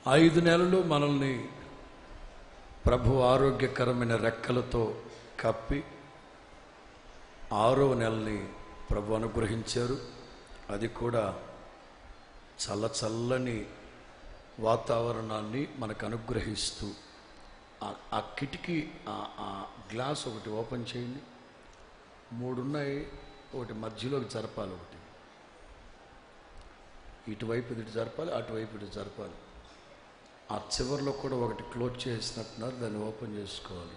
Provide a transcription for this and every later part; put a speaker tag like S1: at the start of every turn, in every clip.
S1: ఐదు నెలలు మనల్ని ప్రభు ఆరోగ్యకరమైన రెక్కలతో కప్పి ఆరో నెలని ప్రభు అనుగ్రహించారు అది కూడా చల్ల చల్లని వాతావరణాన్ని మనకు అనుగ్రహిస్తూ ఆ- ఆ కిటికీ ఆ- ఆ గ్లాస్ ఒకటి ఓపెన్ చేయండి మూడు ఉన్నాయి ఒకటి మధ్యలోకి జరపాలి ఒకటి ఇటువైపు ఇటు జరపాలి అటువైపు ఇటు జరపాలి ఆ చివరిలో కూడా ఒకటి క్లోజ్ చేసినట్టున్నారు దాన్ని ఓపెన్ చేసుకోవాలి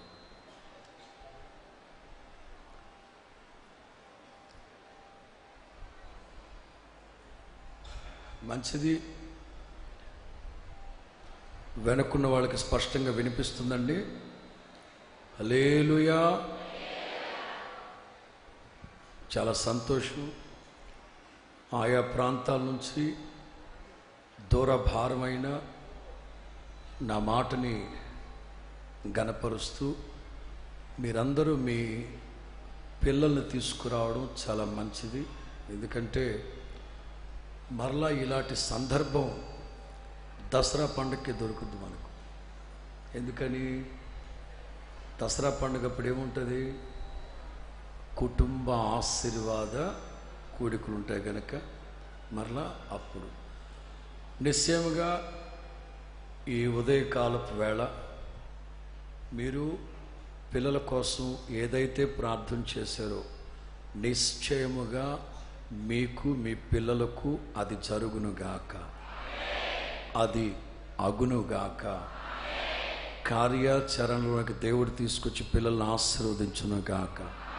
S1: మంచిది వెనుకున్న వాళ్ళకి స్పష్టంగా వినిపిస్తుందండి హలేలుయా చాలా సంతోషం ఆయా ప్రాంతాల నుంచి దూర భారమైన నా మాటని గనపరుస్తూ మీరందరూ మీ పిల్లల్ని తీసుకురావడం చాలా మంచిది ఎందుకంటే మరలా ఇలాంటి సందర్భం దసరా పండుగకి దొరుకుద్ది మనకు ఎందుకని దసరా పండుగ అప్పుడు ఏముంటుంది కుటుంబ ఆశీర్వాద కూడికలు ఉంటాయి కనుక మరలా అప్పుడు నిశ్చయముగా ఈ ఉదయకాలపు వేళ మీరు పిల్లల కోసం ఏదైతే ప్రార్థన చేశారో నిశ్చయముగా మీకు మీ పిల్లలకు అది జరుగునుగాక అది అగునుగాక కార్యాచరణలోకి దేవుడు తీసుకొచ్చి పిల్లల్ని ఆశీర్వదించునుగాక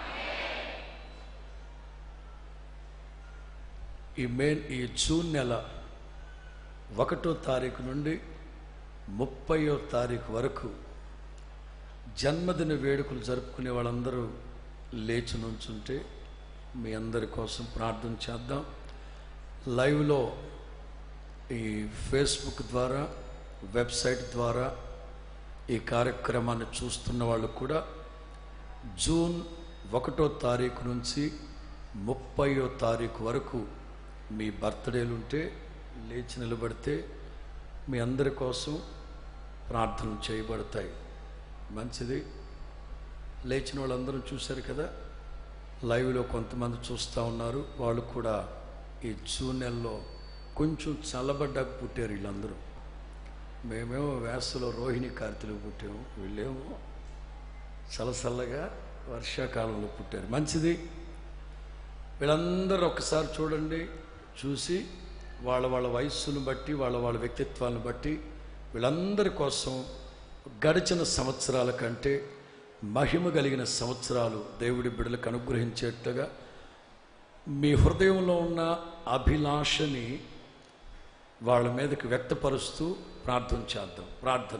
S1: ఈ మే ఈ జూన్ నెల ఒకటో తారీఖు నుండి ముప్పయో తారీఖు వరకు జన్మదిన వేడుకలు జరుపుకునే వాళ్ళందరూ లేచి నుంచుంటే మీ అందరి కోసం ప్రార్థన చేద్దాం లైవ్లో ఈ ఫేస్బుక్ ద్వారా వెబ్సైట్ ద్వారా ఈ కార్యక్రమాన్ని చూస్తున్న వాళ్ళు కూడా జూన్ ఒకటో తారీఖు నుంచి ముప్పయో తారీఖు వరకు మీ బర్త్డేలు ఉంటే లేచి నిలబడితే మీ అందరి కోసం ప్రార్థనలు చేయబడతాయి మంచిది లేచిన వాళ్ళందరూ చూశారు కదా లైవ్లో కొంతమంది చూస్తూ ఉన్నారు వాళ్ళు కూడా ఈ జూన్ నెలలో కొంచెం చల్లబడ్డాక పుట్టారు వీళ్ళందరూ మేమేమో వేసలో రోహిణి కార్తీలు పుట్టాము వీళ్ళేమో చల్లచల్లగా వర్షాకాలంలో పుట్టారు మంచిది వీళ్ళందరూ ఒకసారి చూడండి చూసి వాళ్ళ వాళ్ళ వయస్సును బట్టి వాళ్ళ వాళ్ళ వ్యక్తిత్వాలను బట్టి వీళ్ళందరి కోసం గడిచిన సంవత్సరాల కంటే మహిమ కలిగిన సంవత్సరాలు దేవుడి బిడ్డలకు అనుగ్రహించేట్టుగా మీ హృదయంలో ఉన్న అభిలాషని వాళ్ళ మీదకి వ్యక్తపరుస్తూ ప్రార్థన చేద్దాం ప్రార్థన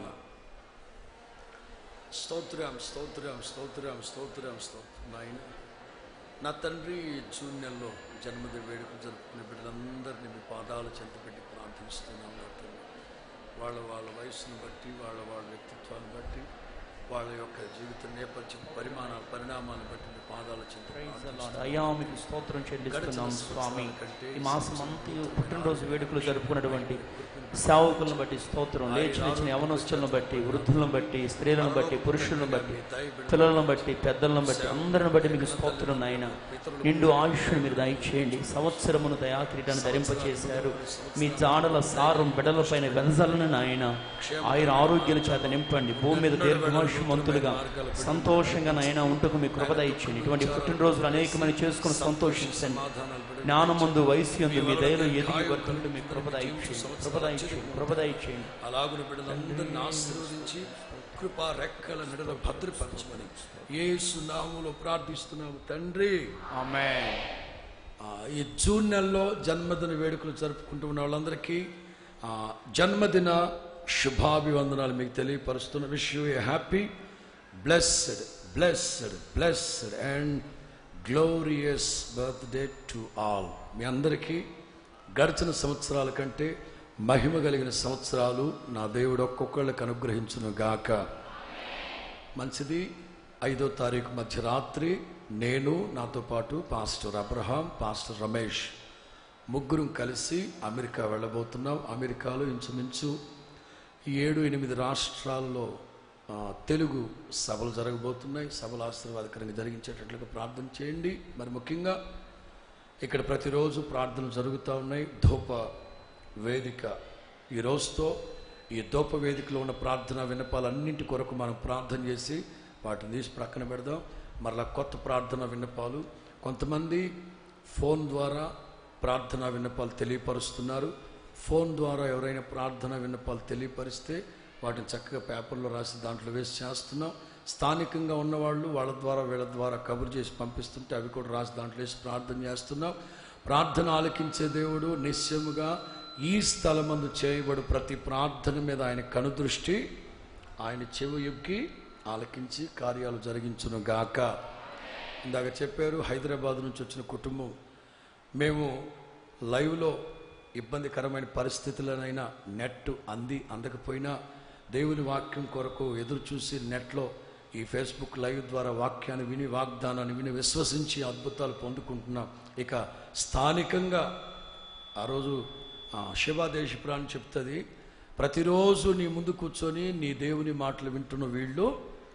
S1: స్తోత్రం స్తోత్రం స్తోత్రం స్తోత్రం స్తోత్రం నాయన నా తండ్రి ఈ జూన్ నెలలో జన్మదిన వేడుక జరుపుకునే బిడ్డలందరినీ మీ పాదాలు చెంతపెట్టి ప్రార్థిస్తున్నాం నా తండ్రి వాళ్ళ వాళ్ళ వయసును బట్టి వాళ్ళ వాళ్ళ వ్యక్తిత్వాన్ని బట్టి వాళ్ళ యొక్క జీవిత నేపథ్యం పరిమాణాల పరిణామాలను బట్టి మీ పాదాలు చెంత
S2: Praise the Lord. అయ్యా మీకు స్తోత్రం చెల్లిస్తున్నాం స్వామి ఈ మాసం అంతా పుట్టినరోజు వేడుకలు జరుపుకున్నటువంటి సేవకులను బట్టి స్తోత్రం లేచిన ఇచ్చిన యవనస్తులను బట్టి వృద్ధులను బట్టి స్త్రీలను బట్టి పురుషులను బట్టి పిల్లలను బట్టి పెద్దలను బట్టి అందరిని బట్టి మీకు స్తోత్రం నాయన నిండు ఆయుష్ను మీరు దయచేయండి సంవత్సరమును దయాకిరీటాన్ని ధరింపచేశారు మీ జాడల సారం బిడల పైన వెంజలను నాయన ఆయన ఆరోగ్యాల చేత నింపండి భూమి మీద దీర్ఘమాయుష్మంతులుగా సంతోషంగా నాయన ఉంటకు మీ కృప దయచేయండి ఇటువంటి పుట్టినరోజులు అనేకమని చేసుకుని సంతోషించండి జ్ఞానం ముందు వయసు యందు మీ దయలో ఎదిగి వర్తుంటూ మీ కృప దయచేయండి కృప దయచేయండి కృప దయచేయండి
S1: అలాగున బిడ్డలందరినీ ఆశీర్వదించి కృపా రెక్కల నిడల భద్రపరచమని యేసు నామములో ప్రార్థిస్తున్నాము తండ్రి
S2: ఆమేన్
S1: ఆ, ఈ జూన్ నెలలో జన్మదిన వేడుకలు జరుపుకుంటూ ఉన్న వాళ్ళందరికీ ఆ, జన్మదిన శుభాభివందనాలు మీకు తెలియపరుస్తున్న wish you a happy blessed blessed blessed and glorious birthday to all మీ అందరికీ గడిచిన సంవత్సరాల కంటే మహిమ కలిగిన సంవత్సరాలు నా దేవుడు ఒక్కొక్కళ్ళకి అనుగ్రహించును గాక మంచిది ఐదో తారీఖు మధ్యరాత్రి నేను నాతో పాటు పాస్టర్ అబ్రహాం పాస్టర్ రమేష్ ముగ్గురం కలిసి అమెరికా వెళ్ళబోతున్నాం అమెరికాలో ఇంచుమించు ఈ ఏడు ఎనిమిది రాష్ట్రాల్లో ఆ, తెలుగు సభలు జరగబోతున్నాయి సభలు ఆశీర్వాదకరంగా జరిగించేటట్లుగా ప్రార్థన చేయండి మరి ముఖ్యంగా ఇక్కడ ప్రతిరోజు ప్రార్థనలు జరుగుతూ ఉన్నాయి ధూప వేదిక ఈ రోజుతో ఈ ధూప వేదికలో ఉన్న ప్రార్థన విన్నపాలన్నింటి కొరకు మనం ప్రార్థన చేసి వాటిని తీసి ప్రక్కన పెడదాం మరలా కొత్త ప్రార్థన విన్నపాలు కొంతమంది ఫోన్ ద్వారా ప్రార్థన విన్నపాలు తెలియపరుస్తున్నారు ఫోన్ ద్వారా ఎవరైనా ప్రార్థన విన్నపాలు తెలియపరిస్తే వాటిని చక్కగా పేపర్లో రాసి దాంట్లో వేసి చేస్తున్నాం స్థానికంగా ఉన్నవాళ్ళు వాళ్ళ ద్వారా వీళ్ళ ద్వారా కబురు చేసి పంపిస్తుంటే అవి కూడా రాసి దాంట్లో వేసి ప్రార్థన చేస్తున్నాం ప్రార్థన ఆలకించే దేవుడు నిశ్చయముగా ఈ స్థలమందు చేయబడు ప్రతి ప్రార్థన మీద ఆయన కనుదృష్టి ఆయన చెవి యొక్కి ఆలకించి కార్యాలు జరిగించును గాక ఇందాక చెప్పారు హైదరాబాద్ నుంచి వచ్చిన కుటుంబం మేము లైవ్లో ఇబ్బందికరమైన పరిస్థితులనైనా నెట్ అంది అందకపోయినా దేవుని వాక్యం కొరకు ఎదురు చూసి నెట్లో ఈ ఫేస్బుక్ లైవ్ ద్వారా వాక్యాన్ని విని వాగ్దానాన్ని విని విశ్వసించి అద్భుతాలు పొందుకుంటున్నాం ఇక స్థానికంగా ఆ రోజు ఆ, శివాదేశపురాన్ని చెప్తుంది ప్రతిరోజు నీ ముందు కూర్చొని నీ దేవుని మాటలు వింటున్న వీళ్ళు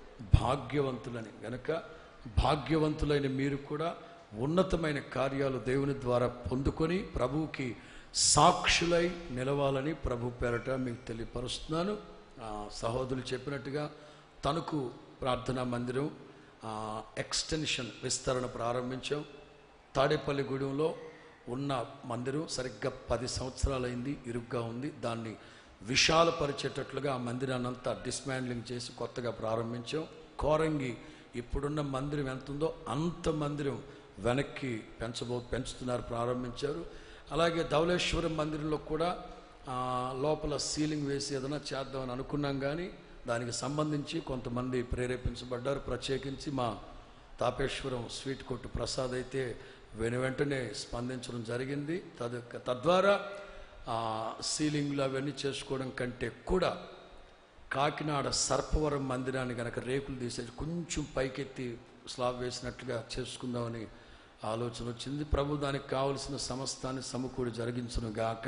S1: భాగ్యవంతులని గనక భాగ్యవంతులైన మీరు కూడా ఉన్నతమైన కార్యాలు దేవుని ద్వారా పొందుకొని ప్రభువుకి సాక్షులై నిలవాలని ప్రభు పేరట మీకు తెలియపరుస్తున్నాను ఆ, సహోదరులు చెప్పినట్టుగా తణుకు ప్రార్థనా మందిరం ఆ, ఎక్స్టెన్షన్ విస్తరణ ప్రారంభించాం తాడేపల్లి గూడెంలో ఉన్న మందిరం సరిగ్గా పది సంవత్సరాలైంది ఇరుగ్గా ఉంది దాన్ని విశాలపరిచేటట్లుగా ఆ మందిరాన్ని అంతా డిస్మాండ్లింగ్ చేసి కొత్తగా ప్రారంభించాం కోరంగి ఇప్పుడున్న మందిరం ఎంత ఉందో అంత మందిరం వెనక్కి పెంచబో పెంచుతున్నారు ప్రారంభించారు అలాగే ధవళేశ్వరం మందిరంలో కూడా ఆ, లోపల సీలింగ్ వేసి ఏదైనా చేద్దామని అనుకున్నాం కానీ దానికి సంబంధించి కొంతమంది ప్రేరేపించబడ్డారు ప్రత్యేకించి మా తాపేశ్వరం స్వీట్ కొట్టు ప్రసాద్ అయితే వెను వెంటనే స్పందించడం జరిగింది తద్ తద్వారా ఆ, సీలింగ్లు అవన్నీ చేసుకోవడం కంటే కూడా కాకినాడ సర్పవరం మందిరాన్ని గనక రేకులు తీసేసి కొంచెం పైకెత్తి స్లాబ్ వేసినట్లుగా చేసుకుందామని ఆలోచన వచ్చింది ప్రభు దానికి కావలసిన సమస్తాన్ని సమకూడి జరిగించును గాక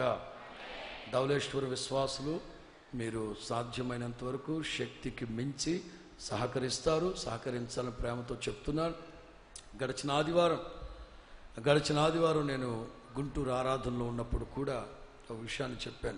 S1: ధవళేశ్వర విశ్వాసులు మీరు సాధ్యమైనంత వరకు శక్తికి మించి సహకరిస్తారు సహకరించాలని ప్రేమతో చెప్తున్నాను గడిచిన ఆదివారం గడిచిన ఆదివారం నేను గుంటూరు ఆరాధనలో ఉన్నప్పుడు కూడా ఒక విషయాన్ని చెప్పాను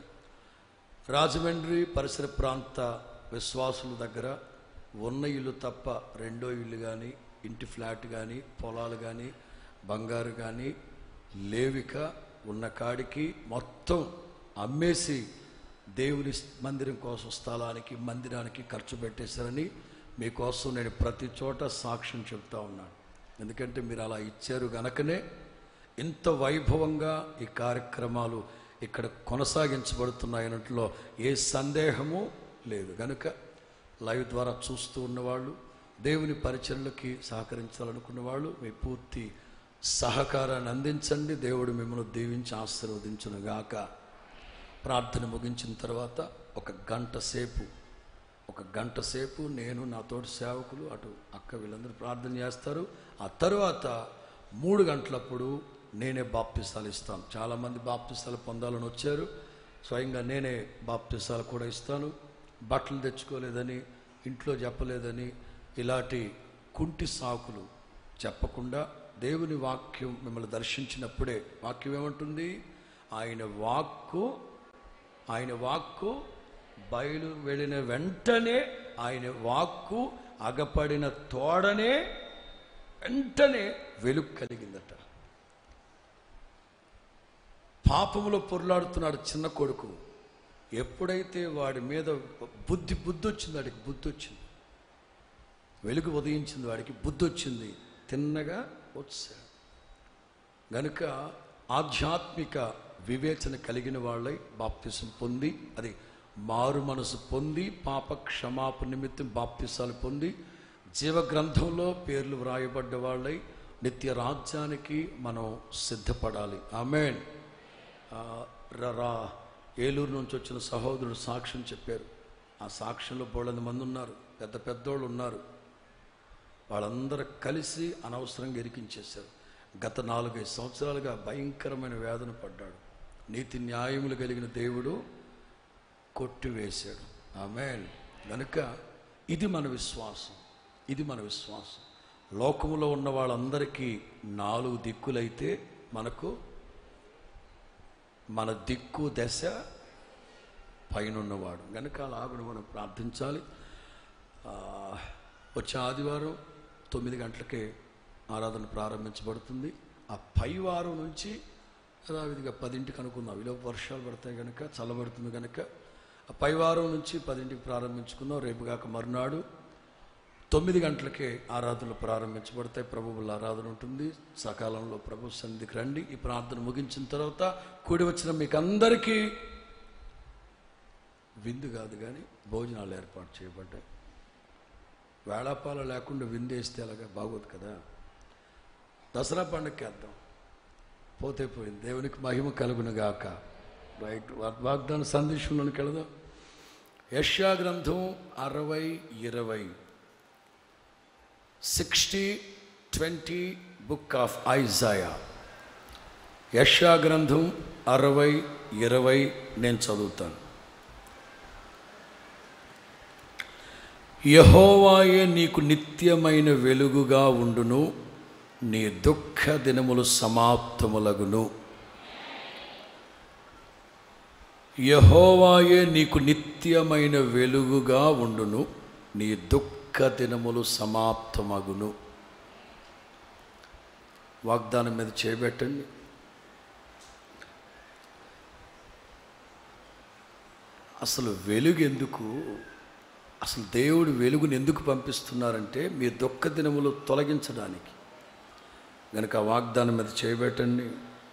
S1: రాజమండ్రి పరిసర ప్రాంత విశ్వాసుల దగ్గర ఉన్న ఇల్లు తప్ప రెండో ఇల్లు కానీ ఇంటి ఫ్లాట్ కానీ పొలాలు కానీ బంగారు కానీ లేవిక ఉన్న కాడికి మొత్తం అమ్మేసి దేవుని మందిరం కోసం స్థలానికి మందిరానికి ఖర్చు పెట్టేశారని మీకోసం నేను ప్రతి చోట సాక్ష్యం చెప్తా ఉన్నాను ఎందుకంటే మీరు అలా ఇచ్చారు గనకనే ఇంత వైభవంగా ఈ కార్యక్రమాలు ఇక్కడ కొనసాగించబడుతున్నాయనట్లో ఏ సందేహము లేదు కనుక లైవ్ ద్వారా చూస్తూ ఉన్నవాళ్ళు దేవుని పరిచర్లకి సహకరించాలనుకున్న వాళ్ళు మీ పూర్తి సహకారాన్ని అందించండి దేవుడు మిమ్మల్ని దీవించి ఆశీర్వదించును గాక ప్రార్థన ముగించిన తర్వాత ఒక గంట సేపు ఒక గంట సేపు నేను నా తోటి సేవకులు అటు అక్క వీళ్ళందరూ ప్రార్థన చేస్తారు ఆ తరువాత మూడు గంటలప్పుడు నేనే బాప్తిస్తాలు ఇస్తాను చాలామంది బాప్తిస్తాలు పొందాలని వచ్చారు స్వయంగా నేనే బాప్తిస్తాలు కూడా ఇస్తాను బట్టలు తెచ్చుకోలేదని ఇంట్లో చెప్పలేదని ఇలాంటి కుంటి సాకులు చెప్పకుండా దేవుని వాక్యం మిమ్మల్ని దర్శించినప్పుడే వాక్యం ఏమంటుంది ఆయన వాక్కు ఆయన వాక్కు బయలు వెళ్ళిన వెంటనే ఆయన వాక్కు అగపడిన తోడనే వెంటనే వెలుగు కలిగిందట పాపములో పొర్లాడుతున్నాడు చిన్న కొడుకు ఎప్పుడైతే వాడి మీద బుద్ధి బుద్ధి వచ్చింది వాడికి బుద్ధి వచ్చింది వెలుగు ఉదయించింది వాడికి బుద్ధి వచ్చింది తిన్నగా వచ్చాడు గనుక ఆధ్యాత్మిక వివేచన కలిగిన వాళ్ళై బాప్తిసం పొంది అది మారు మనసు పొంది పాప క్షమాపణ నిమిత్తం బాప్తిసాలు పొంది జీవ గ్రంథంలో పేర్లు వ్రాయబడ్డ వాళ్ళై నిత్య రాజ్యానికి మనం సిద్ధపడాలి ఆమెన్ ఆ, ర- రా ఏలూరు నుంచి వచ్చిన సహోదరుడు సాక్ష్యం చెప్పారు ఆ సాక్ష్యంలో బోళ్ళంది మంది ఉన్నారు పెద్ద పెద్దోళ్ళు ఉన్నారు వాళ్ళందరూ కలిసి అనవసరంగా ఇరికించేశారు గత నాలుగైదు సంవత్సరాలుగా భయంకరమైన వేదన పడ్డాడు నీతి న్యాయములు కలిగిన దేవుడు కొట్టివేశాడు ఆమె కనుక ఇది మన విశ్వాసం ఇది మన విశ్వాసం లోకములో ఉన్న వాళ్ళందరికీ నాలుగు దిక్కులైతే మనకు మన దిక్కు దశ పైనున్నవాడు కనుక అలాగను మనం ప్రార్థించాలి ఆ, వచ్చే ఆదివారం తొమ్మిది గంటలకే ఆరాధన ప్రారంభించబడుతుంది ఆ పై వారం నుంచి యథావిధిగా పదింటికి అనుకుందాం ఈలోపు వర్షాలు పడతాయి కనుక చల్లబడుతుంది కనుక ఆ పై వారం నుంచి పదింటికి ప్రారంభించుకుందాం రేపు కాక మరునాడు తొమ్మిది గంటలకే ఆరాధనలు ప్రారంభించబడతాయి ప్రభువుల ఆరాధన ఉంటుంది సకాలంలో ప్రభు సన్నిధికి రండి ఈ ప్రార్థన ముగించిన తర్వాత కూడి వచ్చిన మీకు అందరికీ విందు కాదు కానీ భోజనాలు ఏర్పాటు చేయబడ్డాయి వేళాపాల లేకుండా విందు వేస్తే అలాగా బాగోదు కదా దసరా పండుగకి వేద్దాం పోతే పోయింది దేవునికి మహిమ కలుగును గాక రైట్ వా- వాగ్దాన సందేశంలోనికి వెళదాం యష్యా గ్రంథం అరవై ఇరవై sixty twenty book of Isaiah యష్యా గ్రంథం అరవై ఇరవై నేను చదువుతాను యహోవాయే నీకు నిత్యమైన వెలుగుగా ఉండును నీ దుఃఖ దినములు సమాప్తములగును యహోవాయే నీకు నిత్యమైన వెలుగుగా ఉండును నీ దుఃఖ దినములు సమాప్తమగును వాగ్దానం మీద చేయబెట్టండి అసలు వెలుగు ఎందుకు అసలు దేవుడు వెలుగుని ఎందుకు పంపిస్తున్నారంటే మీ దుఃఖ దినములు తొలగించడానికి కనుక ఆ వాగ్దానం మీద చేయబెట్టండి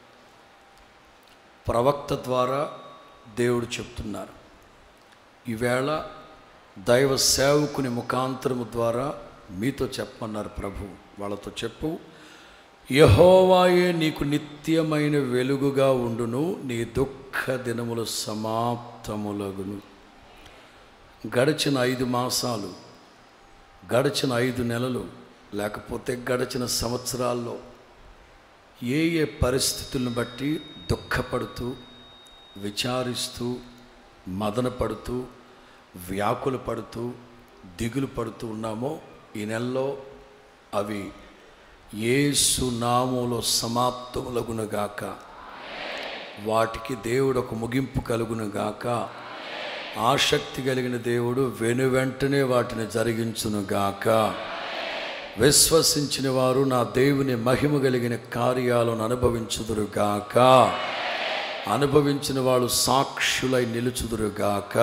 S1: ప్రవక్త ద్వారా దేవుడు చెప్తున్నారు ఈవేళ దైవ సేవకుని ముఖాంతరము ద్వారా మీతో చెప్పమన్నారు ప్రభు వాళ్ళతో చెప్పు యహోవాయే నీకు నిత్యమైన వెలుగుగా ఉండును నీ దుఃఖ దినములు సమాప్తములగును గడిచిన ఐదు మాసాలు గడిచిన ఐదు నెలలు లేకపోతే గడిచిన సంవత్సరాల్లో ఏ ఏ పరిస్థితులను బట్టి దుఃఖపడుతూ విచారిస్తూ మదన పడుతూ వ్యాకుల పడుతూ దిగులు పడుతూ ఉన్నామో ఈ నెలలో అవి ఏసు నామములో సమాప్తములగునుగాక వాటికి దేవుడు ఒక ముగింపు కలుగునుగాక ఆసక్తి కలిగిన దేవుడు వెను వెంటనే వాటిని జరిగించునుగాక విశ్వసించిన వారు నా దేవుని మహిమ కలిగిన కార్యాలను అనుభవించుదురుగాక అనుభవించిన వాళ్ళు సాక్షులై నిలుచుదురుగాక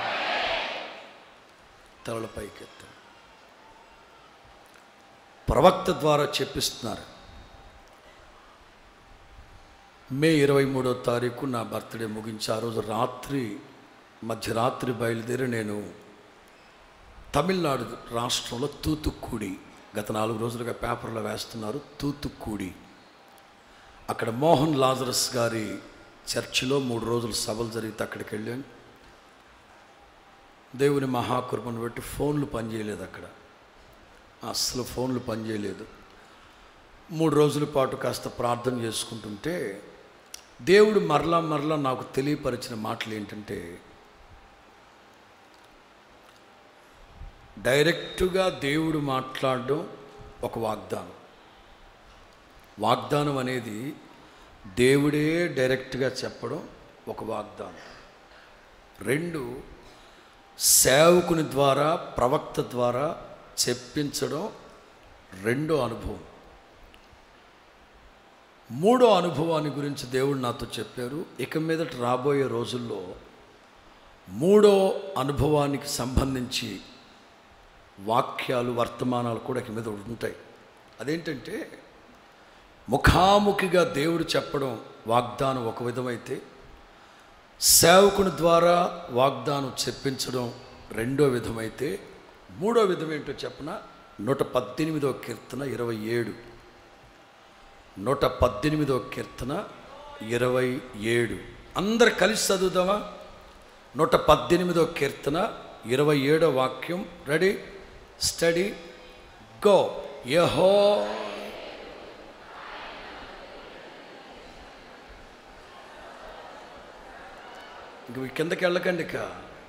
S1: తలల పైకెత్త ప్రవక్త ద్వారా చెప్పిస్తున్నారు మే ఇరవై మూడో తారీఖు నా బర్త్డే ముగించి ఆ రోజు రాత్రి మధ్యరాత్రి బయలుదేరి నేను తమిళనాడు రాష్ట్రంలో తూతుక్కుడి గత నాలుగు రోజులుగా పేపర్లో వేస్తున్నారు తూతుక్కుడి అక్కడ మోహన్ లాజరస్ గారి చర్చిలో మూడు రోజులు సభలు జరిగితే అక్కడికి వెళ్ళాను దేవుని మహాకృపను బట్టి ఫోన్లు పనిచేయలేదు అక్కడ అస్సలు ఫోన్లు పనిచేయలేదు మూడు రోజుల పాటు కాస్త ప్రార్థన చేసుకుంటుంటే దేవుడు మరలా మరలా నాకు తెలియపరిచిన మాటలు ఏంటంటే డైరెక్టుగా దేవుడు మాట్లాడడం ఒక వాగ్దానం వాగ్దానం అనేది దేవుడే డైరెక్ట్గా చెప్పడం ఒక వాగ్దానం రెండు సేవకుని ద్వారా ప్రవక్త ద్వారా చెప్పించడం రెండో అనుభవం మూడో అనుభవాన్ని గురించి దేవుడు నాతో చెప్పారు ఇక మీదట రాబోయే రోజుల్లో మూడో అనుభవానికి సంబంధించి వాక్యాలు వర్తమానాలు కూడా ఇక మీద ఉంటాయి అదేంటంటే ముఖాముఖిగా దేవుడు చెప్పడం వాగ్దానం ఒక విధమైతే సేవకుని ద్వారా వాగ్దానం చెప్పించడం రెండో విధమైతే మూడో విధం ఏంటో చెప్పన నూట పద్దెనిమిదో కీర్తన ఇరవై ఏడు నూట పద్దెనిమిదో కీర్తన ఇరవై ఏడు అందరు కలిసి చదువుదామా నూట పద్దెనిమిదో కీర్తన ఇరవై ఏడో వాక్యం రెడీ స్టడీ గో యహో ఇంక మీ కిందకి వెళ్ళకండి ఇక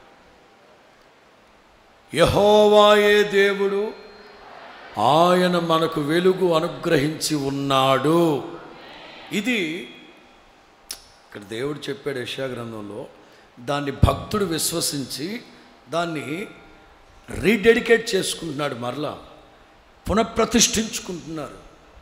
S1: యహోవాయే దేవుడు ఆయన మనకు వెలుగు అనుగ్రహించి ఉన్నాడు ఇది ఇక్కడ దేవుడు చెప్పాడు యెషయా గ్రంథంలో దాన్ని భక్తుడు విశ్వసించి దాన్ని రీడెడికేట్ చేసుకుంటున్నాడు మరలా పునఃప్రతిష్ఠించుకుంటున్నారు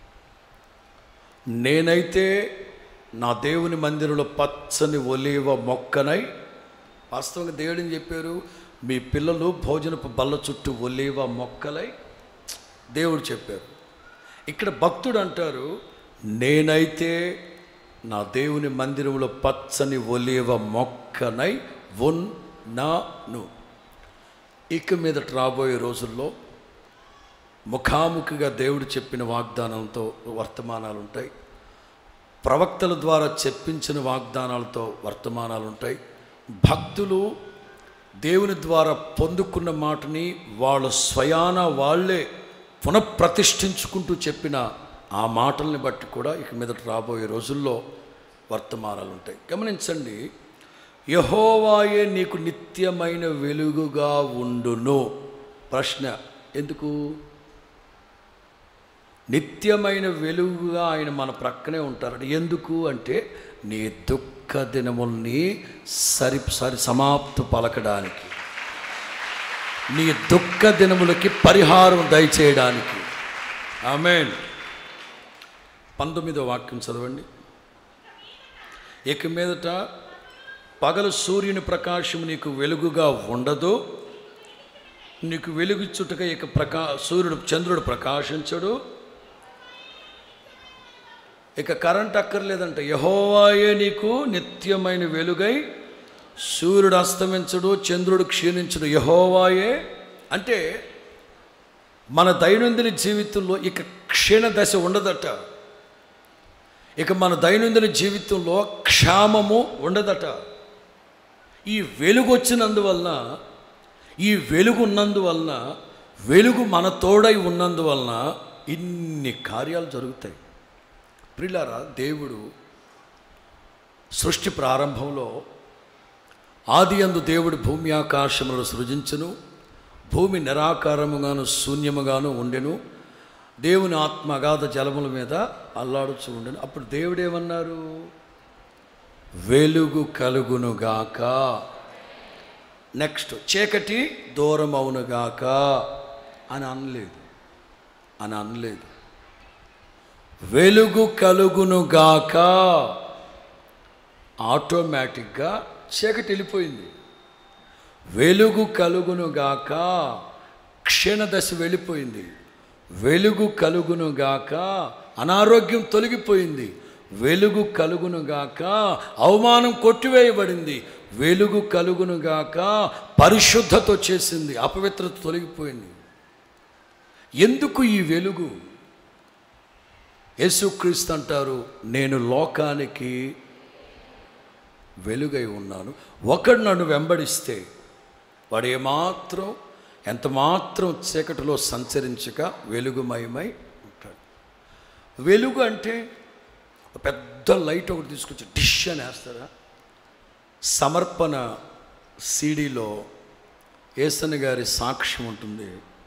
S1: నేనైతే నా దేవుని మందిరంలో పచ్చని ఒలీవ మొక్కనై వాస్తవంగా దేవుడిని చెప్పారు మీ పిల్లలు భోజనపు బల్ల చుట్టూ ఒలీవ మొక్కలై దేవుడు చెప్పారు ఇక్కడ భక్తుడు అంటారు నేనైతే నా దేవుని మందిరంలో పచ్చని ఒలీవ మొక్కనై ఉన్నాను ఇక మీదట రాబోయే రోజుల్లో ముఖాముఖిగా దేవుడు చెప్పిన వాగ్దానంతో వర్తమానాలు ఉంటాయి ప్రవక్తల ద్వారా చెప్పించిన వాగ్దానాలతో వర్తమానాలు ఉంటాయి భక్తులు దేవుని ద్వారా పొందుకున్న మాటని వాళ్ళ స్వయాన వాళ్ళే పునఃప్రతిష్ఠించుకుంటూ చెప్పిన ఆ మాటల్ని బట్టి కూడా ఇక మీదట రాబోయే రోజుల్లో వర్తమానాలు ఉంటాయి గమనించండి యహోవాయే నీకు నిత్యమైన వెలుగుగా ఉండును ప్రశ్న ఎందుకు నిత్యమైన వెలుగుగా ఆయన మన ప్రక్కనే ఉంటారు ఎందుకు అంటే నీ దుఃఖ దినముల్ని సరి సరి సమాప్తి పలకడానికి నీ దుఃఖ దినములకి పరిహారం దయచేయడానికి ఆమెన్ పంతొమ్మిదో వాక్యం చదవండి ఇక మీదట పగలు సూర్యుని ప్రకాశం నీకు వెలుగుగా ఉండదు నీకు వెలుగుచ్చుటక ఇక ప్రకా సూర్యుడు చంద్రుడు ప్రకాశించడు ఇక కరెంట్ అక్కర్లేదంట యహోవాయే నీకు నిత్యమైన వెలుగై సూర్యుడు అస్తమించడు చంద్రుడు క్షీణించడు యహోవాయే అంటే మన దైనందిన జీవితంలో ఇక క్షీణ దశ ఉండదట ఇక మన దైనందిన జీవితంలో క్షామము ఉండదట ఈ వెలుగు వచ్చినందువలన ఈ వెలుగు ఉన్నందువలన వెలుగు మన తోడై ఉన్నందువలన ఇన్ని కార్యాలు జరుగుతాయి ప్రిలారా దేవుడు సృష్టి ప్రారంభంలో ఆది అందు దేవుడు భూమి ఆకాశములను సృజించును భూమి నిరాకారముగాను శూన్యముగాను ఉండెను దేవుని ఆత్మ అగాధ జలముల మీద అల్లాడుచు ఉండెను అప్పుడు దేవుడు ఏమన్నారు వెలుగు కలుగునుగాక నెక్స్ట్ చీకటి దూరం అవునుగాక అని అనలేదు అని అనలేదు వెలుగు కలుగునుగాక ఆటోమేటిక్గా చీకటి వెళ్ళిపోయింది వెలుగు కలుగునుగాక క్షీణదశ వెళ్ళిపోయింది వెలుగు కలుగునుగాక అనారోగ్యం తొలగిపోయింది వెలుగు కలుగునుగాక అవమానం కొట్టివేయబడింది వెలుగు కలుగునుగాక పరిశుద్ధత వచ్చేసింది అపవిత్రత తొలగిపోయింది ఎందుకు ఈ వెలుగు యేసుక్రీస్తు అంటారు నేను లోకానికి వెలుగై ఉన్నాను ఒకడు నన్ను వెంబడిస్తే వాడు ఏమాత్రం ఎంత మాత్రం చీకటిలో సంచరించక వెలుగుమయమై ఉంటాడు వెలుగు అంటే ఒక పెద్ద లైట్ ఒకటి తీసుకొచ్చి డిష్ అని వేస్తారా సమర్పణ సీడీలో ఏసన్ గారి సాక్ష్యం ఉంటుంది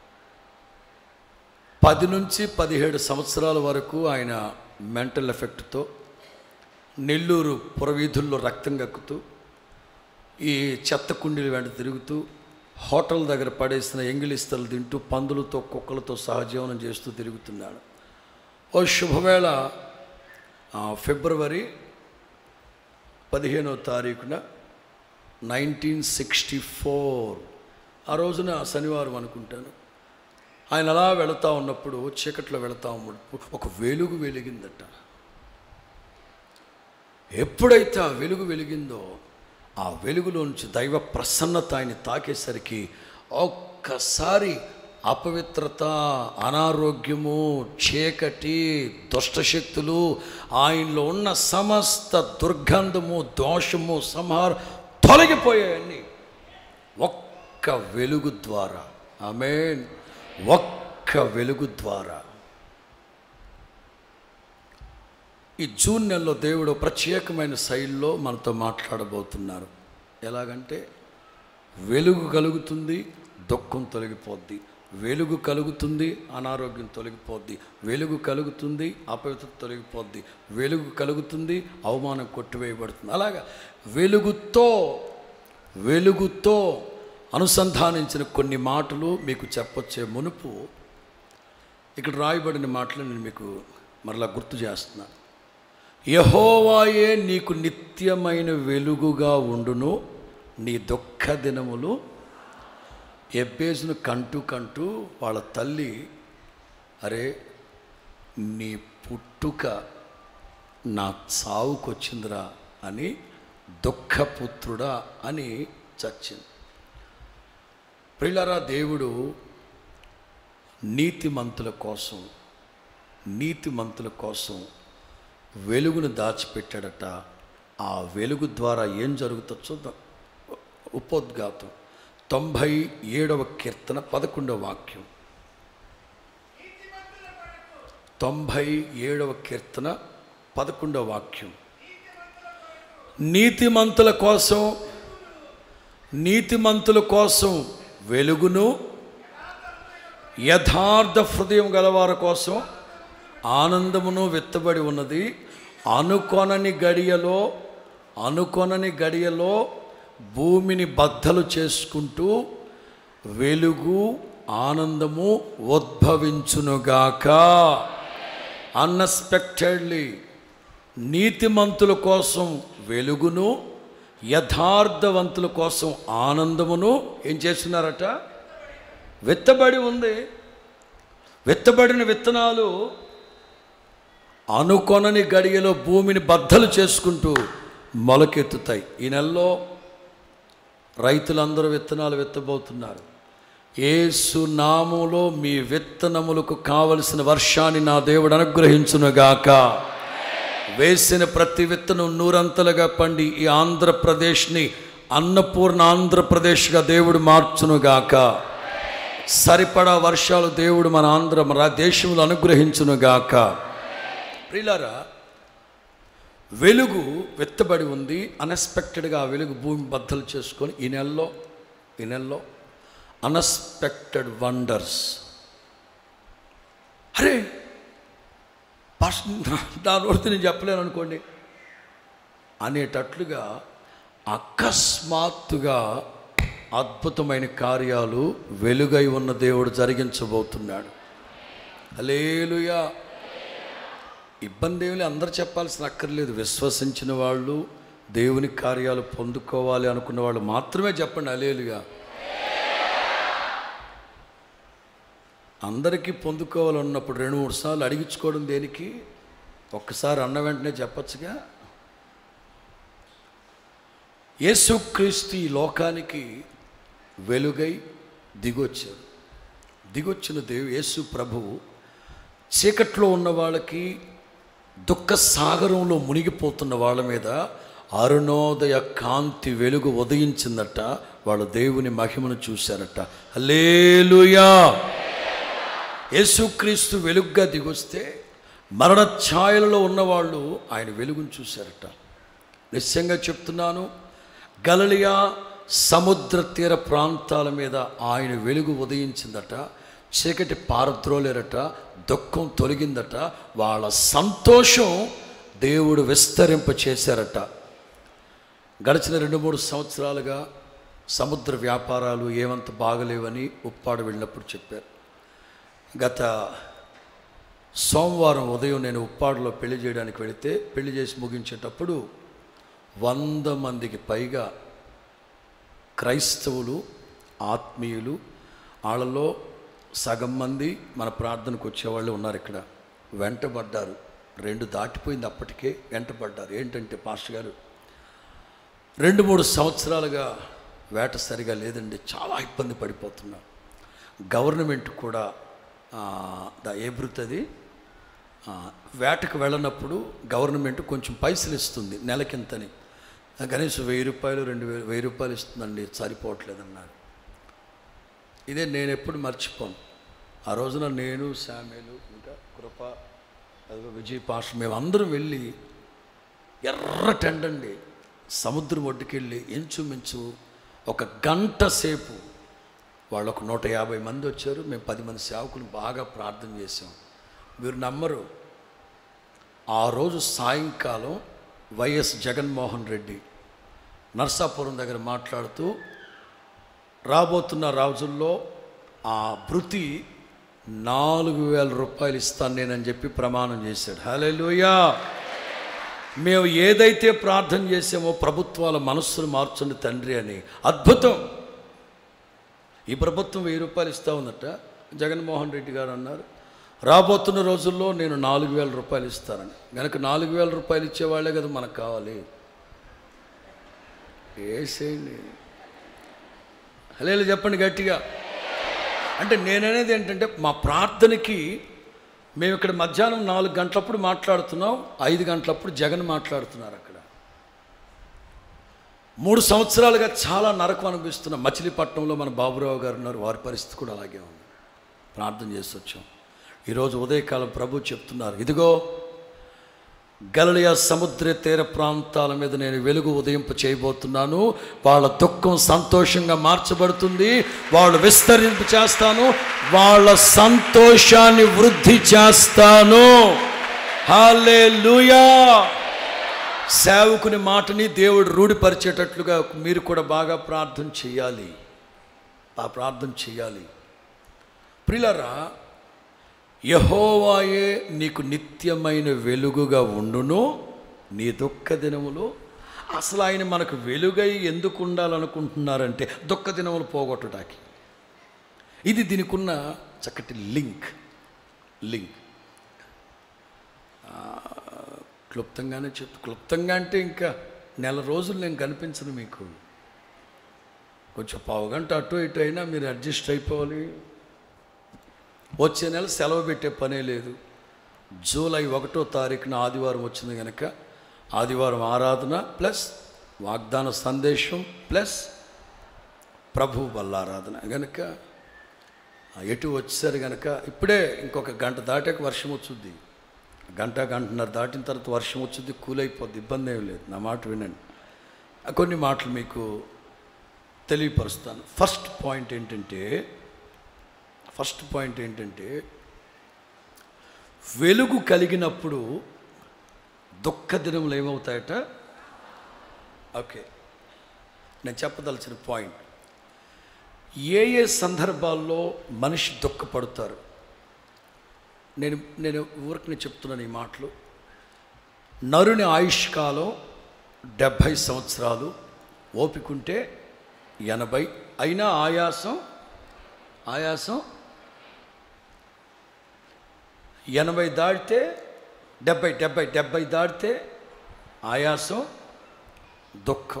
S1: పది నుంచి పదిహేడు సంవత్సరాల వరకు ఆయన మెంటల్ ఎఫెక్ట్తో నెల్లూరు పురవీధుల్లో రక్తం కక్కుతూ ఈ చెత్త కుండీల వెంట తిరుగుతూ హోటల్ దగ్గర పడేసిన ఎంగిలిస్తలు తింటూ పందులతో కుక్కలతో సహజీవనం చేస్తూ తిరుగుతున్నాడు ఓ శుభవేళ ఆ, ఫిబ్రవరి పదిహేనో తారీఖున నైన్టీన్ సిక్స్టీ ఫోర్ ఆ రోజున శనివారం అనుకుంటాను ఆయన అలా వెళతా ఉన్నప్పుడు చీకట్లో వెళతా ఉన్నప్పుడు ఒక వెలుగు వెలిగిందట ఎప్పుడైతే ఆ వెలుగు వెలిగిందో ఆ వెలుగులో నుంచి దైవ ప్రసన్నత ఆయన తాకేసరికి ఒక్కసారి అపవిత్రత అనారోగ్యము చీకటి దుష్టశక్తులు ఆయనలో ఉన్న సమస్త దుర్గంధము దోషము సంహారం తొలగిపోయాయన్నీ ఒక్క వెలుగు ద్వారా ఆమేన్ ఒక్క వెలుగు ద్వారా ఈ జూన్ నెలలో దేవుడు ప్రత్యేకమైన శైలిలో మనతో మాట్లాడబోతున్నారు ఎలాగంటే వెలుగు కలుగుతుంది దుఃఖం తొలగిపోద్ది వెలుగు కలుగుతుంది అనారోగ్యం తొలగిపోద్ది వెలుగు కలుగుతుంది అపవిత్రత తొలగిపోద్ది వెలుగు కలుగుతుంది అవమానం కొట్టివేయబడుతుంది అలాగా వెలుగుతో వెలుగుతో అనుసంధానించిన కొన్ని మాటలు మీకు చెప్పొచ్చే మునుపు ఇక్కడ రాయబడిన మాటలు నేను మీకు మరలా గుర్తు చేస్తున్నాను యహోవాయే నీకు నిత్యమైన వెలుగుగా ఉండును నీ దుఃఖ దినములు ఎబ్బేజును కంటూ కంటూ వాళ్ళ తల్లి అరే నీ పుట్టుక నా చావుకొచ్చిందిరా అని దుఃఖపుత్రుడా అని చచ్చింది ప్రిలరా దేవుడు నీతిమంతుల కోసం నీతిమంతుల కోసం వెలుగును దాచిపెట్టాడట ఆ వెలుగు ద్వారా ఏం జరుగుతుందో చూద్దాం ఉపోద్ఘాతం తొంభై ఏడవ కీర్తన పదకొండవ వాక్యం తొంభై ఏడవ కీర్తన పదకొండవ వాక్యం నీతిమంతుల కోసం నీతిమంతుల కోసం వెలుగును యథార్థ హృదయం గలవారి కోసం ఆనందమును వెత్తబడి ఉన్నది అనుకొనని గడియలో అనుకొనని గడియలో భూమిని బద్దలు చేసుకుంటూ వెలుగు ఆనందము ఉద్భవించునుగాక అన్ఎక్స్పెక్టెడ్లీ నీతిమంతుల కోసం వెలుగును యథార్థవంతుల కోసం ఆనందమును ఏం చేస్తున్నారట విత్తబడి ఉంది విత్తబడిన విత్తనాలు అనుకొనని గడియలో భూమిని బద్దలు చేసుకుంటూ మొలకెత్తుతాయి ఈ నెలలో రైతులందరూ విత్తనాలు విత్తబోతున్నారు ఏసు నామములో మీ విత్తనములకు కావలసిన వర్షాన్ని నా దేవుడు అనుగ్రహించునుగాక వేసిన ప్రతి విత్తనం నూరంతలుగా పండి ఈ ఆంధ్రప్రదేశ్ని అన్నపూర్ణ ఆంధ్రప్రదేశ్గా దేవుడు మార్చునుగాక సరిపడా వర్షాలు దేవుడు మన ఆంధ్ర మన దేశంలో అనుగ్రహించునుగాక ప్రిలారా వెలుగు వెత్తబడి ఉంది అన్ఎక్స్పెక్టెడ్గా ఆ వెలుగు భూమి బద్దలు చేసుకొని ఈ నెలలో ఈ నెలలో అన్ఎక్స్పెక్టెడ్ వండర్స్ అరే పాస్ నా నోడితే నేను చెప్పలేను అనుకోండి అనేటట్లుగా అకస్మాత్తుగా అద్భుతమైన కార్యాలు వెలుగై ఉన్న దేవుడు జరిగించబోతున్నాడు అలేలుయా ఇబ్బంది ఏమి లేదు, అందరు చెప్పాల్సిన అక్కర్లేదు విశ్వసించిన వాళ్ళు దేవుని కార్యాలు పొందుకోవాలి అనుకున్న వాళ్ళు మాత్రమే చెప్పండి అలేలుగా అందరికీ పొందుకోవాలన్నప్పుడు రెండు మూడు సార్లు అడిగించుకోవడం దేనికి ఒక్కసారి అన్న వెంటనే చెప్పచ్చుగా యేసుక్రీస్తు ఈ లోకానికి వెలుగై దిగొచ్చారు దిగొచ్చిన దేవు యేసు ప్రభువు చీకట్లో ఉన్న వాళ్ళకి దుఃఖ సాగరంలో మునిగిపోతున్న వాళ్ళ మీద అరుణోదయ కాంతి వెలుగు ఉదయించిందట వాళ్ళ దేవుని మహిమను చూశారట హల్లెలూయా యేసుక్రీస్తు వెలుగ్గా దిగొస్తే మరణ ఛాయలలో ఉన్నవాళ్ళు ఆయన వెలుగును చూశారట నిశ్చయంగా చెప్తున్నాను గలలియా సముద్ర తీర ప్రాంతాల మీద ఆయన వెలుగు ఉదయించిందట చీకటి పారద్రోలేరట దుఃఖం తొలగిందట వాళ్ళ సంతోషం దేవుడు విస్తరింప చేశారట గడిచిన రెండు మూడు సంవత్సరాలుగా సముద్ర వ్యాపారాలు ఏమంత బాగలేవని ఉప్పాడు వెళ్ళినప్పుడు చెప్పారు గత సోమవారం ఉదయం నేను ఉప్పాడులో పెళ్లి చేయడానికి వెళితే పెళ్లి చేసి ముగించేటప్పుడు వంద మందికి పైగా క్రైస్తవులు ఆత్మీయులు వాళ్ళలో సగం మంది మన ప్రార్థనకు వచ్చేవాళ్ళు ఉన్నారు ఇక్కడ వెంటబడ్డారు రెండు దాటిపోయింది అప్పటికే వెంటబడ్డారు ఏంటంటే పాస్టర్ గారు రెండు మూడు సంవత్సరాలుగా వేట సరిగా లేదండి చాలా ఇబ్బంది పడిపోతున్నాం గవర్నమెంట్ కూడా ఆ, దా ఏబృతది ఆ, వేటకు వెళ్ళనప్పుడు గవర్నమెంట్ కొంచెం పైసలు ఇస్తుంది నెలకింతని కనీసం వెయ్యి రూపాయలు రెండు వేలు వెయ్యి రూపాయలు ఇస్తుందండి సరిపోవట్లేదన్నారు ఇదే నేను ఎప్పుడు మర్చిపోను ఆ రోజున నేను శామ్యులు ఇంకా కృప అదిగో విజయ్ పాష్ మేమందరం వెళ్ళి ఎర్ర టెండండి సముద్రం ఒడ్డుకెళ్ళి ఇంచుమించు ఒక గంట సేపు వాళ్ళు ఒక నూట యాభై మంది వచ్చారు మేము పది మంది సేవకులు బాగా ప్రార్థన చేసాం మీరు నమ్మరు ఆ రోజు సాయంకాలం వైఎస్ జగన్మోహన్ రెడ్డి నర్సాపురం దగ్గర మాట్లాడుతూ రాబోతున్న రోజుల్లో ఆ భృతి నాలుగు వేల రూపాయలు ఇస్తాను నేనని చెప్పి ప్రమాణం చేశాడు హల్లెలూయా మేము ఏదైతే ప్రార్థన చేసామో ప్రభుత్వాల మనస్సును మార్చండి తండ్రి అని అద్భుతం ఈ ప్రభుత్వం వెయ్యి రూపాయలు ఇస్తా ఉందట జగన్మోహన్ రెడ్డి గారు అన్నారు రాబోతున్న రోజుల్లో నేను నాలుగు వేల రూపాయలు ఇస్తానని కనుక నాలుగు వేల రూపాయలు ఇచ్చేవాళ్ళే కదా మనకు కావాలి వేసేయండి హలేలు చెప్పండి గట్టిగా అంటే నేననేది ఏంటంటే మా ప్రార్థనకి మేము ఇక్కడ మధ్యాహ్నం నాలుగు గంటలప్పుడు మాట్లాడుతున్నాం ఐదు గంటలప్పుడు జగన్ మాట్లాడుతున్నారు అక్కడ మూడు సంవత్సరాలుగా చాలా నరకం అనిపిస్తున్నాం మచిలీపట్నంలో మన బాబురావు గారు ఉన్నారు వారి పరిస్థితి కూడా అలాగే ఉంది ప్రార్థన చేసి వచ్చాం ఈరోజు ఉదయకాలం ప్రభు చెప్తున్నారు ఇదిగో గలలియా సముద్ర తీర ప్రాంతాల మీద నేను వెలుగు ఉదయింప చేయబోతున్నాను వాళ్ళ దుఃఖం సంతోషంగా మార్చబడుతుంది వాళ్ళు విస్తరింపు చేస్తాను వాళ్ళ సంతోషాన్ని వృద్ధి చేస్తాను హాలే సేవకుని మాటని దేవుడు రూఢిపరిచేటట్లుగా మీరు కూడా బాగా ప్రార్థన చేయాలి ఆ ప్రార్థన చేయాలి ప్రిలరా యహోవాయే నీకు నిత్యమైన వెలుగుగా ఉండును నీ దుఃఖ దినములు అసలు ఆయన మనకు వెలుగై ఎందుకు ఉండాలనుకుంటున్నారంటే దుఃఖ దినములు పోగొట్టడానికి ఇది దీనికున్న చక్కటి లింక్ లింక్ ఆ, క్లుప్తంగానే చెప్తూ క్లుప్తంగా అంటే ఇంకా నెల రోజులు నేను కనిపించను మీకు కొంచెం పావు గంట అటు ఇటు అయినా మీరు అడ్జస్ట్ అయిపోవాలి వచ్చే నెల సెలవు పెట్టే పనే లేదు జూలై ఒకటో తారీఖున ఆదివారం వచ్చింది కనుక ఆదివారం ఆరాధన ప్లస్ వాగ్దాన సందేశం ప్లస్ ప్రభు వల్లారాధన కనుక ఎటు వచ్చారు కనుక ఇప్పుడే ఇంకొక గంట దాటాక వర్షం వచ్చుద్ది గంట గంటన్నర దాటిన తర్వాత వర్షం వచ్చుద్ది కూలైపోద్ది ఇబ్బంది ఏం లేదు నా మాట వినండి కొన్ని మాటలు మీకు తెలియపరుస్తాను ఫస్ట్ పాయింట్ ఏంటంటే ఫస్ట్ పాయింట్ ఏంటంటే వెలుగు కలిగినప్పుడు దుఃఖ దినములు ఏమవుతాయట ఓకే నేను చెప్పదలసిన పాయింట్ ఏ ఏ సందర్భాల్లో మనిషి దుఃఖపడతారు నేను నేను ఊరికి నేను చెప్తున్నాను ఈ మాటలు నరుని ఆయుష్ కాలం డెబ్భై సంవత్సరాలు ఓపికంటే ఎనభై అయినా ఆయాసం ఆయాసం ఎనభై దాటితే డెబ్బై డెబ్బై డెబ్బై దాటితే ఆయాసం దుఃఖం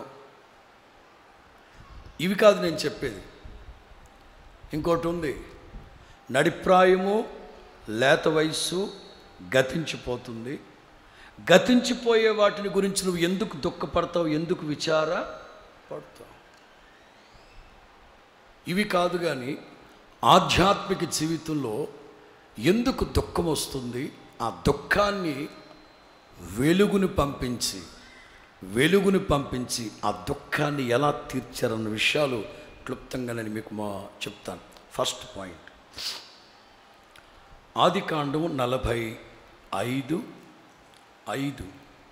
S1: ఇవి కాదు నేను చెప్పేది ఇంకోటి ఉంది నడిప్రాయము లేత వయస్సు గతించిపోతుంది గతించిపోయే వాటిని గురించి నువ్వు ఎందుకు దుఃఖపడతావు ఎందుకు విచార పడతావు ఇవి కాదు కానీ ఆధ్యాత్మిక జీవితంలో ఎందుకు దుఃఖం వస్తుంది ఆ దుఃఖాన్ని వెలుగుని పంపించి వెలుగుని పంపించి ఆ దుఃఖాన్ని ఎలా తీర్చారన్న విషయాలు క్లుప్తంగా నేను మీకు మా చెప్తాను ఫస్ట్ పాయింట్ ఆది కాండం నలభై ఐదు ఐదు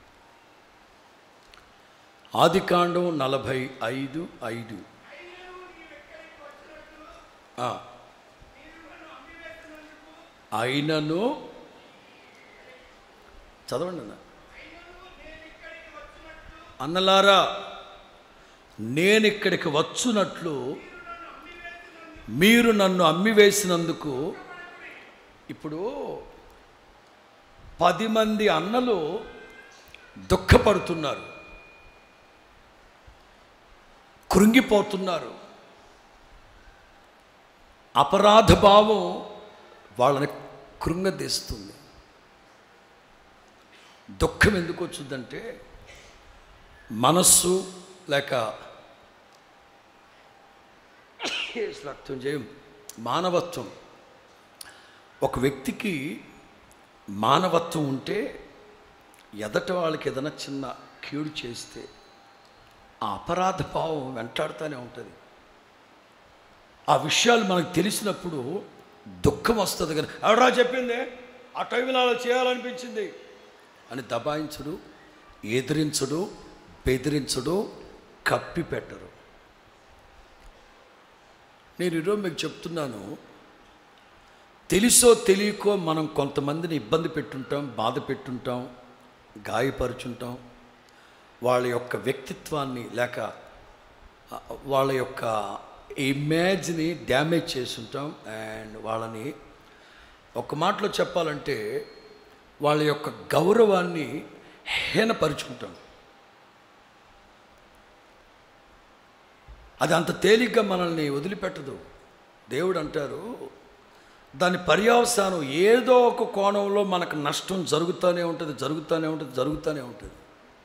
S1: ఆది కాండం నలభై ఐదు ఐదు ఆ. అయినను చదవండి అన్న అన్నలారా నేను ఇక్కడికి వచ్చునట్లు మీరు నన్ను అమ్మివేసినందుకు ఇప్పుడు పది మంది అన్నలు దుఃఖపడుతున్నారు కృంగిపోతున్నారు అపరాధ భావం వాళ్ళని కృంగదీస్తుంది దుఃఖం ఎందుకు వచ్చిందంటే మనస్సు లేక రక్తం చేయం మానవత్వం ఒక వ్యక్తికి మానవత్వం ఉంటే ఎదట వాళ్ళకి ఏదైనా చిన్న కీడు చేస్తే ఆ అపరాధ భావం వెంటాడుతూనే ఉంటుంది ఆ విషయాలు మనకు తెలిసినప్పుడు దుఃఖం వస్తుంది కానీ ఎవరా చెప్పింది ఆ టైంలో అలా చేయాలనిపించింది అని దబాయించుడు ఎదిరించుడు బెదిరించుడు కప్పి పెట్టరు నేను ఈరోజు మీకు చెప్తున్నాను తెలుసో తెలియకో మనం కొంతమందిని ఇబ్బంది పెట్టుంటాం బాధ పెట్టుంటాం గాయపరుచుంటాం వాళ్ళ యొక్క వ్యక్తిత్వాన్ని లేక ఆ, వాళ్ళ యొక్క ఇమేజ్ని డ్యామేజ్ చేసుంటాం అండ్ వాళ్ళని ఒక మాటలో చెప్పాలంటే వాళ్ళ యొక్క గౌరవాన్ని హీనపరుచుకుంటాం అది అంత తేలిగ్గా మనల్ని వదిలిపెట్టదు దేవుడు అంటారు దాని పర్యవసానం ఏదో ఒక కోణంలో మనకు నష్టం జరుగుతూనే ఉంటుంది జరుగుతూనే ఉంటుంది జరుగుతూనే ఉంటుంది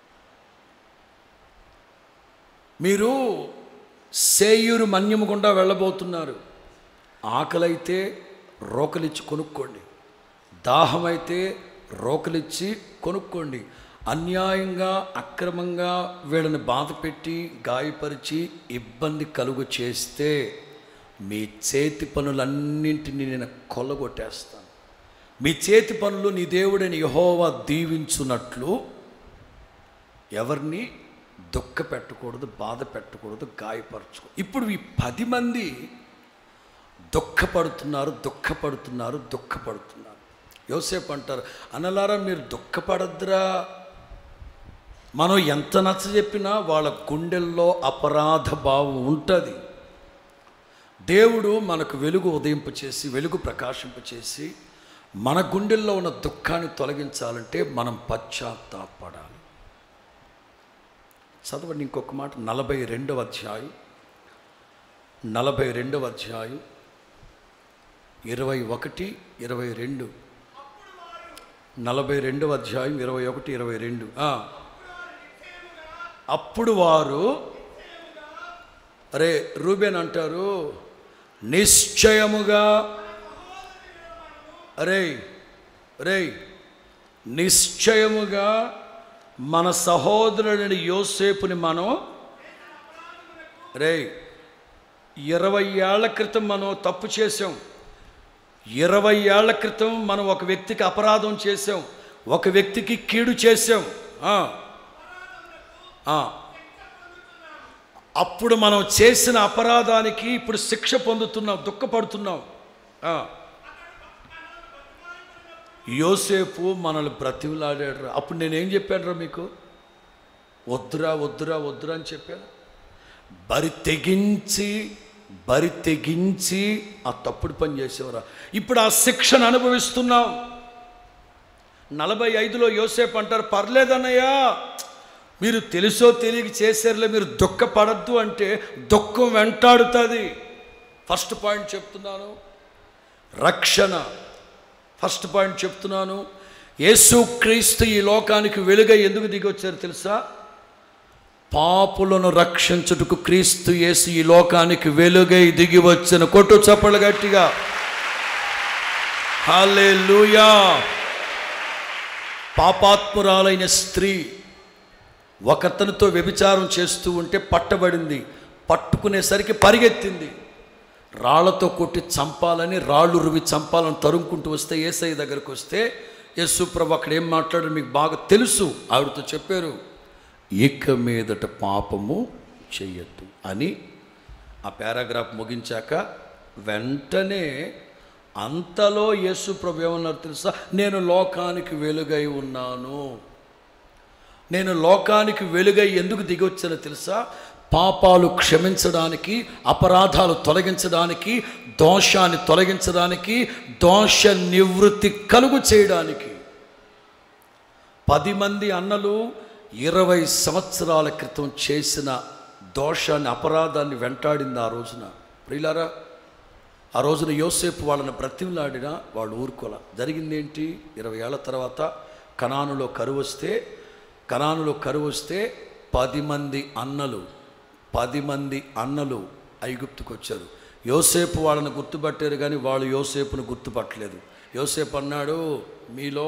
S1: మీరు సేయూరు మన్యము గుండా వెళ్ళబోతున్నారు ఆకలైతే రోకలిచ్చి కొనుక్కోండి దాహమైతే రోకలిచ్చి కొనుక్కోండి అన్యాయంగా అక్రమంగా వీళ్ళని బాధ పెట్టి గాయపరిచి ఇబ్బంది కలుగు చేస్తే మీ చేతి పనులన్నింటినీ నేను కొల్లగొట్టేస్తాను మీ చేతి పనులు నీ దేవుడైన యహోవా దీవించున్నట్లు ఎవరిని దుఃఖ పెట్టకూడదు బాధ పెట్టకూడదు గాయపరచుకో ఇప్పుడు ఈ పది మంది దుఃఖపడుతున్నారు దుఃఖపడుతున్నారు దుఃఖపడుతున్నారు యోసేపు అంటారు అనలారా మీరు దుఃఖపడద్దురా మనం ఎంత నచ్చ చెప్పినా వాళ్ళ గుండెల్లో అపరాధ భావం ఉంటుంది దేవుడు మనకు వెలుగు ఉదయింపు చేసి వెలుగు ప్రకాశింప చేసి మన గుండెల్లో ఉన్న దుఃఖాన్ని తొలగించాలంటే మనం పశ్చాత్తాపడాలి చదవండి ఇంకొక మాట నలభై రెండవ అధ్యాయం నలభై రెండవ అధ్యాయం ఇరవై ఒకటి ఇరవై రెండు నలభై రెండవ అధ్యాయం ఇరవై ఒకటి ఇరవై రెండు ఆ. అప్పుడు వారు అరే రూబేన్ అంటారు నిశ్చయముగా అరే రే నిశ్చయముగా మన సహోదరుడిని యోసేపుని మనం రే ఇరవై ఏళ్ల క్రితం మనం తప్పు చేసాం ఇరవై ఏళ్ల క్రితం మనం ఒక వ్యక్తికి అపరాధం చేసాం ఒక వ్యక్తికి కీడు చేసాం ఆ. ఆ. అప్పుడు మనం చేసిన అపరాధానికి ఇప్పుడు శిక్ష పొందుతున్నాం దుఃఖపడుతున్నాం ఆ. యోసేపు మనల్ని బ్రతిమలాడాడు అప్పుడు నేనేం చెప్పాను మీకు వద్దురా వద్దురా వద్దురా అని చెప్పాను బరి తెగించి బరి తెగించి ఆ తప్పుడు పని చేసేవరా ఇప్పుడు ఆ శిక్షను అనుభవిస్తున్నాం నలభై ఐదులో యోసేపు అంటారు పర్లేదన్నయ్యా మీరు తెలుసో తెలియక చేశారులే మీరు దుఃఖపడద్దు అంటే దుఃఖం వెంటాడుతుంది ఫస్ట్ పాయింట్ చెప్తున్నాను రక్షణ ఫస్ట్ పాయింట్ చెప్తున్నాను యేసుక్రీస్తు ఈ లోకానికి వెలుగై ఎందుకు దిగొచ్చారు తెలుసా పాపులను రక్షించుటకు క్రీస్తు యేసు ఈ లోకానికి వెలుగై దిగి వచ్చిన కొట్టు చప్పలు గట్టిగా హల్లెలూయా పాపాత్మురాలైన స్త్రీ ఒకతనితో వ్యభిచారం చేస్తూ ఉంటే పట్టబడింది పట్టుకునేసరికి పరిగెత్తింది రాళ్లతో కొట్టి చంపాలని రాళ్ళు రువి చంపాలని తరుముకుంటూ వస్తే ఏసఐ దగ్గరకు వస్తే యేసుప్రభు అక్కడ ఏం మాట్లాడారు మీకు బాగా తెలుసు ఆవిడతో చెప్పారు ఇక మీదట పాపము చెయ్యొద్దు అని ఆ పారాగ్రాఫ్ ముగించాక వెంటనే అంతలో యేసు ప్రభు ఏమన్నారు తెలుసా నేను లోకానికి వెలుగై ఉన్నాను నేను లోకానికి వెలుగై ఎందుకు దిగొచ్చానో తెలుసా పాపాలు క్షమించడానికి అపరాధాలు తొలగించడానికి దోషాన్ని తొలగించడానికి దోష నివృత్తి కలుగు చేయడానికి పది మంది అన్నలు ఇరవై సంవత్సరాల క్రితం చేసిన దోషాన్ని అపరాధాన్ని వెంటాడింది ఆ రోజున ప్రియులారా ఆ రోజున యోసేపు వాళ్ళని బ్రతిమలాడినా వాళ్ళు ఊరుకోల జరిగింది ఏంటి ఇరవై ఏళ్ళ తర్వాత కనానులో కరువు వస్తే కనానులో కరువు వస్తే పది మంది అన్నలు పది మంది అన్నలు ఐగుప్తుకు వచ్చారు యోసేపు వాళ్ళని గుర్తుపట్టారు కానీ వాళ్ళు యోసేపును గుర్తుపట్టలేదు యోసేపు అన్నాడు మీలో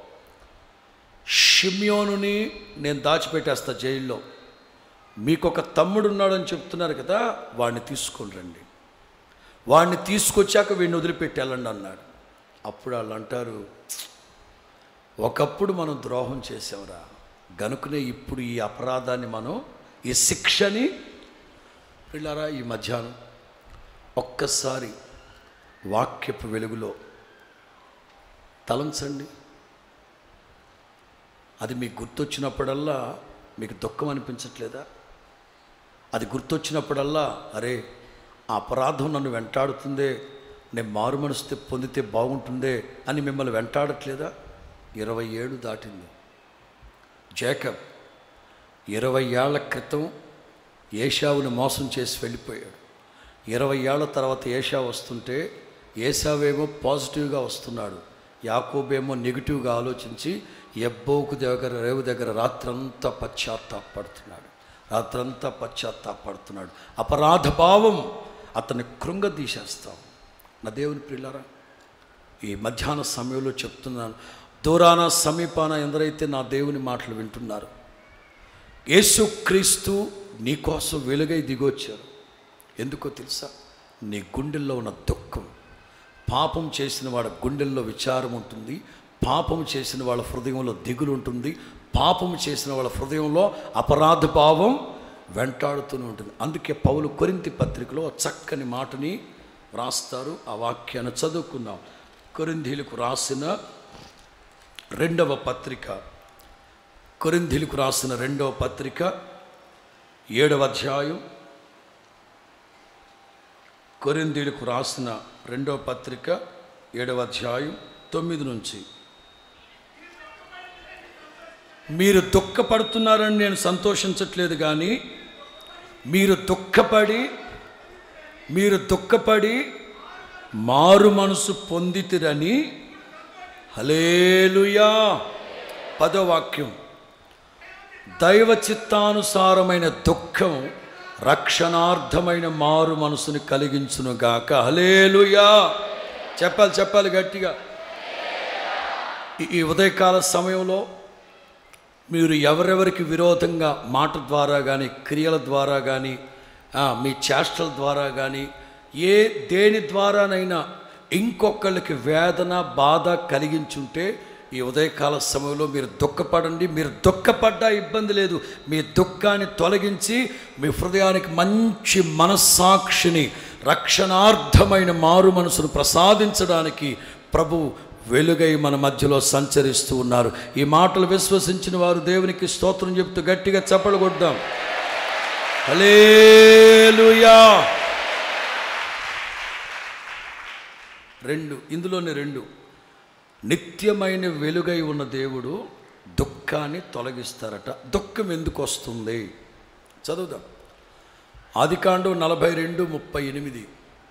S1: షిమ్యోనుని నేను దాచిపెట్టేస్తా జైల్లో మీకు ఒక తమ్ముడు ఉన్నాడని చెప్తున్నారు కదా వాడిని తీసుకొని రండి వాడిని తీసుకొచ్చాక వీడిని వదిలిపెట్టి వెళ్ళండి అన్నాడు అప్పుడు వాళ్ళు అంటారు ఒకప్పుడు మనం ద్రోహం చేసాంరా గనుకనే ఇప్పుడు ఈ అపరాధాన్ని మనం ఈ శిక్షని పిల్లరా ఈ మధ్యాహ్నం ఒక్కసారి వాక్యపు వెలుగులో తలంచండి అది మీకు గుర్తొచ్చినప్పుడల్లా మీకు దుఃఖం అనిపించట్లేదా అది గుర్తొచ్చినప్పుడల్లా అరే ఆ అపరాధం నన్ను వెంటాడుతుందే నేను మారు మనసు పొందితే బాగుంటుందే అని మిమ్మల్ని వెంటాడట్లేదా ఇరవై ఏళ్ళు దాటింది జేకబ్ ఇరవై ఏళ్ల క్రితం ఏషావుని మోసం చేసి వెళ్ళిపోయాడు ఇరవై ఏళ్ల తర్వాత ఏషా వస్తుంటే ఏషావేమో పాజిటివ్గా వస్తున్నాడు యాకోబేమో నెగిటివ్గా ఆలోచించి ఎబ్బోకు దగ్గర రేవు దగ్గర రాత్రంతా పశ్చాత్తాపడుతున్నాడు రాత్రంతా పశ్చాత్తాపడుతున్నాడు అపరాధ భావం అతన్ని కృంగదీసేస్తాం నా దేవుని ప్రియులారా ఈ మధ్యాహ్న సమయంలో చెప్తున్నాను దూరాన సమీపాన ఎందరైతే నా దేవుని మాటలు వింటున్నారు యేసుక్రీస్తు నీకోసం వెలుగై దిగొచ్చారు ఎందుకో తెలుసా నీ గుండెల్లో ఉన్న దుఃఖం పాపం చేసిన వాడి గుండెల్లో విచారం ఉంటుంది పాపం చేసిన వాళ్ళ హృదయంలో దిగులు ఉంటుంది పాపం చేసిన వాళ్ళ హృదయంలో అపరాధ భావం వెంటాడుతూనే ఉంటుంది అందుకే పౌలు కొరింతి పత్రికలో ఒక చక్కని మాటని వ్రాస్తారు ఆ వాక్యాన్ని చదువుకుందాం కొరింథీలకు రాసిన రెండవ పత్రిక కొరింథీలకు రాసిన రెండవ పత్రిక ఏడవ అధ్యాయం కొరింథీలకు రాసిన రెండవ పత్రిక ఏడవ అధ్యాయం తొమ్మిది నుంచి మీరు దుఃఖపడుతున్నారని నేను సంతోషించట్లేదు కానీ మీరు దుఃఖపడి మీరు దుఃఖపడి మారు మనసు పొందితిరని హలేలుయా పదవాక్యం దైవ చిత్తానుసారమైన దుఃఖం రక్షణార్థమైన మారు మనసుని కలిగించునుగాక హలేలుయా చెప్పాలి చెప్పాలి గట్టిగా ఈ- ఈ ఉదయకాల సమయంలో మీరు ఎవరెవరికి విరోధంగా మాట ద్వారా కానీ క్రియల ద్వారా కానీ ఆ, మీ చేష్టల ద్వారా కానీ ఏ దేని ద్వారానైనా ఇంకొకళ్ళకి వేదన బాధ కలిగించుంటే ఈ ఉదయకాల సమయంలో మీరు దుఃఖపడండి మీరు దుఃఖపడ్డా ఇబ్బంది లేదు మీ దుఃఖాన్ని తొలగించి మీ హృదయానికి మంచి మనస్సాక్షిని రక్షణార్థమైన మారు మనసును ప్రసాదించడానికి ప్రభు వెలుగై మన మధ్యలో సంచరిస్తూ ఉన్నారు ఈ మాటలు విశ్వసించిన వారు దేవునికి స్తోత్రం చెప్తూ గట్టిగా చప్పలు కొడదాం హల్లెలూయా రెండు ఇందులోనే రెండు నిత్యమైన వెలుగై ఉన్న దేవుడు దుఃఖాన్ని తొలగిస్తారట దుఃఖం ఎందుకు వస్తుంది చదువుదాం ఆదికాండం నలభై రెండు ముప్పై ఎనిమిది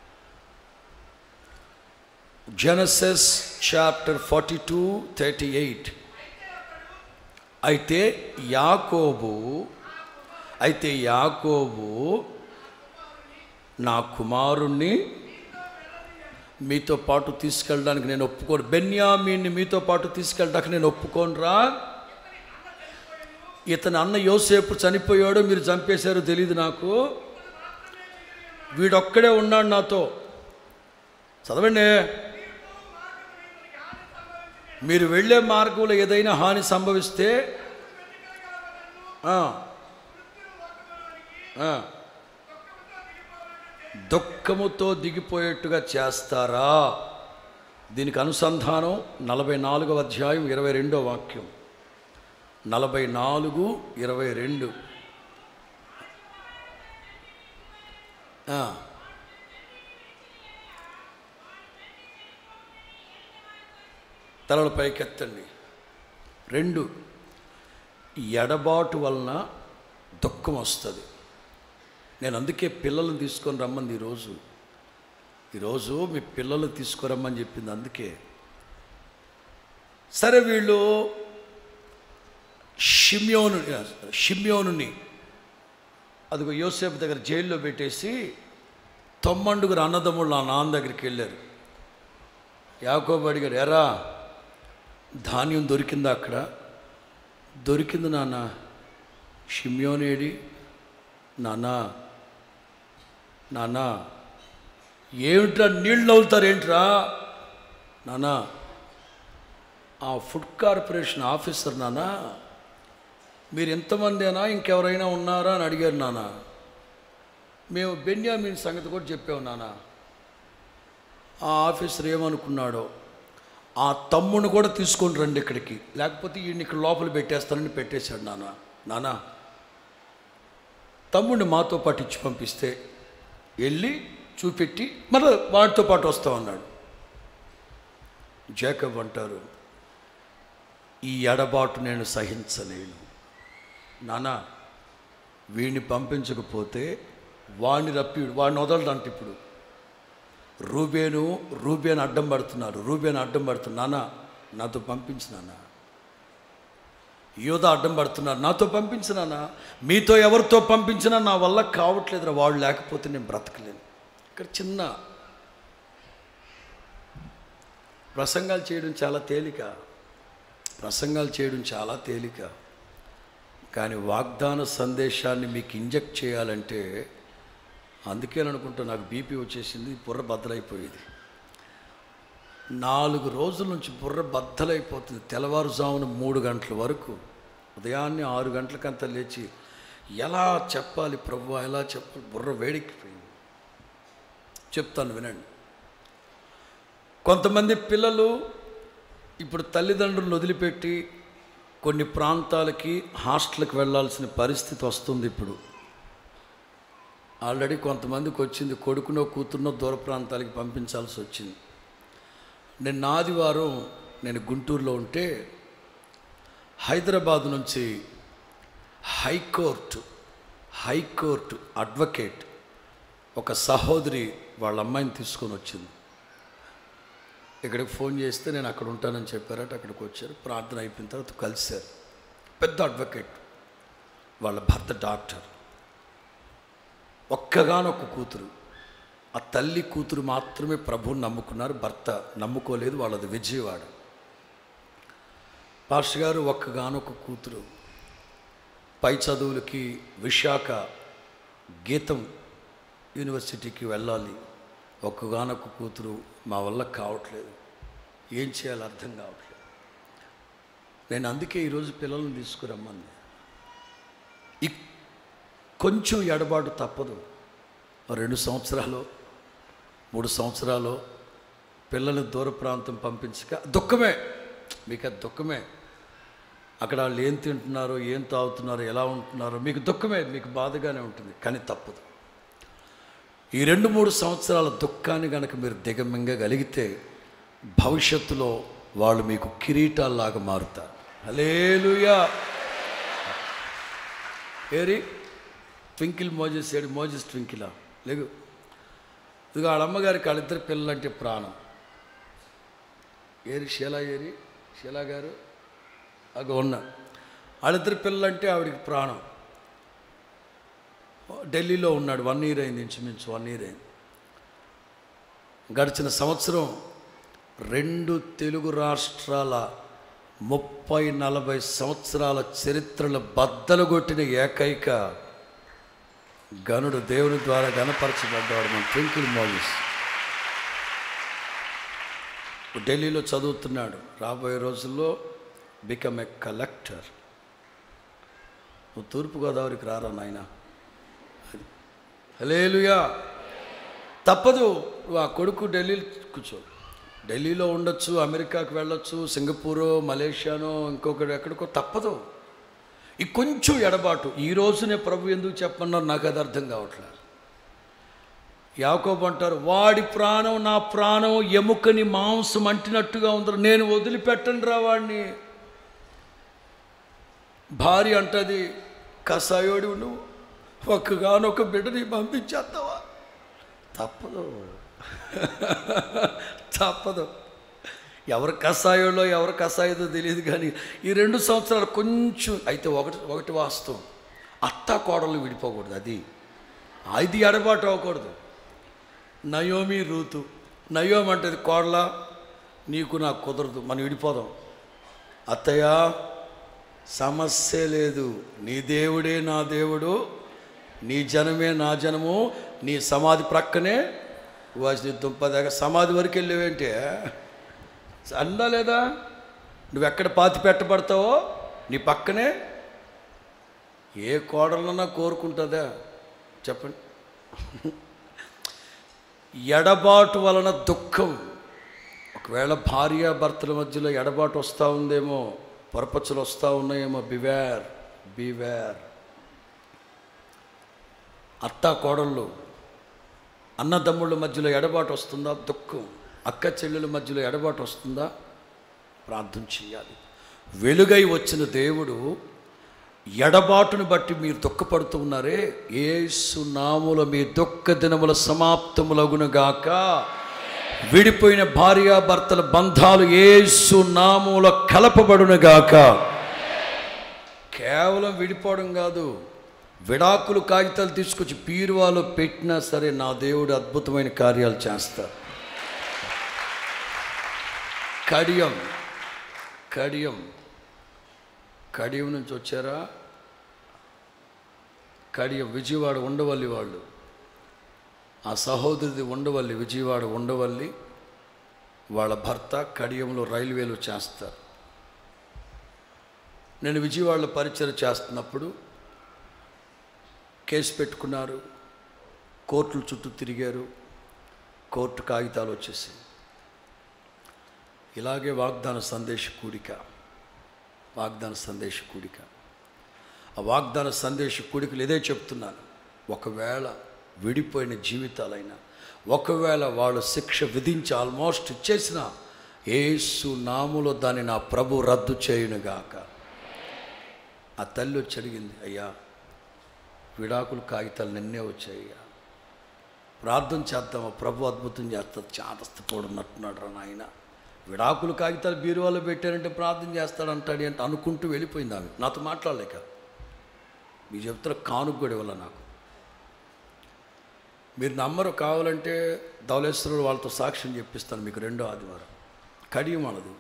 S1: Genesis chapter forty two thirty eight అయితే యాకోబు అయితే యాకోబు నా కుమారుణ్ణి మీతో పాటు తీసుకెళ్ళడానికి నేను ఒప్పుకోను బెన్యామీన్ని మీతో పాటు తీసుకెళ్ళడానికి నేను ఒప్పుకోనురా ఇతని అన్న యోసేపు చనిపోయాడో మీరు చంపేశారో తెలియదు నాకు వీడొక్కడే ఉన్నాడు నాతో చదవండి మీరు వెళ్ళే మార్గంలో ఏదైనా హాని సంభవిస్తే ఆ, ఆ, దుఃఖముతో దిగిపోయేట్టుగా చేస్తారా దీనికి అనుసంధానం నలభై నాలుగవ అధ్యాయం ఇరవై రెండో వాక్యం నలభై నాలుగు ఇరవై రెండు ఆ. తలల పైకెత్తండి రెండు ఎడబాటు వలన దుఃఖం వస్తుంది నేను అందుకే పిల్లల్ని తీసుకొని రమ్మంది ఈరోజు ఈరోజు మీ పిల్లలు తీసుకురమ్మని చెప్పింది అందుకే సరే వీళ్ళు షిమ్యోను షిమ్యోనుని అదిగో యోసేపు దగ్గర జైల్లో పెట్టేసి తొమ్మండుగురు అన్నదమ్ముళ్ళు ఆ నాన్న దగ్గరికి వెళ్ళారు యాకోబు అడిగారు ఎరా ధాన్యం దొరికిందా అక్కడ దొరికింది నాన్న షిమ్యోనేడి నాన్న నాన్న ఏమిట్రా నీళ్ళు నవ్వుతారేంట్రా నానా ఆ ఫుడ్ కార్పొరేషన్ ఆఫీసర్ నానా మీరు ఎంతమందేనా ఇంకెవరైనా ఉన్నారా అని అడిగారు నాన్న మేము బెన్యామిన్ సంగతి కూడా చెప్పాము నాన్న ఆ ఆఫీసర్ ఏమనుకున్నాడో ఆ తమ్ముని కూడా తీసుకొని రండి ఇక్కడికి లేకపోతే ఈయన ఇక్కడ లోపల పెట్టేస్తానని పెట్టేశాడు నాన్న నాన్న తమ్ముడిని మాతో పాటు ఇచ్చి పంపిస్తే వెళ్ళి చూపెట్టి మళ్ళీ వాడితో పాటు వస్తామన్నాడు జేకబ్ అంటారు ఈ ఎడబాటు నేను సహించలేను నానా వీడిని పంపించకపోతే వాడిని రప్పి వాడిని వదలడంట ఇప్పుడు రూబేను రూబేను అడ్డం పడుతున్నారు రూబేను అడ్డం పడుతున్నా నాన్న నాతో పంపించు నాన్న యోధ అడ్డం పడుతున్నారు నాతో పంపించు నాన్న మీతో ఎవరితో పంపించినా నా వల్ల కావట్లేదురా వాళ్ళు లేకపోతే నేను బ్రతకలేను ఇక్కడ చిన్న ప్రసంగాలు చేయడం చాలా తేలిక ప్రసంగాలు చేయడం చాలా తేలిక కానీ వాగ్దాన సందేశాన్ని మీకు ఇంజెక్ట్ చేయాలంటే అందుకేననుకుంటా నాకు బీపీ వచ్చేసింది బుర్ర బద్దలైపోయేది నాలుగు రోజుల నుంచి బుర్ర బద్దలైపోతుంది తెల్లవారుజామున మూడు గంటల వరకు ఉదయాన్నే ఆరు గంటలకంతా లేచి ఎలా చెప్పాలి ప్రభు ఎలా చెప్పాలి బుర్ర వేడెక్కిపోయింది చెప్తాను వినండి కొంతమంది పిల్లలు ఇప్పుడు తల్లిదండ్రులను వదిలిపెట్టి కొన్ని ప్రాంతాలకి హాస్టల్కి వెళ్ళాల్సిన పరిస్థితి వస్తుంది ఇప్పుడు ఆల్రెడీ కొంతమందికి వచ్చింది కొడుకునో కూతురునో దూర ప్రాంతాలకి పంపించాల్సి వచ్చింది నిన్న ఆదివారం నేను గుంటూరులో ఉంటే హైదరాబాద్ నుంచి హైకోర్టు హైకోర్టు అడ్వకేట్ ఒక సహోదరి వాళ్ళ అమ్మాయిని తీసుకొని వచ్చింది ఇక్కడికి ఫోన్ చేస్తే నేను అక్కడ ఉంటానని చెప్పారట అక్కడికి వచ్చారు ప్రార్థన అయిపోయిన తర్వాత కలిశారు పెద్ద అడ్వకేట్ వాళ్ళ భర్త డాక్టర్ ఒక్కగానొక్క కూతురు ఆ తల్లి కూతురు మాత్రమే ప్రభువుని నమ్ముకున్నారు భర్త నమ్ముకోలేదు వాళ్ళది విజయవాడ పాస్టర్ గారు ఒక్కగానొక్క కూతురు పై చదువులకి విశాఖ గీతం యూనివర్సిటీకి వెళ్ళాలి ఒక్కగానొక్క కూతురు మా వల్ల కావట్లేదు ఏం చేయాలో అర్థం కావట్లేదు నేను అందుకే ఈరోజు పిల్లల్ని తీసుకురమ్మంది ఈ కొంచెం ఎడబాటు తప్పదు ఓ రెండు సంవత్సరాలు మూడు సంవత్సరాలు పిల్లల్ని దూర ప్రాంతం పంపించక దుఃఖమే మీకు అది దుఃఖమే అక్కడ వాళ్ళు ఏం తింటున్నారో ఏం తాగుతున్నారో ఎలా ఉంటున్నారో మీకు దుఃఖమే మీకు బాధగానే ఉంటుంది కానీ తప్పదు ఈ రెండు మూడు సంవత్సరాల దుఃఖాన్ని కనుక మీరు దిగమింగగలిగితే భవిష్యత్తులో వాళ్ళు మీకు కిరీటాల్లాగా మారుతారు హలేలుయా ఏరి ట్వింకిల్ మోజెస్ ఏడు మోజెస్ ట్వింకిలా లేగు ఇదిగో వాళ్ళ అమ్మగారికి వాళ్ళిద్దరు పిల్లలంటే ప్రాణం ఏరి షీలా ఏరి షీలా గారు అగో ఉన్న వాళ్ళిద్దరు పిల్లలంటే ఆవిడికి ప్రాణం ఢిల్లీలో ఉన్నాడు వన్ ఇయర్ అయింది ఇంచుమించు వన్ ఇయర్ అయింది గడిచిన సంవత్సరం రెండు తెలుగు రాష్ట్రాల ముప్పై నలభై సంవత్సరాల చరిత్రలు బద్దలు కొట్టిన ఏకైక గనుడు దేవుని ద్వారా గణపరచబడ్డాడు మన ట్వింకిల్ మోలీస్ ఢిల్లీలో చదువుతున్నాడు రాబోయే రోజుల్లో బికమ్ ఎ కలెక్టర్ నువ్వు తూర్పుగోదావరికి రారా నాయన హలేలుయా తప్పదు నువ్వు ఆ కొడుకు ఢిల్లీలో కూర్చో ఢిల్లీలో ఉండొచ్చు అమెరికాకి వెళ్ళొచ్చు సింగపూరో మలేషియానో ఇంకొకటి ఎక్కడికో తప్పదు ఈ కొంచెం ఎడబాటు ఈ రోజునే ప్రభు ఎందుకు చెప్పన్నారు నాకు అది అర్థం కావట్లేదు యాకోబు అంటారు వాడి ప్రాణం నా ప్రాణం ఎముకని మాంసం అంటినట్టుగా ఉంది నేను వదిలిపెట్టను రా వాడిని భార్య అంటది కసాయోడు నువ్వు ఒక్కగానొక్క బిడ్డని పంపించేస్తావా తప్పదు తప్పదు ఎవరు కషాయంలో ఎవరు కషాయదో తెలియదు కానీ ఈ రెండు సంవత్సరాలు కొంచెం అయితే ఒకటి ఒకటి వాస్తవం అత్త కోడలు విడిపోకూడదు అది అది ఎడబాటు అవ్వకూడదు నయోమి రూతు నయోమి అంటది కోడల నీకు నాకు కుదరదు మనం విడిపోదాం అత్తయ్య సమస్య లేదు నీ దేవుడే నా దేవుడు నీ జనమే నా జనము నీ సమాధి ప్రక్కనే వాసి దుంప దగ్గర సమాధి వరకు వెళ్ళేవేంటి అందా లేదా నువ్వు ఎక్కడ పాతి పెట్టబడతావో నీ పక్కనే ఏ కోడలన్నా కోరుకుంటుందా చెప్పండి ఎడబాటు వలన దుఃఖం ఒకవేళ భార్య భర్తల మధ్యలో ఎడబాటు వస్తూ ఉందేమో పొరపచ్చులు వస్తూ ఉన్నాయేమో బివేర్ బివేర్ అత్త కోడళ్ళు అన్నదమ్ముళ్ళ మధ్యలో ఎడబాటు వస్తుందా దుఃఖం అక్క చెల్లెల మధ్యలో ఎడబాటు వస్తుందా ప్రార్థన చేయాలి వెలుగై వచ్చిన దేవుడు ఎడబాటును బట్టి మీరు దుఃఖపడుతూ ఉన్నారే ఏసు నాముల మీ దుఃఖ దినముల సమాప్తములగునుగాక విడిపోయిన భార్యాభర్తల బంధాలు ఏసు నాముల కలపబడునుగాక కేవలం విడిపోవడం కాదు విడాకులు కాగితాలు తీసుకొచ్చి పీరువాలో పెట్టినా సరే నా దేవుడు అద్భుతమైన కార్యాలు చేస్తారు కడియం కడియం కడియం నుంచి వచ్చారా కడియం విజయవాడ ఉండవల్లి వాళ్ళు ఆ సహోదరిది ఉండవల్లి విజయవాడ ఉండవల్లి వాళ్ళ భర్త కడియంలో రైల్వేలో చేస్తారు నేను విజయవాడలో పరిచయం చేస్తున్నప్పుడు కేసు పెట్టుకున్నారు కోర్టుల చుట్టూ తిరిగారు కోర్టు కాగితాలు వచ్చేసి ఇలాగే వాగ్దాన సందేశ కూడిక వాగ్దాన సందేశ కూడిక ఆ వాగ్దాన సందేశ కూడికలు ఇదే చెప్తున్నాను ఒకవేళ విడిపోయిన జీవితాలైనా ఒకవేళ వాళ్ళు శిక్ష విధించి ఆల్మోస్ట్ ఇచ్చేసిన ఏసు నాములో దాన్ని నా ప్రభు రద్దు చేయునుగాక ఆ తల్లి వచ్చి అడిగింది అయ్యా విడాకులు కాగితాలు నిన్నే వచ్చాయ్యా ప్రార్థన చేద్దామా ప్రభు అద్భుతం చేస్తుంది చాదస్తపోడున్నట్టున్నాడు రా నాయన విడాకులు కాగితాలు బీరువాలో పెట్టారంటే ప్రార్థన చేస్తాడంటాడు అంటే అనుకుంటూ వెళ్ళిపోయింది ఆమె నాతో మాట్లాడలేక మీరు చెప్తారు కానుక కూడా ఇవ్వాల నాకు మీరు నమ్మరు కావాలంటే ధవలేశ్వరుడు వాళ్ళతో సాక్ష్యం చెప్పిస్తాను మీకు రెండో ఆదివారం కడియం అనదు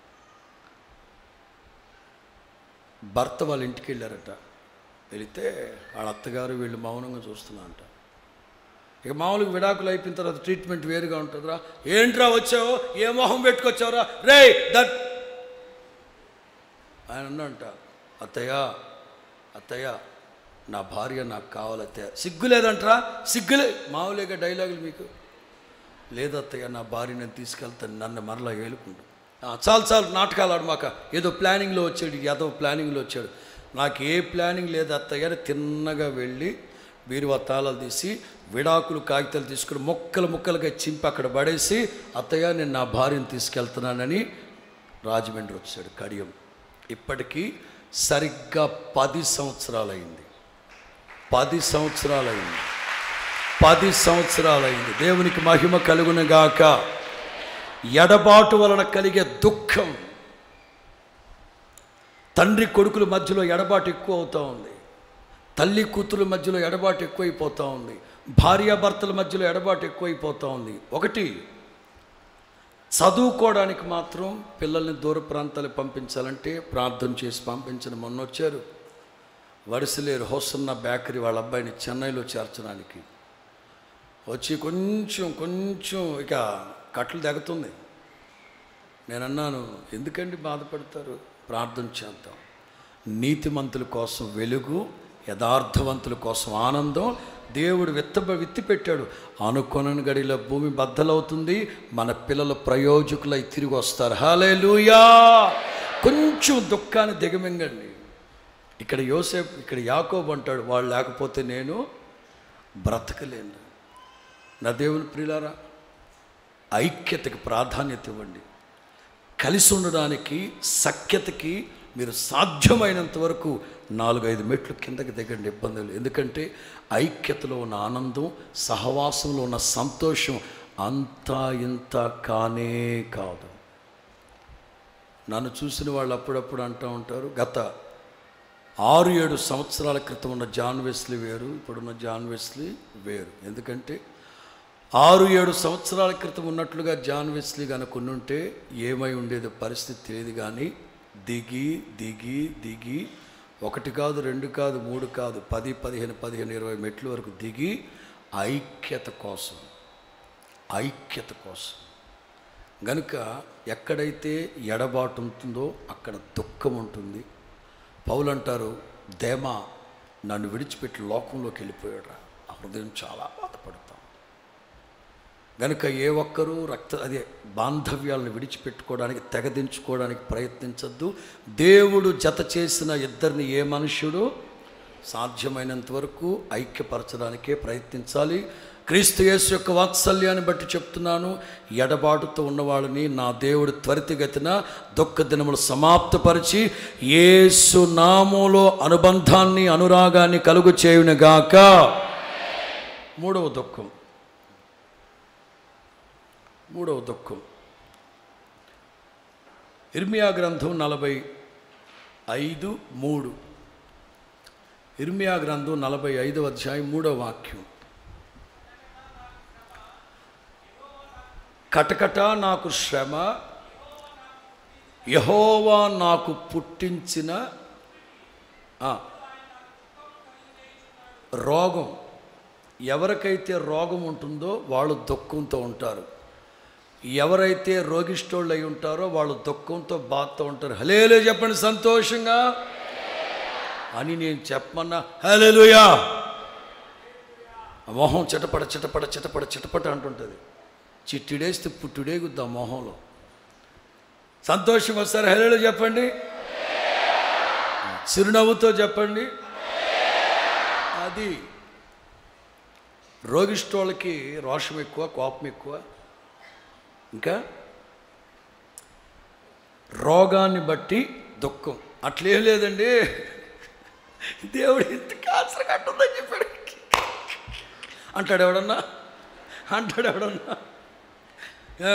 S1: భర్త వాళ్ళ ఇంటికి వెళ్ళారట వెళితే వాళ్ళ అత్తగారు వీళ్ళు మౌనంగా చూస్తున్నా అంట ఇక మామూలుగా విడాకులు అయిపోయిన తర్వాత ట్రీట్మెంట్ వేరుగా ఉంటుందిరా ఏంట్రా వచ్చావు ఏ మొహం పెట్టుకొచ్చావురా రే దట్ ఆయన అన్నంట అత్తయ్య అత్తయ్య నా భార్య నాకు కావాలత్తయ్య సిగ్గు లేదంటరా సిగ్గులే మామూలుగా డైలాగులు మీకు లేదత్తయ్య నా భార్య నేను తీసుకెళ్తాను నన్ను మరలా ఏలుకుంటూ "ఆ, చాలు చాలు నాటకాలు ఆడమాక ఏదో ప్లానింగ్లో వచ్చాడు ఏదో ప్లానింగ్లో వచ్చాడు నాకు ఏ ప్లానింగ్ లేదు అత్తయ్య అని తిన్నగా వెళ్ళి బీరువా తాళాలు తీసి విడాకులు కాగితాలు తీసుకుని ముక్కలు ముక్కలుగా చింపి అక్కడ పడేసి అత్తయ్య నేను నా భార్యను తీసుకెళ్తున్నానని రాజమండ్రి వచ్చాడు కడియం ఇప్పటికీ సరిగ్గా పది సంవత్సరాలైంది పది సంవత్సరాలైంది పది సంవత్సరాలైంది దేవునికి మహిమ కలుగునుగాక ఎడబాటు వలన కలిగే దుఃఖం తండ్రి కొడుకుల మధ్యలో ఎడబాటు ఎక్కువ అవుతూ ఉంది తల్లి కూతురు మధ్యలో ఎడబాటు ఎక్కువైపోతూ ఉంది భార్యాభర్తల మధ్యలో ఎడబాటు ఎక్కువైపోతూ ఉంది ఒకటి చదువుకోవడానికి మాత్రం పిల్లల్ని దూర ప్రాంతాలకు పంపించాలంటే ప్రార్థన చేసి పంపించిన మొన్న వచ్చారు వడిసలేరు హోసన్న బేకరీ వాళ్ళ అబ్బాయిని చెన్నైలో చేర్చడానికి వచ్చి కొంచెం కొంచెం ఇక కట్లు తెగుతుంది నేను అన్నాను ఎందుకండి బాధపడతారు ప్రార్థన చేద్దాం నీతిమంతుల కోసం వెలుగు యథార్థవంతుల కోసం ఆనందం దేవుడు విత్త విత్తి పెట్టాడు అనుకొనని గడిలో భూమి బద్దలవుతుంది మన పిల్లలు ప్రయోజకులై తిరిగి వస్తారు హాలేలుయా కొంచెం దుఃఖాన్ని దిగమింగండి ఇక్కడ యోసేపు ఇక్కడ యాకోబు అంటాడు వాళ్ళు లేకపోతే నేను బ్రతకలేను నా దేవుని ప్రియులారా ఐక్యతకి ప్రాధాన్యత ఇవ్వండి కలిసి ఉండడానికి సఖ్యతకి మీరు సాధ్యమైనంత వరకు నాలుగైదు మెట్లు కిందకి దిగండి ఇబ్బంది లేదు ఎందుకంటే ఐక్యతలో ఉన్న ఆనందం సహవాసంలో ఉన్న సంతోషం అంతా ఇంత కానే కాదు నన్ను చూసిన వాళ్ళు అప్పుడప్పుడు అంటూ ఉంటారు గత ఆరు ఏడు సంవత్సరాల క్రితం ఉన్న జాన్ వెస్లీ వేరు ఇప్పుడున్న జాన్ వెస్లీ వేరు ఎందుకంటే ఆరు ఏడు సంవత్సరాల క్రితం ఉన్నట్లుగా జాన్ వెస్లీ కనుక ఉంటే ఏమై ఉండేది పరిస్థితి తెలియదు కానీ దిగి దిగి దిగి ఒకటి కాదు రెండు కాదు మూడు కాదు పది పదిహేను పదిహేను ఇరవై మెట్ల వరకు దిగి ఐక్యత కోసం ఐక్యత కోసం గనుక ఎక్కడైతే ఎడబాటు ఉంటుందో అక్కడ దుఃఖం ఉంటుంది పౌలు అంటారు దేమా నన్ను విడిచిపెట్టి లోకంలోకి వెళ్ళిపోయాడు ఆ హృదయం చాలా బాధపడతాం గనుక ఏ ఒక్కరూ రక్త అదే బాంధవ్యాలను విడిచిపెట్టుకోవడానికి తెగదించుకోవడానికి ప్రయత్నించద్దు దేవుడు జత చేసిన ఇద్దరిని ఏ మనుష్యుడు సాధ్యమైనంత వరకు ఐక్యపరచడానికే ప్రయత్నించాలి క్రీస్తు యేసు యొక్క వాత్సల్యాన్ని బట్టి చెప్తున్నాను ఎడబాటుతో ఉన్నవాళ్ళని నా దేవుడు త్వరితగతిన దుఃఖ దినములు సమాప్తపరిచి యేసు నామములో అనుబంధాన్ని అనురాగాన్ని కలుగు చేయునుగాక మూడవ దుఃఖం మూడవ దుఃఖం ఇర్మియా గ్రంథం నలభై ఐదు మూడు ఇర్మియా గ్రంథం నలభై ఐదవ అధ్యాయం మూడవ వాక్యం కటకట నాకు శ్రమ యహోవా నాకు పుట్టించిన ఆ, రోగం ఎవరికైతే రోగం ఉంటుందో వాళ్ళు దుఃఖంతో ఉంటారు ఎవరైతే రోగిష్టోళ్ళు అయి ఉంటారో వాళ్ళు దుఃఖంతో బాధతో ఉంటారు హలేలే చెప్పండి సంతోషంగా అని నేను చెప్పమన్నా హలేలుయా మొహం చిటపడ చిటపడ చిటపడ చిటపట అంటుంటుంది చిట్టిడేస్తే పుట్టుడేగుద్ది ఆ మొహంలో సంతోషం వస్తారు హలేలు చెప్పండి చిరునవ్వుతో చెప్పండి అది రోగిష్టోళ్ళకి రోషం ఎక్కువ కోపం ఎక్కువ ఇంకా రోగాన్ని బట్టి దుఃఖం అట్లేం లేదండి దేవుడు ఇంత కాసర కట్టుందని చెప్పాడు అంటాడు ఎవడన్నా అంటాడు ఎవడన్నా ఆ,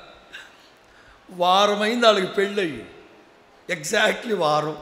S1: వారమైంది వాళ్ళకి పెళ్ళయి ఎగ్జాక్ట్లీ వారం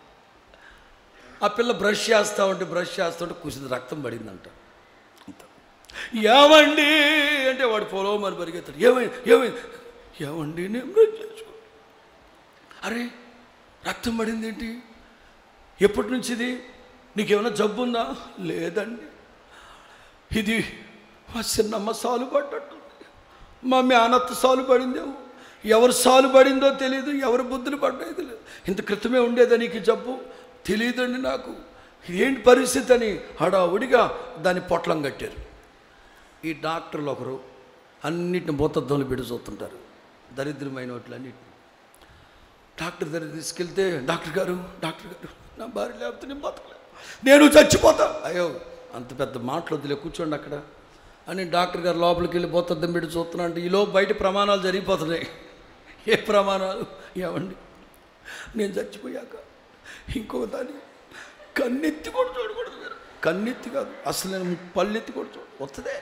S1: ఆ పిల్ల బ్రష్ చేస్తూ ఉంటే బ్రష్ చేస్తుంటే కుసిది రక్తం పడిందంట అంత. ఏమండి అంటే వాడు పొలం మరి పరిగెత్తాడు ఏమైంది ఏమైంది ఏమండి నేను బ్రష్ చేసుకో అరే రక్తం పడింది ఏంటి ఎప్పటి నుంచి ఇది నీకేమైనా జబ్బు ఉందా లేదండి ఇది మా చిన్నమ్మ సాలు పడ్డట్టుంది మా మేనత్త సాలు పడిందేమో ఎవరు సాలు పడిందో తెలియదు ఎవరు బుద్ధులు పడ్డాయో తెలియదు ఇంత క్రితమే ఉండేదా నీకు ఈ జబ్బు తెలియదండి నాకు ఏంటి పరిస్థితి అని హడావుడిగా దాన్ని పొట్లం కట్టారు ఈ డాక్టర్లు ఒకరు అన్నిటిని భూతత్వంలో పెట్టి చూస్తుంటారు దరిద్రమైన వాటిలన్నిటిని డాక్టర్ దగ్గర తీసుకెళ్తే డాక్టర్ గారు డాక్టర్ గారు నా భార్య లేకపోతే నేను బతకలే నేను చచ్చిపోతా అయ్యో అంత పెద్ద మాటలు వదిలే కూర్చోండి అక్కడ అని డాక్టర్ గారు లోపలికి వెళ్ళి పోతద్దం పెట్టి చూస్తున్నా అంటే ఈలో బయట ప్రమాణాలు జరిగిపోతున్నాయి ఏ ప్రమాణాలు ఏమండి నేను చచ్చిపోయాక ఇంకొక దాన్ని కన్నెత్తి కూడా చూడకూడదు మీరు కన్నెత్తి కాదు అసలు నేను పళ్ళెత్తి కూడా చూడ వస్తుందే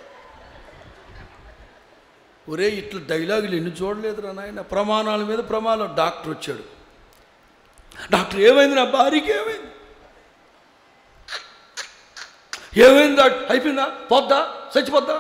S1: ఒరే ఇట్లా డైలాగులు ఎన్ని చూడలేదురా నాయన ప్రమాణాల మీద ప్రమాణం డాక్టర్ వచ్చాడు డాక్టర్ ఏమైంది నా భార్యకి ఏమైంది ఏమైంది డాక్టర్ అయిపోయిందా పోద్దా చచ్చిపోద్దా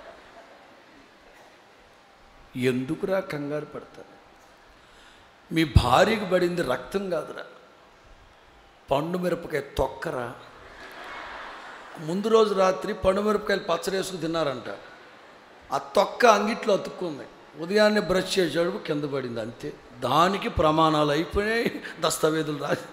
S1: ఎందుకురా కంగారు పడతారు మీ భార్యకి పడింది రక్తం కాదురా పండు మిరపకాయ తొక్కరా ముందు రోజు రాత్రి పండు మిరపకాయలు పచ్చడి వేసుకుని తిన్నారంట ఆ తొక్క అంగిట్లో అతుక్కుంది ఉదయాన్నే బ్రష్ చేసాడు కింద పడింది అంతే దానికి ప్రమాణాలు అయిపోయినాయి దస్తావేజులు రాసి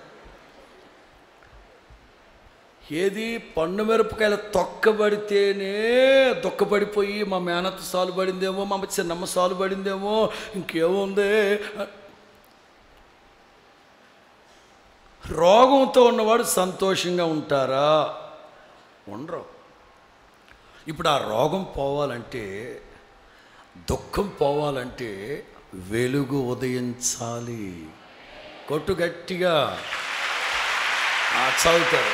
S1: ఏది పండు మిరపకాయల తొక్కబడితేనే తొక్కబడిపోయి మా మేనత్త సాలు పడిందేమో మా చిన్నమ్మ సాలు పడిందేమో ఇంకేముంది రోగంతో ఉన్నవాడు సంతోషంగా ఉంటారా ఉండరు ఇప్పుడు ఆ రోగం పోవాలంటే దుఃఖం పోవాలంటే వెలుగు ఉదయించాలి కొట్టు గట్టిగా ఆ, చదువుతారు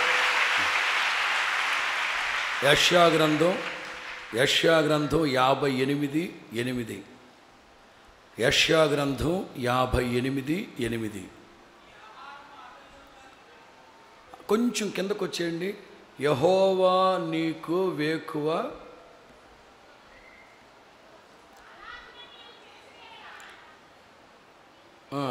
S1: యష్యా గ్రంథం యష్యా గ్రంథం యాభై ఎనిమిది ఎనిమిది యష్యా గ్రంథం యాభై ఎనిమిది ఎనిమిది కొంచెం కిందకు వచ్చేయండి యహోవా నీకు వేకువ ఆ.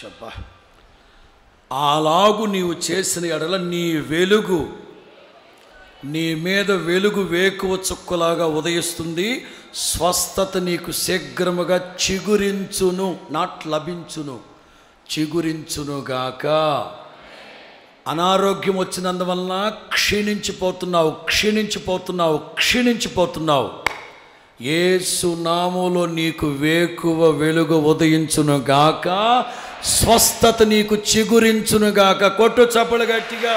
S1: షబ్బా అలాగు నీవు చేసిన ఎడల నీ వెలుగు నీ మీద వెలుగు వేకువ చుక్కలాగా ఉదయిస్తుంది స్వస్థత నీకు శీఘ్రముగా చిగురించును నాట్ లభించును చిగురించునుగాక అనారోగ్యం వచ్చినందువలన క్షీణించిపోతున్నావు క్షీణించిపోతున్నావు క్షీణించిపోతున్నావు ఏసు నామములో నీకు వేకువ వెలుగు ఉదయించును గాక స్వస్థత నీకు చిగురించును గాక కొట్టు చప్పలు గట్టిగా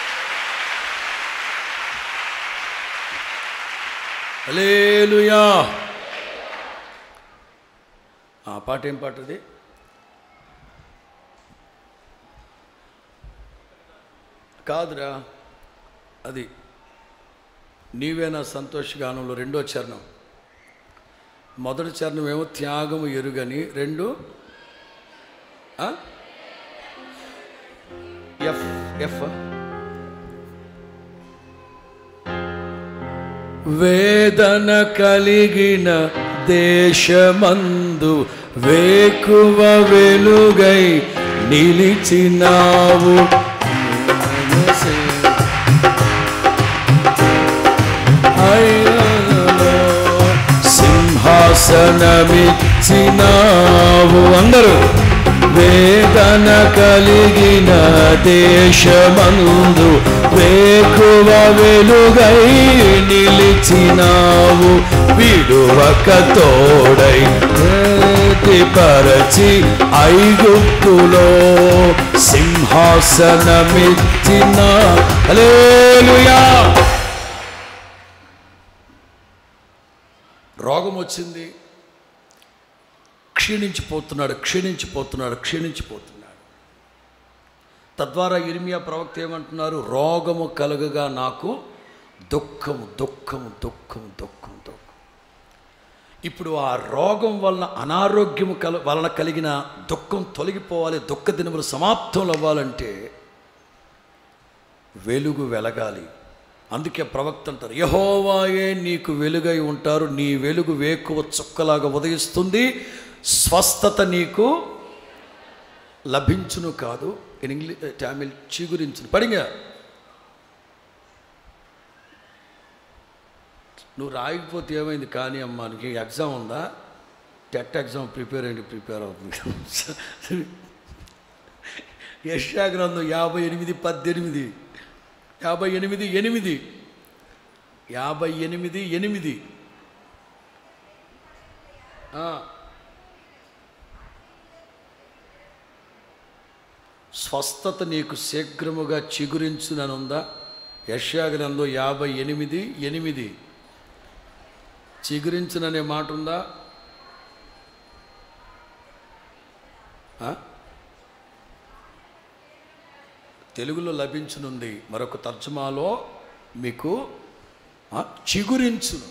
S1: హల్లెలూయా ఆ పాట ఏం పాట అది కాదురా అది నీవేనా సంతోషగానంలో రెండో చరణం మొదటి చరణం ఏమో త్యాగము ఎరుగని రెండు ఆ? ఎఫ్ ఎఫ్ వేదన కలిగిన దేశమందు వేకువ వెలుగై నిలిచినావు అయ్యలో సింహాసనమిచ్చినావు అందరూ వేదన కలిగిన దేశమందు వేకువ వెలుగై నిలిచినావు విడువక తోడై పరచి ఐగుప్తులో సింహాసనమిచ్చిన హల్లెలూయా రోగం వచ్చింది క్షీణించిపోతున్నాడు క్షీణించిపోతున్నాడు క్షీణించిపోతున్నాడు తద్వారా ఇర్మియా ప్రవక్త ఏమంటున్నారు రోగము కలుగగా నాకు దుఃఖము దుఃఖము దుఃఖము దుఃఖం దుఃఖం ఇప్పుడు ఆ రోగం వలన అనారోగ్యము కల వలన కలిగిన దుఃఖం తొలగిపోవాలి దుఃఖ దినములు సమాప్తం అవ్వాలంటే వెలుగు వెలగాలి అందుకే ప్రవక్త అంటారు యహోవాయే నీకు వెలుగై ఉంటారు నీ వెలుగు వేకువ చుక్కలాగా ఉదయిస్తుంది స్వస్థత నీకు లభించును కాదు ఇన్ ఇంగ్లీష్ టామిల్ చిగురించును పడిగా నువ్వు రాయకపోతే ఏమైంది కానీ అమ్మా నీకు ఎగ్జామ్ ఉందా టెట్ ఎగ్జామ్ ప్రిపేర్ అయ్యి ప్రిపేర్ అవుతుంది యశా గ్రంథం యాభై ఎనిమిది పద్దెనిమిది యాభై ఎనిమిది ఎనిమిది యాభై ఎనిమిది ఎనిమిది ఆ. స్వస్థత నీకు శీఘ్రముగా చిగురించుననుందా యశా గ్రంథం యాభై ఎనిమిది ఎనిమిది చిగురించుననే మాట ఉందా ఆ? తెలుగులో లభించనుంది మరొక తర్జుమాలో మీకు ఆ, చిగురించును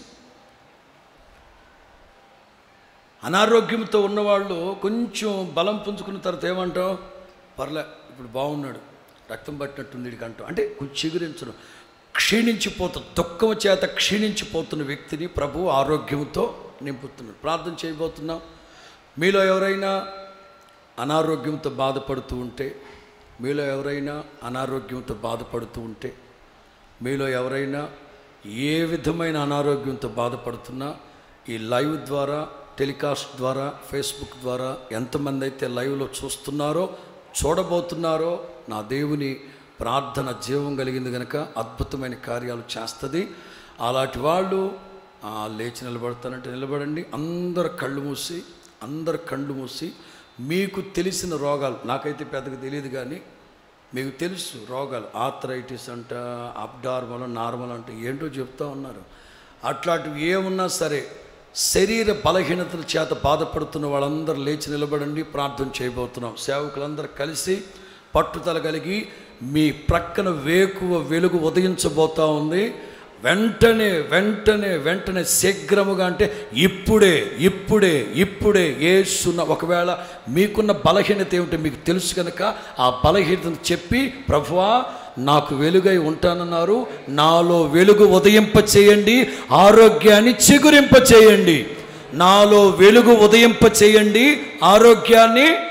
S1: అనారోగ్యంతో ఉన్నవాళ్ళు కొంచెం బలం పుంజుకున్న తర్వాత ఏమంటాం పర్లే ఇప్పుడు బాగున్నాడు రక్తం పట్టినట్టుంది వీడికి అంటాం అంటే కొంచెం చిగురించడం క్షీణించిపోతున్న దుఃఖం చేత క్షీణించిపోతున్న వ్యక్తిని ప్రభు ఆరోగ్యంతో నింపుతున్నాడు ప్రార్థన చేయబోతున్నాం మీలో ఎవరైనా అనారోగ్యంతో బాధపడుతూ ఉంటే మీలో ఎవరైనా అనారోగ్యంతో బాధపడుతూ ఉంటే మీలో ఎవరైనా ఏ విధమైన అనారోగ్యంతో బాధపడుతున్నా ఈ లైవ్ ద్వారా టెలికాస్ట్ ద్వారా ఫేస్బుక్ ద్వారా ఎంతమంది అయితే లైవ్లో చూస్తున్నారో చూడబోతున్నారో నా దేవుని ప్రార్థన జీవం కలిగింది కనుక అద్భుతమైన కార్యాలు చేస్తుంది అలాంటి వాళ్ళు ఆ, లేచి నిలబడతానంటే నిలబడండి అందరు కళ్ళు మూసి అందరు కళ్ళు మూసి మీకు తెలిసిన రోగాలు నాకైతే పెద్దగా తెలియదు కానీ మీకు తెలుసు రోగాలు ఆర్థరైటిస్ అంట అబ్డార్మల్ నార్మల్ అంట ఏంటో చెప్తా ఉన్నారు అట్లాంటివి ఏమున్నా సరే శరీర బలహీనతల చేత బాధపడుతున్న వాళ్ళందరూ లేచి నిలబడండి ప్రార్థన చేయబోతున్నాం సేవకులందరూ కలిసి పట్టుదల కలిగి మీ ప్రక్కన వేకువ వెలుగు ఉదయించబోతా ఉంది వెంటనే వెంటనే వెంటనే శీఘ్రముగా అంటే ఇప్పుడే ఇప్పుడే ఇప్పుడే ఏసున్న ఒకవేళ మీకున్న బలహీనత ఏమిటో మీకు తెలుసు కనుక ఆ బలహీనతను చెప్పి ప్రభువా నాకు వెలుగై ఉంటానన్నారు నాలో వెలుగు ఉదయింప చేయండి ఆరోగ్యాన్ని చిగురింప చేయండి నాలో వెలుగు ఉదయింప చేయండి ఆరోగ్యాన్ని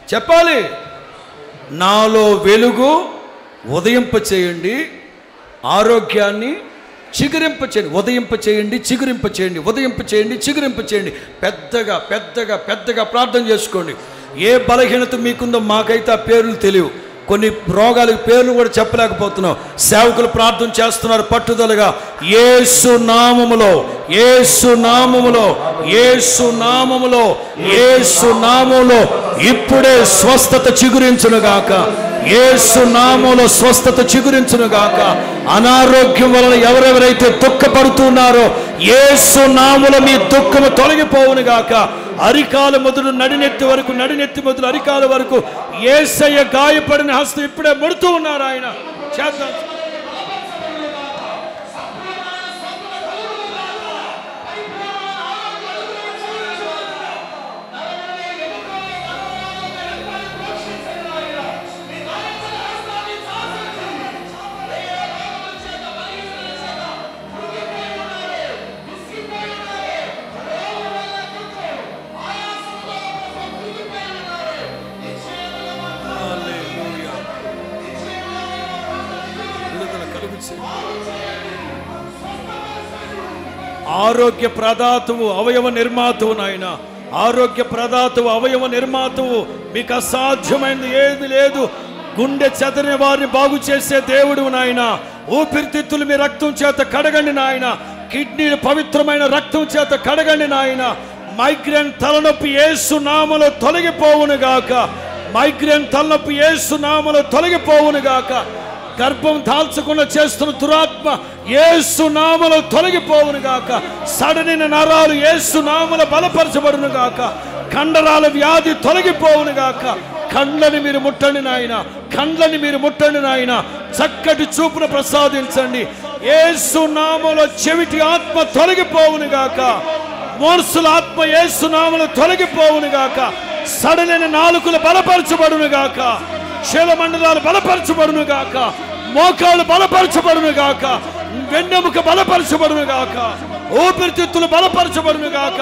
S1: చెప్పాలి నాలో వెలుగు ఉదయింప చేయండి ఆరోగ్యాన్ని చిగురింప చేయండి ఉదయింప చేయండి చిగురింప చేయండి ఉదయింప చేయండి చిగురింప చేయండి పెద్దగా పెద్దగా పెద్దగా ప్రార్థన చేసుకోండి ఏ బలహీనత మీకుందో మాకైతే ఆ పేర్లు తెలియవు కొన్ని రోగాలకు పేర్లు కూడా చెప్పలేకపోతున్నాం సేవకులు ప్రార్థన చేస్తున్నారు పట్టుదలగా ఏసు నామములో ఏసు నామములో ఏసు నామములో ఏసు నామములో ఇప్పుడే స్వస్థత చిగురించును గాక ఏసు నామములో స్వస్థత చిగురించును గాక అనారోగ్యం వలన ఎవరెవరైతే దుఃఖపడుతున్నారో ఏసు నాముల మీ దుఃఖము తొలగిపోవును గాక అరికాల మొదలు నడినెత్తి వరకు నడినెత్తి మొదలు అరికాల వరకు ఏసయ్య గాయపడిన హస్తం ఇప్పుడే ముడుతూ ఉన్నారు ఆయన చేద్దాం విడుదల కలుగు ఆరోగ్య ప్రదాతవు అవయవ నిర్మాతవు నాయన ఆరోగ్య ప్రదాతవు అవయవ నిర్మాతవు మీకు అసాధ్యమైనది ఏది లేదు గుండె చెదరిన వారిని బాగు చేసే దేవుడు నాయన ఊపిరితిత్తులు మీ రక్తం చేత కడగండి నాయన కిడ్నీలు పవిత్రమైన రక్తం చేత కడగండి నాయన మైగ్రేన్ తలనొప్పి ఏసు నామలో తొలగిపోవును గాక మైగ్రేన్ తలనొప్పి ఏసు నామలో తొలగిపోవును గాక గర్భం దాల్చకుండా చేస్తున్న దురాత్మ ఏసు నామలో తొలగిపోవును గాక సడనిన నరాలు ఏసు నామల బలపరచబడును గాక కండరాల వ్యాధి తొలగిపోవును గాక కండ్లని మీరు ముట్టండి నాయన కండ్లని మీరు ముట్టండి నాయన చక్కటి చూపును ప్రసాదించండి ఏసు నామలో చెవిటి ఆత్మ తొలగిపోవును గాక మోర్సుల ఆత్మ ఏసు నామలో తొలగిపోవును గాక సడలిన నాలుకలు బలపరచబడును గాక శీలమండలాలు బలపరచబడును గాక మోకాలు బలపరచబడును గాక వెన్నెముక బలపరచబడును గాక ఊపిరితిత్తులు బలపరచబడును గాక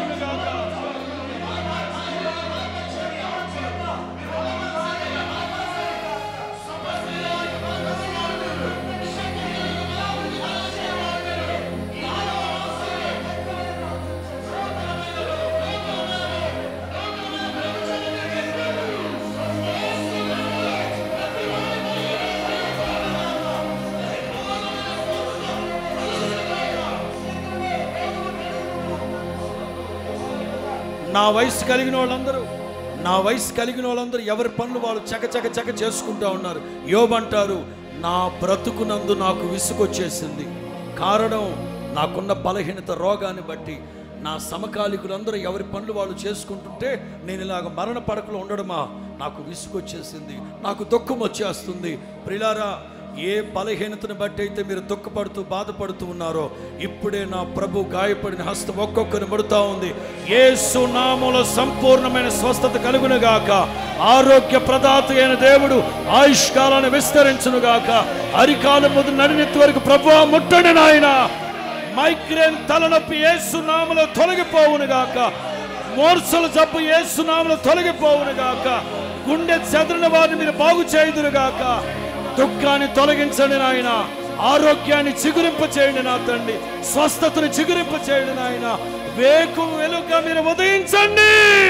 S1: నా వయసు కలిగిన వాళ్ళందరూ నా వయసు కలిగిన వాళ్ళందరూ ఎవరి పనులు వాళ్ళు చక చక చక చేసుకుంటా ఉన్నారు యోబంటారు నా బ్రతుకునందు నాకు విసుగొచ్చేసింది కారణం నాకున్న బలహీనత రోగాన్ని బట్టి నా సమకాలికులందరూ ఎవరి పనులు వాళ్ళు చేసుకుంటుంటే నేను ఇలాగ మరణ పడకలో ఉండడమా నాకు విసుగొచ్చేసింది నాకు దుఃఖం వచ్చేస్తుంది ప్రిలారా ఏ బలహీనతను బట్టి అయితే మీరు దుఃఖపడుతూ బాధపడుతూ ఉన్నారో ఇప్పుడే నా ప్రభు గాయపడిన హస్తం ఒక్కొక్కరిని ముడుతా ఉంది యేసు నామములో సంపూర్ణమైన స్వస్థత కలుగునుగాక ఆరోగ్య ప్రదాత అయిన దేవుడు ఆయుష్కాలను విస్తరించునుగాక అరికాల ముందు నడినెత్తి వరకు ప్రభు ముట్టడి నాయన మైగ్రేన్ తలనొప్పి యేసు నామలో తొలగిపోవునుగాక మోర్సల జబ్బు యేసు నామలో తొలగిపోవునుగాక గుండె చెదరిన వారిని మీరు బాగు చేయుదురుగాక దుఃఖాన్ని తొలగించండి నాయన ఆరోగ్యాన్ని చిగురింప చేయండి నా తండ్రి స్వస్థతను చిగురింప చేయండి నాయన వేకు వెలుక మీరు ఉదయించండి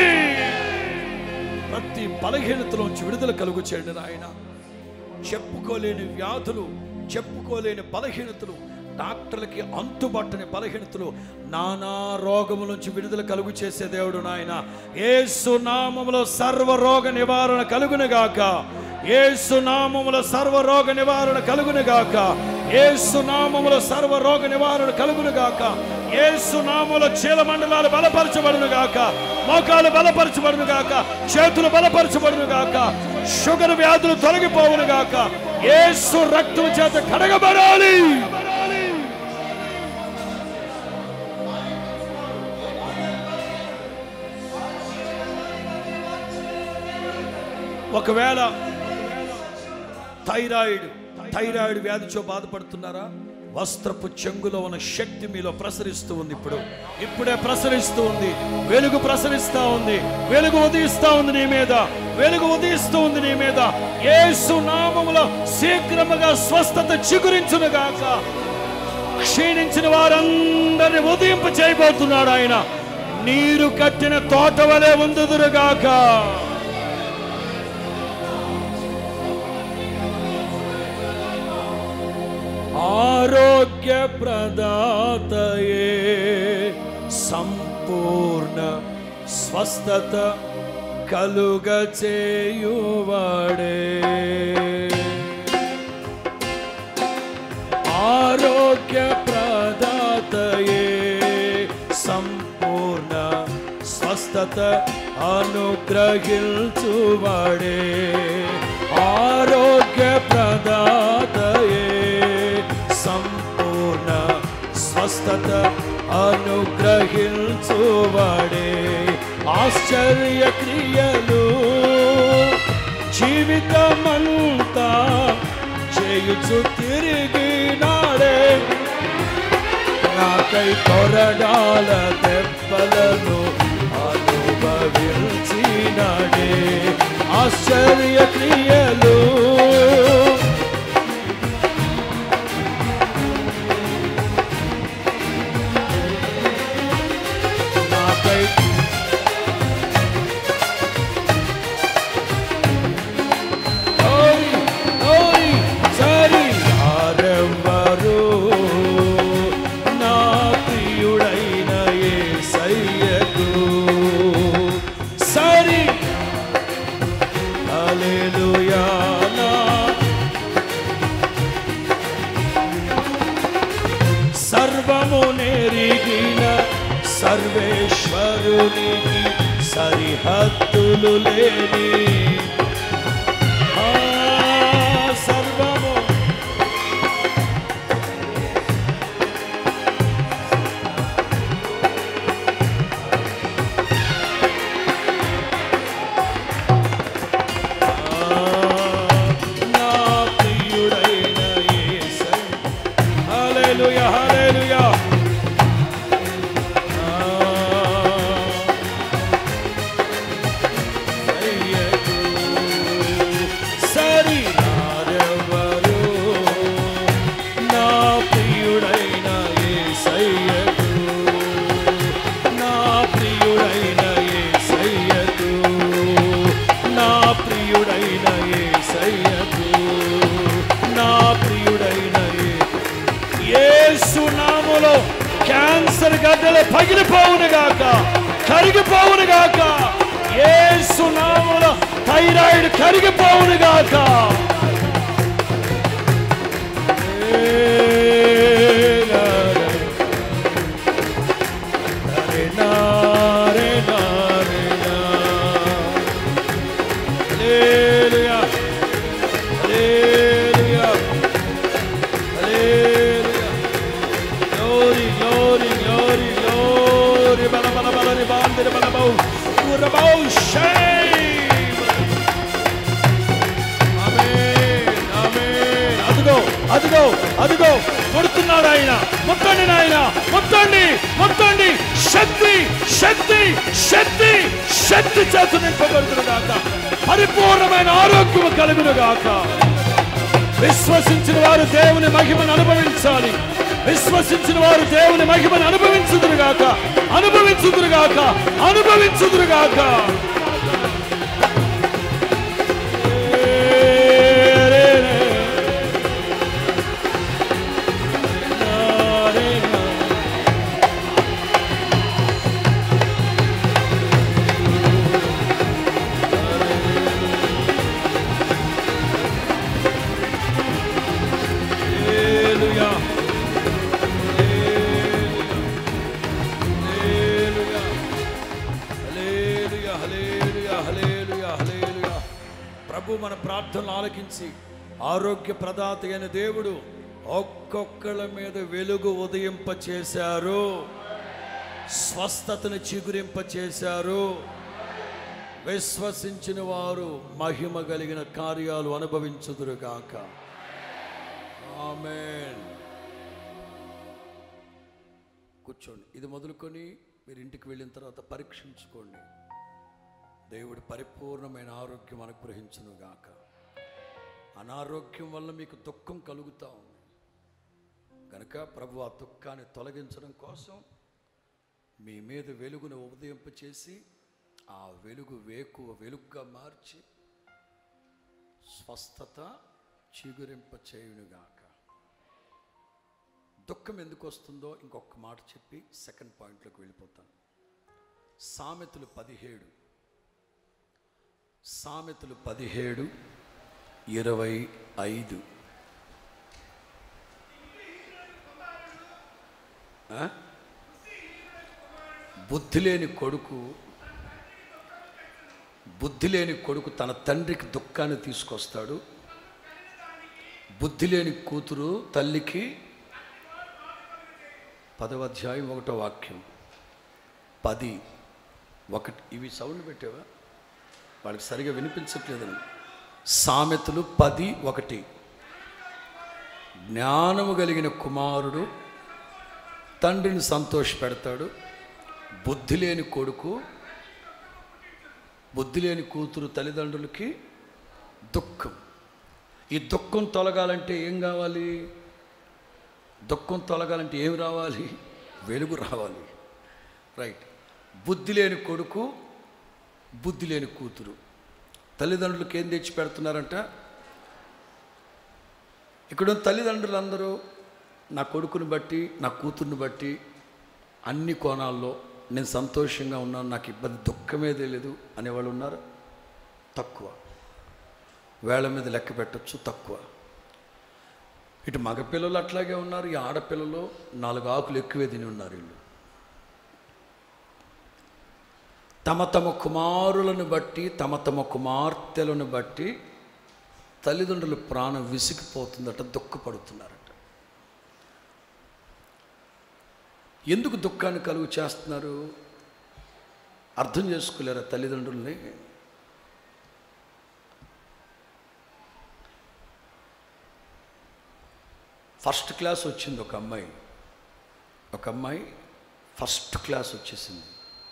S1: ప్రతి బలహీనతలోంచి విడుదల కలుగు చేయండి నాయన చెప్పుకోలేని వ్యాధులు చెప్పుకోలేని బలహీనతలు డాక్టర్లకి అంతుబట్టని బలహీనతలు నానా రోగముల నుంచి విడుదల కలుగు చేసే దేవుడు నాయన ఏసు నామములో సర్వ రోగ నివారణ కలుగునుగాక ఏసు నామములో సర్వ రోగ నివారణ కలుగునుగాక ఏసు నామములో సర్వ రోగ నివారణ కలుగునుగాక ఏసు నామములో చీల మండలాలు బలపరచబడును గాక మోకాలు బలపరచబడును గాక చేతులు బలపరచబడును గాక షుగర్ వ్యాధులు తొలగిపోవును గాక ఏసు రక్తం చేత కడగబడాలి ఒకవేళ థైరాయిడ్ థైరాయిడ్ వ్యాధితో బాధపడుతున్నారా వస్త్రపు చెంగులో ఉన్న శక్తి మీలో ప్రసరిస్తూ ఉంది ఇప్పుడు ఇప్పుడే ప్రసరిస్తూ ఉంది వెలుగు ప్రసరిస్తా ఉంది వెలుగు ఉదయిస్తా ఉంది నీ మీద
S3: వెలుగు ఉదయిస్తూ ఉంది నీ మీద యేసు నామములో శీఘ్రముగా స్వస్థత చిగురించును గాక క్షీణించిన వారందరిని ఉదయింప చేయబోతున్నాడు ఆయన నీరు కట్టిన తోట వలె ఉందుదురుగాక ఆరోగ్య ప్రదాతయే సంపూర్ణ స్వస్థత కలుగ చేయువాడే ఆరోగ్య ప్రదాతయే సంపూర్ణ స్వస్థత అనుగ్రహించువాడే ఆరోగ్య ప్రదాతయే సంపూర్ణ స్వస్థత అనుగ్రహించువాడే ఆశ్చర్య క్రియలు జీవితమంతా చేయుచు తిరిగినాడే నాకై కొరడాల దెబ్బలను అనుభవించినాడే ఆశ్చర్య క్రియలు నాకై ఓయ్ ఓయ్ సరి ఆరెవ్వరు నా ప్రియుడైన యేసయ్యకు సరి హల్లెలూయా నా సర్వము నెరిగిన సర్వేశ్వరునికి సరిహద్దులు లేని ఆ సర్వము నా ప్రియుడైన యేసయ్య హల్లెలూయా హల్లెలూయా సరి నారెవరు నా ప్రియుడైన యేసయ్యకు నా ప్రియుడైన యేసయ్యకు నా ప్రియుడైన యేసయ్యకు నా ప్రియుడైన యేసు నామములో క్యాన్సర్ గడ్డలు పగిలిపోవును గాక కరిగిపోవును గాక యేసు నామములో థైరాయిడ్ కరిగిపోవును గాక Hallelujah. Hallelujah. Hallelujah. Glory, glory, glory, glory. Bala, bala, bala, ni bande, ni bala, bau. Ura, bau, shame. Amen, amen. అదిగో అదిగో అదిగో కొడుతున్నాడు ఆయన మొత్తండి నాయన మొత్తండి మొత్తండి శక్తి శక్తి శక్తి శక్తి చేత నింపబడుతును గాక పరిపూర్ణమైన ఆరోగ్యము కలుగును గాక విశ్వసించిన వారు దేవుని మహిమను అనుభవించాలి విశ్వసించిన వారు దేవుని మహిమను అనుభవించుదురుగాక అనుభవించుదురుగాక అనుభవించుదురుగాక Hallelujah. హల్లెలూయా, హల్లెలూయా, హల్లెలూయా, హల్లెలూయా. ప్రభు మన ప్రార్థనలు ఆలకించి ఆరోగ్య ప్రదాత అయిన దేవుడు ఒక్కొక్కళ్ళ మీద వెలుగు ఉదయింప చేశారు స్వస్థతను చిగురింప చేశారు విశ్వసించిన వారు మహిమ కలిగిన కార్యాలు అనుభవించుదురుగాక ఆమేన్ కూర్చోండి ఇది మొదలుకొని మీరు ఇంటికి వెళ్ళిన తర్వాత పరీక్షించుకోండి
S1: దేవుడి పరిపూర్ణమైన ఆరోగ్యం అనుగ్రహించును గాక అనారోగ్యం వల్ల మీకు దుఃఖం కలుగుతా ఉంది కనుక ప్రభు ఆ దుఃఖాన్ని తొలగించడం కోసం మీ మీద వెలుగును ఉదయింప చేసి ఆ వెలుగు వేకువ వెలుగుగా మార్చి స్వస్థత చిగురింప చేయునుగాక దుఃఖం ఎందుకు వస్తుందో ఇంకొక మాట చెప్పి సెకండ్ పాయింట్లోకి వెళ్ళిపోతాను సామెతలు పదిహేడు సామెతలు పదిహేడు ఇరవై ఐదు ఆ? బుద్ధి లేని కొడుకు బుద్ధి లేని కొడుకు తన తండ్రికి దుఃఖాన్ని తీసుకొస్తాడు బుద్ధి లేని కూతురు తల్లికి పదవ అధ్యాయం ఒకటో వాక్యం పది ఒకటి ఇవి సౌండ్ పెట్టావా వాళ్ళకి సరిగా వినిపించట్లేదని సామెతలు పది ఒకటి జ్ఞానము కలిగిన కుమారుడు తండ్రిని సంతోషపెడతాడు బుద్ధి లేని కొడుకు బుద్ధి లేని కూతురు తల్లిదండ్రులకి దుఃఖం ఈ దుఃఖం తొలగాలంటే ఏం కావాలి దుఃఖం తొలగాలంటే ఏం రావాలి వెలుగు రావాలి రైట్ బుద్ధి లేని కొడుకు బుద్ధి లేని కూతురు తల్లిదండ్రులకు ఏం తెచ్చి పెడుతున్నారంట ఇక్కడ ఉన్న తల్లిదండ్రులందరూ నా కొడుకుని బట్టి నా కూతుర్ని బట్టి అన్ని కోణాల్లో నేను సంతోషంగా ఉన్నాను నాకు ఇబ్బంది దుఃఖమే తెలియదు అనేవాళ్ళు ఉన్నారు తక్కువ వేళ మీద లెక్క పెట్టచ్చు తక్కువ ఇటు మగపిల్లలు అట్లాగే ఉన్నారు ఈ ఆడపిల్లలు నాలుగు ఆకులు ఎక్కువే తిని ఉన్నారు వీళ్ళు తమ తమ కుమారులను బట్టి తమ తమ కుమార్తెలను బట్టి తల్లిదండ్రుల ప్రాణం విసిగిపోతుందట దుఃఖపడుతున్నారట ఎందుకు దుఃఖాన్ని కలుగు చేస్తున్నారు అర్థం చేసుకోలేరా తల్లిదండ్రుల్ని ఫస్ట్ క్లాస్ వచ్చింది ఒక అమ్మాయి ఒక అమ్మాయి ఫస్ట్ క్లాస్ వచ్చేసింది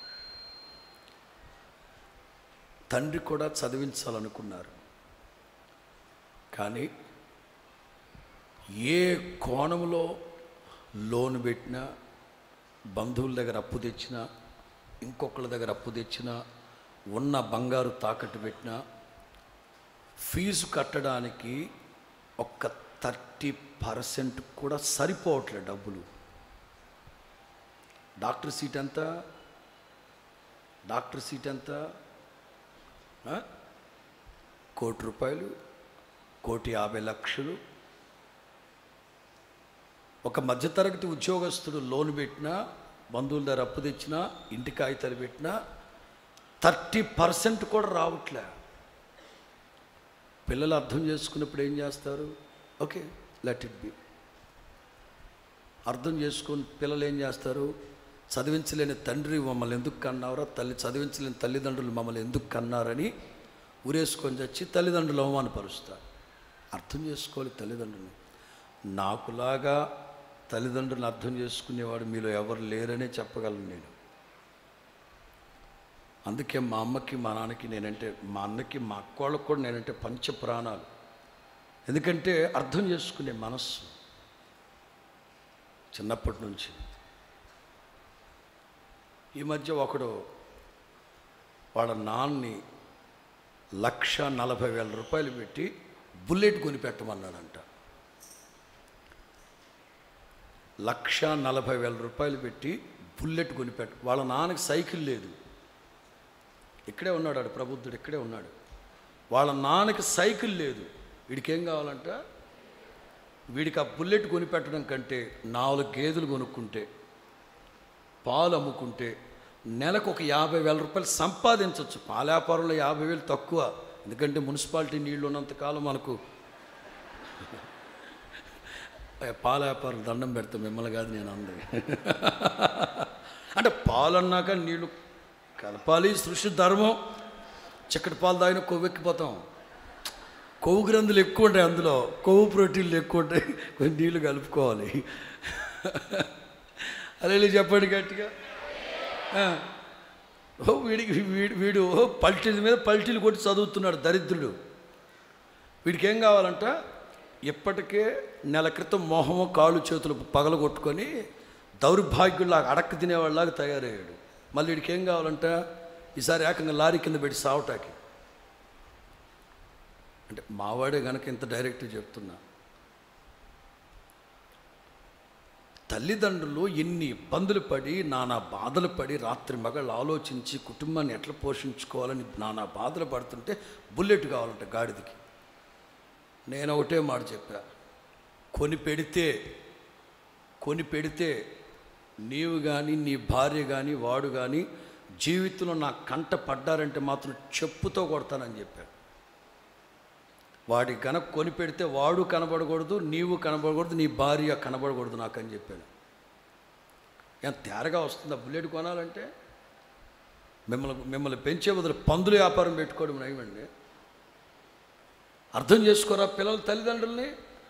S1: తండ్రి కూడా చదివించాలనుకున్నారు కానీ ఏ కోణంలో లోన్ పెట్టినా బంధువుల దగ్గర అప్పు తెచ్చినా ఇంకొకళ్ళ దగ్గర అప్పు తెచ్చినా ఉన్న బంగారు తాకట్టు పెట్టినా ఫీజు కట్టడానికి ఒక్క థర్టీ పర్సెంట్ కూడా సరిపోవట్లేదు డబ్బులు డాక్టర్ సీట్ ఎంత డాక్టర్ సీట్ ఎంత ఆ? కోటి రూపాయలు కోటి యాభై లక్షలు ఒక మధ్యతరగతి ఉద్యోగస్తుడు లోన్ పెట్టినా బంధువుల దగ్గర అప్పు తెచ్చినా ఇంటి కాగితాలు పెట్టినా థర్టీ పర్సెంట్ కూడా రావట్లే పిల్లలు అర్థం చేసుకున్నప్పుడు ఏం చేస్తారు ఓకే లెట్ ఇట్ బి అర్థం చేసుకుని పిల్లలు ఏం చేస్తారు చదివించలేని తండ్రి మమ్మల్ని ఎందుకు కన్నారో తల్లి చదివించలేని తల్లిదండ్రులు మమ్మల్ని ఎందుకు కన్నారని ఊరేసుకొని చచ్చి తల్లిదండ్రులు అవమానపరుస్తారు అర్థం చేసుకోవాలి తల్లిదండ్రులు నాకులాగా తల్లిదండ్రులను అర్థం చేసుకునేవాడు మీలో ఎవరు లేరనే చెప్పగలను నేను అందుకే మా అమ్మకి మా నాన్నకి నేనంటే మా అన్నకి మా అక్కోళ్ళకి కూడా నేనంటే పంచ ప్రాణాలు ఎందుకంటే అర్థం చేసుకునే మనస్సు చిన్నప్పటి నుంచి ఈ మధ్య ఒకడు వాళ్ళ నాన్ని లక్ష నలభై వేల రూపాయలు పెట్టి బుల్లెట్ కొనిపెట్టమన్నాడంట లక్ష నలభై వేల రూపాయలు పెట్టి బుల్లెట్ కొనిపెట్ట వాళ్ళ నాన్నకి సైకిల్ లేదు ఇక్కడే ఉన్నాడు ఆడు ప్రబుద్ధుడు ఇక్కడే ఉన్నాడు వాళ్ళ నాన్నకి సైకిల్ లేదు వీడికి ఏం కావాలంట వీడికి ఆ బుల్లెట్ కొనిపెట్టడం కంటే నాలుగు గేదెలు కొనుక్కుంటే పాలు అమ్ముకుంటే నెలకు ఒక యాభై వేల రూపాయలు సంపాదించవచ్చు పాల వ్యాపారంలో యాభై వేలు తక్కువ ఎందుకంటే మున్సిపాలిటీ నీళ్లు ఉన్నంతకాలం మనకు పాల వ్యాపారం దండం పెడతాం మిమ్మల్ని కాదు నేను అంది అంటే పాలు అన్నాక నీళ్లు కలపాలి సృష్టి ధర్మం చిక్కటి పాలు తాగిన కొవ్వెక్కిపోతాం కొవ్వు గ్రంథులు ఎక్కువ ఉంటాయి అందులో కొవ్వు ప్రోటీన్లు ఎక్కువ ఉంటాయి కొన్ని నీళ్లు కలుపుకోవాలి అలా చెప్పండి గట్టిగా ఆ. ఓ వీడికి వీడు వీడు పల్టీల మీద పల్టీలు కొట్టి చదువుతున్నాడు దరిద్రుడు వీడికి ఏం కావాలంట ఇప్పటికే నెల క్రితం మొహము కాళ్ళు చేతులు పగలగొట్టుకొని దౌర్భాగ్యుల్లాగా అడక్క తినేవాళ్ళలాగా తయారయ్యాడు మళ్ళీ వీడికి ఏం కావాలంట ఈసారి ఏకంగా లారీ కింద పెట్టి సావటాకి అంటే మావాడే గనక ఇంత డైరెక్ట్ చెప్తున్నా తల్లిదండ్రులు ఎన్ని ఇబ్బందులు పడి నానా బాధలు పడి రాత్రి మగళ్ళు ఆలోచించి కుటుంబాన్ని ఎట్లా పోషించుకోవాలని నానా బాధలు పడుతుంటే బుల్లెట్ కావాలంట గాడిదకి నేను ఒకటే మాట చెప్పా కొని పెడితే కొని పెడితే నీవు కానీ నీ భార్య కానీ వాడు కానీ జీవితంలో నా కంట పడ్డారంటే మాత్రం చెప్పుతో కొడతానని చెప్పాను వాడి కనుక కొని పెడితే వాడు కనబడకూడదు నీవు కనబడకూడదు నీ భార్య కనబడకూడదు నాకు అని చెప్పాను ఎంత తేరగా వస్తుందా బుల్లెట్ కొనాలంటే మిమ్మల్ని మిమ్మల్ని పెంచే బదులు పందుల వ్యాపారం పెట్టుకోవడం నయమండి అర్థం చేసుకోరా పిల్లల తల్లిదండ్రుల్ని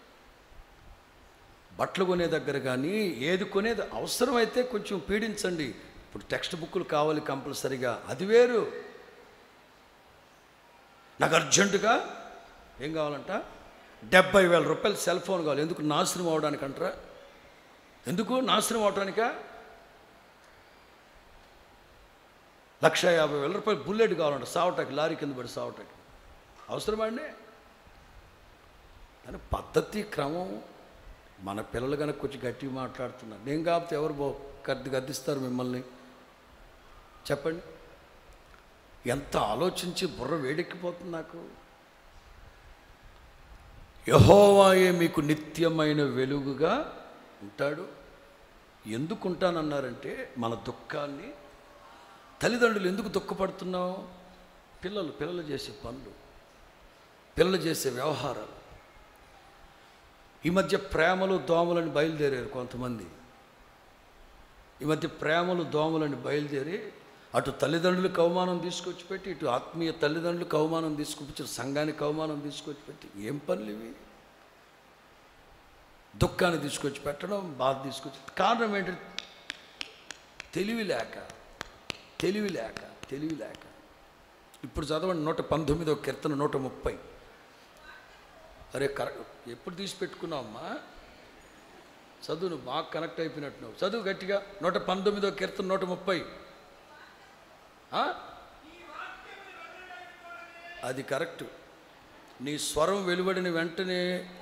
S1: బట్టలు కొనే దగ్గర కానీ ఏది కొనేది అవసరమైతే కొంచెం పీడించండి ఇప్పుడు టెక్స్ట్ బుక్లు కావాలి కంపల్సరీగా అది వేరు నాకు అర్జెంటుగా ఏం కావాలంట డెబ్బై వేల రూపాయలు సెల్ ఫోన్ కావాలి ఎందుకు నాశనం అవడానికి అంటారా ఎందుకు నాశనం అవడానికా లక్ష యాభై వేల రూపాయలు బుల్లెట్ కావాలంట సావటానికి లారీ కింద పడి సావటానికి అవసరమా అండి కానీ పద్ధతి క్రమం మన పిల్లలు కనుక కొంచెం గట్టిగా మాట్లాడుతున్నారు నేను కాకపోతే ఎవరు బో గద్ది గద్దిస్తారు మిమ్మల్ని చెప్పండి ఎంత ఆలోచించి బుర్ర వేడెక్కిపోతుంది నాకు యహోవాయే మీకు నిత్యమైన వెలుగుగా ఉంటాడు ఎందుకు ఉంటానన్నారంటే మన దుఃఖాన్ని తల్లిదండ్రులు ఎందుకు దుఃఖపడుతున్నావు పిల్లలు పిల్లలు చేసే పనులు పిల్లలు చేసే వ్యవహారాలు ఈ మధ్య ప్రేమలు దోమలని బయలుదేరారు కొంతమంది ఈ మధ్య ప్రేమలు దోమలని బయలుదేరి అటు తల్లిదండ్రులకు అవమానం తీసుకొచ్చి పెట్టి ఇటు ఆత్మీయ తల్లిదండ్రులకు అవమానం తీసుకొచ్చి సంఘానికి అవమానం తీసుకొచ్చి పెట్టి ఏం పనులు ఇవి దుఃఖాన్ని తీసుకొచ్చి పెట్టడం బాధ తీసుకొచ్చి కారణం ఏంటంటే తెలివి లేక తెలివి లేక తెలివి లేక ఇప్పుడు చదవండి నూట పంతొమ్మిదో కీర్తన నూట ముప్పై అరే కరెక్ట్ ఎప్పుడు తీసి పెట్టుకున్నావమ్మా చదువు నువ్వు బాగా కనెక్ట్ అయిపోయినట్టు నువ్వు చదువు గట్టిగా నూట పంతొమ్మిదో కీర్తన నూట ముప్పై ఆ? అది కరెక్ట్ నీ స్వరం వెలువడిన వెంటనే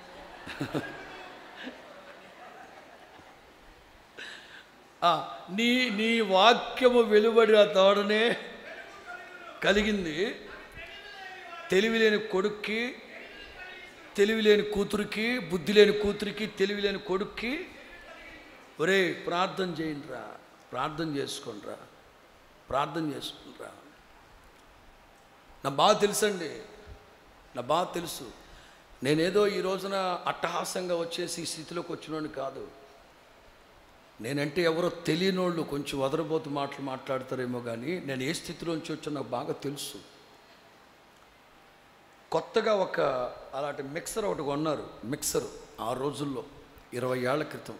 S1: ఆ, నీ నీ వాక్యము వెలువడిన తోడనే కలిగింది తెలివిలేని కొడుక్కి తెలివిలేని కూతురికి బుద్ధి లేని కూతురికి తెలివిలేని కొడుక్కి ఒరే ప్రార్థన చేయండిరా ప్రార్థన చేసుకోండిరా ప్రార్థన చేసుకుంటారా నా బాగా తెలుసండి నా బాగా తెలుసు నేనేదో ఈ రోజున అట్టహాసంగా వచ్చేసి ఈ స్థితిలోకి వచ్చినోని కాదు నేనంటే ఎవరో తెలియనోళ్ళు కొంచెం వదరబోతు మాటలు మాట్లాడతారేమో కానీ నేను ఏ స్థితిలోంచి వచ్చో నాకు బాగా తెలుసు కొత్తగా ఒక అలాంటి మిక్సర్ ఒకటి కొన్నారు మిక్సర్ ఆ రోజుల్లో ఇరవై ఏళ్ల క్రితం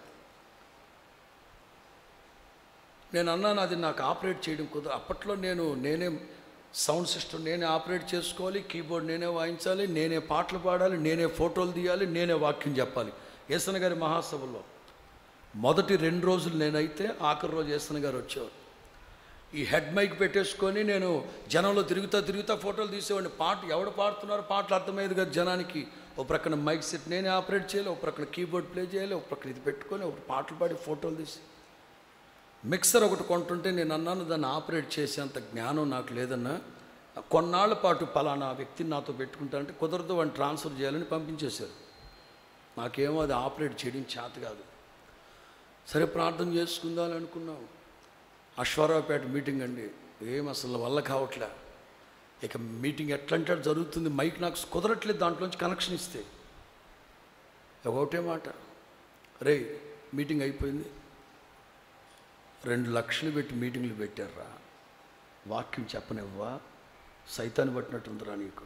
S1: నేను అన్నాను అది నాకు ఆపరేట్ చేయడం కుదరదు అప్పట్లో నేను నేనే సౌండ్ సిస్టమ్ నేనే ఆపరేట్ చేసుకోవాలి కీబోర్డ్ నేనే వాయించాలి నేనే పాటలు పాడాలి నేనే ఫోటోలు తీయాలి నేనే వాక్యం చెప్పాలి ఏసన గారి మహాసభలో మొదటి రెండు రోజులు నేనైతే ఆఖరి రోజు ఏసన గారు వచ్చేవారు ఈ హెడ్ మైక్ పెట్టేసుకొని నేను జనంలో తిరుగుతా తిరుగుతా ఫోటోలు తీసేవాడిని పాట ఎవడు పాడుతున్నారు పాటలు అర్థమయ్యేది కదా జనానికి ఒక ప్రక్కన మైక్ సెట్ నేనే ఆపరేట్ చేయాలి ఒక ప్రక్కన కీబోర్డ్ ప్లే చేయాలి ఒక ప్రక్కన ఇది పెట్టుకొని ఒక పాటలు పాడి ఫోటోలు తీసి మిక్సర్ ఒకటి కొంటుంటే నేను అన్నాను దాన్ని ఆపరేట్ చేసేంత జ్ఞానం నాకు లేదన్నా కొన్నాళ్ల పాటు పలానా వ్యక్తిని నాతో పెట్టుకుంటానంటే కుదరదు వాడిని ట్రాన్స్ఫర్ చేయాలని పంపించేశారు నాకేమో అది ఆపరేట్ చేయడం చేత కాదు సరే ప్రార్థన చేసుకుందాం అనుకున్నాం అశ్వారావుపేట మీటింగ్ అండి ఏం అసలు వల్ల కావట్లే ఇక మీటింగ్ ఎట్లా అంటే అట్లా జరుగుతుంది మైక్ నాకు కుదరట్లేదు దాంట్లోంచి కనెక్షన్ ఇస్తే ఒకటే మాట రే మీటింగ్ అయిపోయింది రెండు లక్షలు పెట్టి మీటింగ్లు పెట్టారా వాక్యం చెప్పనివ్వా సైతాన్ని పట్టినట్టుందిరా నీకు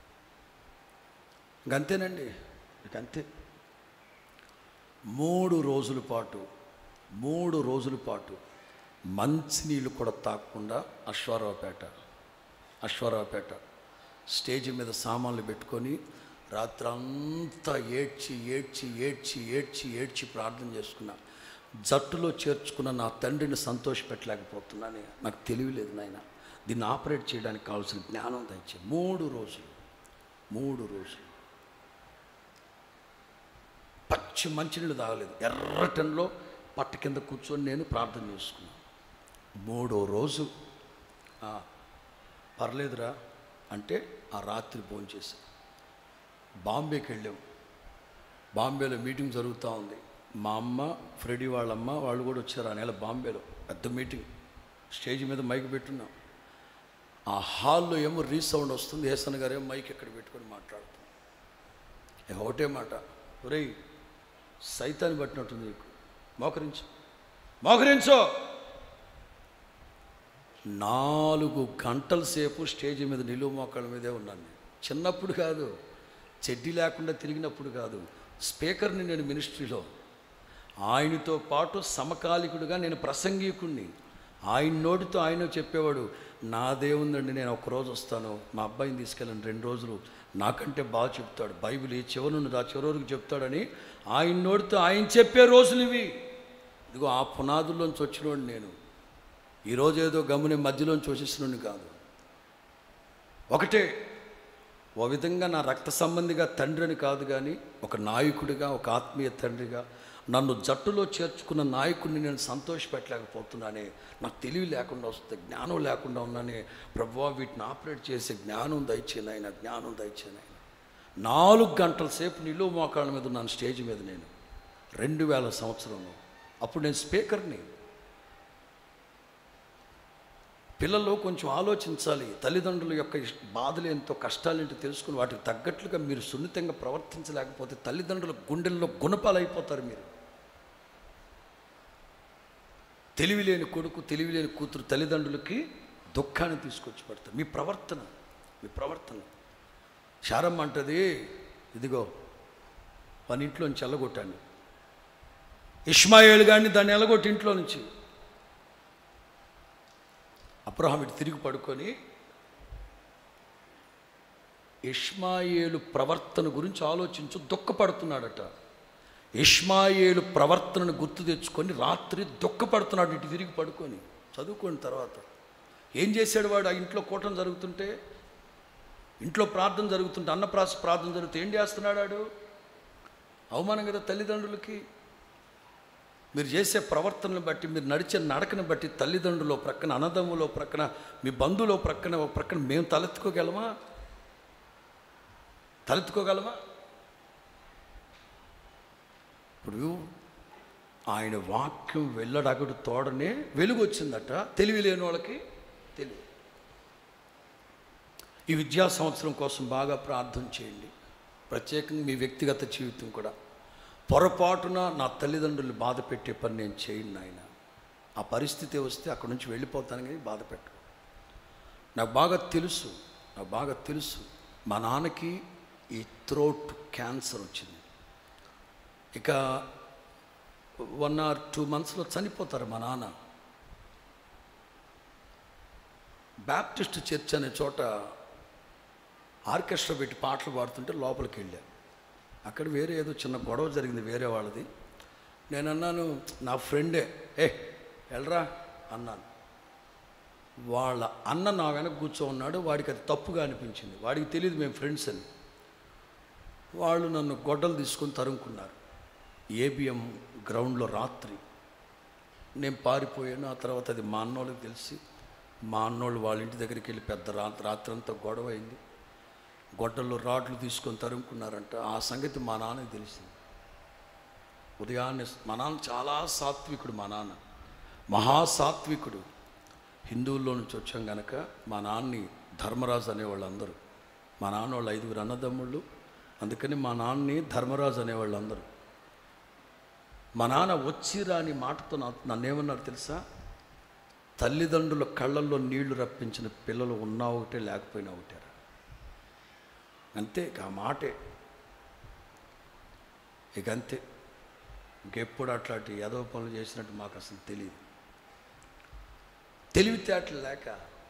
S1: ఇంకంతేనండి ఇంకంతే మూడు రోజుల పాటు మూడు రోజుల పాటు మంచినీళ్ళు కూడా తాగకుండా అశ్వారావుపేట అశ్వారావుపేట స్టేజ్ మీద సామాన్లు పెట్టుకొని రాత్రంతా ఏడ్చి ఏడ్చి ఏడ్చి ఏడ్చి ఏడ్చి ప్రార్థన చేసుకున్నా జట్టులో చేర్చుకున్న నా తండ్రిని సంతోషపెట్టలేకపోతున్నాను నాకు తెలియలేదు నాయన దీన్ని ఆపరేట్ చేయడానికి కావాల్సిన జ్ఞానం దయచే మూడు రోజులు మూడు రోజులు పచ్చి మంచినీళ్ళు తాగలేదు ఎర్రటంలో పట్ట కింద కూర్చొని నేను ప్రార్థన చేసుకున్నాను మూడో రోజు "ఆ, పర్లేదురా అంటే ఆ రాత్రి భోంచేసాం బాంబేకి వెళ్ళాం బాంబేలో మీటింగ్ జరుగుతూ ఉంది మా అమ్మ ఫ్రెడీ వాళ్ళమ్మ వాళ్ళు కూడా వచ్చారు ఆ నెల బాంబేలో పెద్ద మీటింగ్ స్టేజ్ మీద మైక్ పెట్టున్నాం ఆ హాల్లో ఏమో రీసౌండ్ వస్తుంది ఏసన్ గారు ఏమో మైక్ ఎక్కడ పెట్టుకొని మాట్లాడుతున్నాం ఇక ఒకటే మాట ఒరేయ్ సైతాన్ని పట్టినట్టుంది నీకు మోకరించు మోకరించో నాలుగు గంటల సేపు స్టేజ్ మీద నిలువు మోకాళ్ళ మీదే ఉన్నాను నేను చిన్నప్పుడు కాదు చెడ్డి లేకుండా తిరిగినప్పుడు కాదు స్పీకర్ని నేను మినిస్ట్రీలో ఆయనతో పాటు సమకాలికుడిగా నేను ప్రసంగికుణ్ణి ఆయన నోటితో ఆయన చెప్పేవాడు నాదేముందండి నేను ఒక రోజు వస్తాను మా అబ్బాయిని తీసుకెళ్ళండి రెండు రోజులు నాకంటే బాగా చెప్తాడు బైబిల్ ఈ చివరి నుండి ఆ చివరి వరకు చెప్తాడని ఆయన నోటితో ఆయన చెప్పే రోజులు ఇవి ఇదిగో ఆ పునాదుల్లోంచి వచ్చినోడు నేను ఈరోజు ఏదో గమ్ముని మధ్యలోంచి వచ్చేసినోడిని కాదు ఒకటే ఓ విధంగా నా రక్త సంబంధిగా తండ్రి అని కాదు కానీ ఒక నాయకుడిగా ఒక ఆత్మీయ తండ్రిగా నన్ను జట్టులో చేర్చుకున్న నాయకుడిని నేను సంతోషపెట్టలేకపోతున్నానే నాకు తెలివి లేకుండా వస్తుంది జ్ఞానం లేకుండా ఉన్నానే ప్రభువా వీటిని ఆపరేట్ చేసే జ్ఞానం దయచేయను ఆయన జ్ఞానం దయచేయను ఆయన నాలుగు గంటల సేపు నిలువు మోకాళ్ళ మీద ఉన్నాను స్టేజ్ మీద నేను రెండు వేల సంవత్సరంలో అప్పుడు నేను స్పీకర్ని పిల్లలు కొంచెం ఆలోచించాలి తల్లిదండ్రుల యొక్క ఇష్- బాధలు ఎంతో కష్టాలు ఏంటో తెలుసుకుని వాటికి తగ్గట్లుగా మీరు సున్నితంగా ప్రవర్తించలేకపోతే తల్లిదండ్రుల గుండెల్లో గుణపాలు అయిపోతారు మీరు తెలివిలేని కొడుకు తెలివిలేని కూతురు తల్లిదండ్రులకి దుఃఖాన్ని తీసుకొచ్చి పెడతారు మీ ప్రవర్తన మీ ప్రవర్తన శారమ్మ అంటది ఇదిగో మన ఇంట్లోంచి ఎల్లగొట్టాను ఇష్మాయేల్ గారిని దాన్ని ఎల్లగొట్టి ఇంట్లో నుంచి అబ్రహాం ఇటు తిరిగి పడుకొని ఇష్మాయేలు ప్రవర్తన గురించి ఆలోచించు దుఃఖపడుతున్నాడట ఇష్మాయేలు ప్రవర్తనను గుర్తు తెచ్చుకొని రాత్రి దుఃఖపడుతున్నాడు ఇటు తిరిగి పడుకొని చదువుకోని తర్వాత ఏం చేశాడు వాడు ఆ ఇంట్లో కూటం జరుగుతుంటే ఇంట్లో ప్రార్థన జరుగుతుంటే అన్నప్రాస ప్రార్థన జరుగుతుంటే ఏం చేస్తున్నాడు వాడు అవమానం కదా తల్లిదండ్రులకి మీరు చేసే ప్రవర్తనను బట్టి మీరు నడిచే నడకను బట్టి తల్లిదండ్రులు ఓ ప్రక్కన అన్నదమ్ములో ప్రక్కన మీ బంధువులో ప్రక్కన ఒక ప్రక్కన మేము తలెత్తుకోగలమా తలెత్తుకోగలమా ఇప్పుడు ఆయన వాక్యం వెళ్ళడగడు తోడనే వెలుగు వచ్చిందట తెలివి లేని వాళ్ళకి తెలివి ఈ విద్యా సంవత్సరం కోసం బాగా ప్రార్థన చేయండి ప్రత్యేకంగా మీ వ్యక్తిగత జీవితం కూడా పొరపాటున నా తల్లిదండ్రులు బాధ పెట్టే పని నేను చేయను నాయన ఆ పరిస్థితి వస్తే అక్కడి నుంచి వెళ్ళిపోతాను కానీ బాధ పెట్టు నాకు బాగా తెలుసు నాకు బాగా తెలుసు మా నాన్నకి ఈ థ్రోట్ క్యాన్సర్ వచ్చింది ఇక వన్ ఆర్ టూ మంత్స్లో చనిపోతారు మా నాన్న బ్యాప్టిస్ట్ చర్చ్ అనే చోట ఆర్కెస్ట్రా పెట్టి పాటలు పాడుతుంటే లోపలికి వెళ్ళా అక్కడ వేరే ఏదో చిన్న గొడవ జరిగింది వేరే వాళ్ళది నేను అన్నాను నా ఫ్రెండే ఏ వెళ్ళరా అన్నాను వాళ్ళ అన్న నా వెనక కూర్చో ఉన్నాడు వాడికి అది తప్పుగా అనిపించింది వాడికి తెలియదు మేము ఫ్రెండ్స్ అని వాళ్ళు నన్ను గొడ్డలు తీసుకొని తరుముకున్నారు ఏబిఎం గ్రౌండ్లో రాత్రి నేను పారిపోయాను ఆ తర్వాత అది మా అన్నోళ్ళకి తెలిసి మా అన్నోళ్ళు వాళ్ళ ఇంటి దగ్గరికి వెళ్ళి పెద్ద రాత్రి రాత్రి అంతా గొడవ అయింది గొడ్డల్లో రాడ్లు తీసుకొని తరుముకున్నారంట ఆ సంగతి మా నాన్నకి తెలిసింది ఉదయాన్నే మా నాన్న చాలా సాత్వికుడు మా నాన్న మహాసాత్వికుడు హిందువుల్లో నుంచి వచ్చాం గనక మా నాన్నని ధర్మరాజు అనేవాళ్ళు అందరూ మా నాన్న వాళ్ళు ఐదుగురు అన్నదమ్ముళ్ళు అందుకని మా నాన్నని ధర్మరాజు అనేవాళ్ళు అందరూ మా నాన్న వచ్చి రాని మాటతో నా నన్నేమన్నారు తెలుసా తల్లిదండ్రుల కళ్ళల్లో నీళ్లు రప్పించిన పిల్లలు ఉన్నా ఒకటే లేకపోయినా ఒకటేరా అంతే ఇక ఆ మాటే ఇక అంతే ఇంకెప్పుడు అట్లాంటి ఏదో పనులు చేసినట్టు మాకు అసలు తెలియదు తెలివితేటలు లేక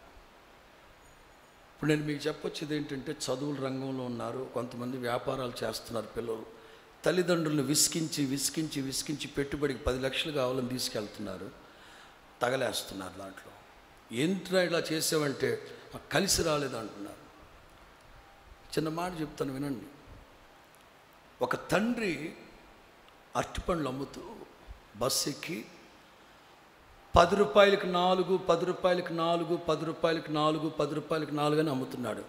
S1: ఇప్పుడు నేను మీకు చెప్పొచ్చేది ఏంటంటే చదువుల రంగంలో ఉన్నారు కొంతమంది వ్యాపారాలు చేస్తున్నారు పిల్లలు తల్లిదండ్రులను విసికించి విసికించి విసికించి పెట్టుబడికి పది లక్షలు కావాలని తీసుకెళ్తున్నారు తగలేస్తున్నారు దాంట్లో ఏంట్రా ఇలా చేసావంటే "మాకు కలిసి రాలేదు అంటున్నారు చిన్న మాట చెప్తాను వినండి ఒక తండ్రి అరటిపండ్లు అమ్ముతూ బస్సు ఎక్కి పది రూపాయలకి నాలుగు పది రూపాయలకి నాలుగు పది రూపాయలకి నాలుగు పది రూపాయలకి నాలుగు అని అమ్ముతున్నాడు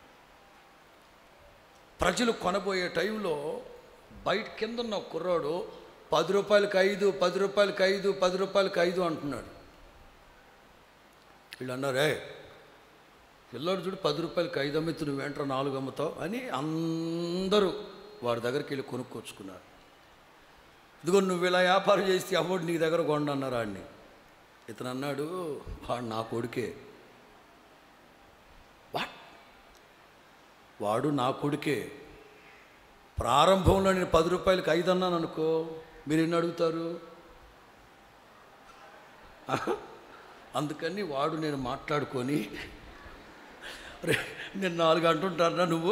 S1: ప్రజలు కొనబోయే టైంలో బయట కింద ఉన్న ఒక కుర్రాడు పది రూపాయలకి ఐదు పది రూపాయలకి ఐదు పది రూపాయలకి ఐదు అంటున్నాడు వీళ్ళు అన్నారే పిల్లోడు చూడు పది రూపాయలకి ఐదు అమ్మితే నువ్వు వెంటనే నాలుగు అమ్ముతావు అని అందరూ వాడి దగ్గరికి వెళ్ళి కొనుక్కొచ్చుకున్నారు ఇదిగో నువ్వు ఇలా వ్యాపారం చేస్తే అమ్మోడు నీ దగ్గర కొండ అన్నారు ఆడిని ఇతను అన్నాడు వాడు నా కొడుకే వాట్ వాడు నా కొడుకే ప్రారంభంలో నేను పది రూపాయలకి ఐదు అన్నాను అనుకో మీరు ఎన్ని అడుగుతారు ఆహా. అందుకని వాడు నేను మాట్లాడుకొని రే నేను నాలుగు అంటుంటారా నువ్వు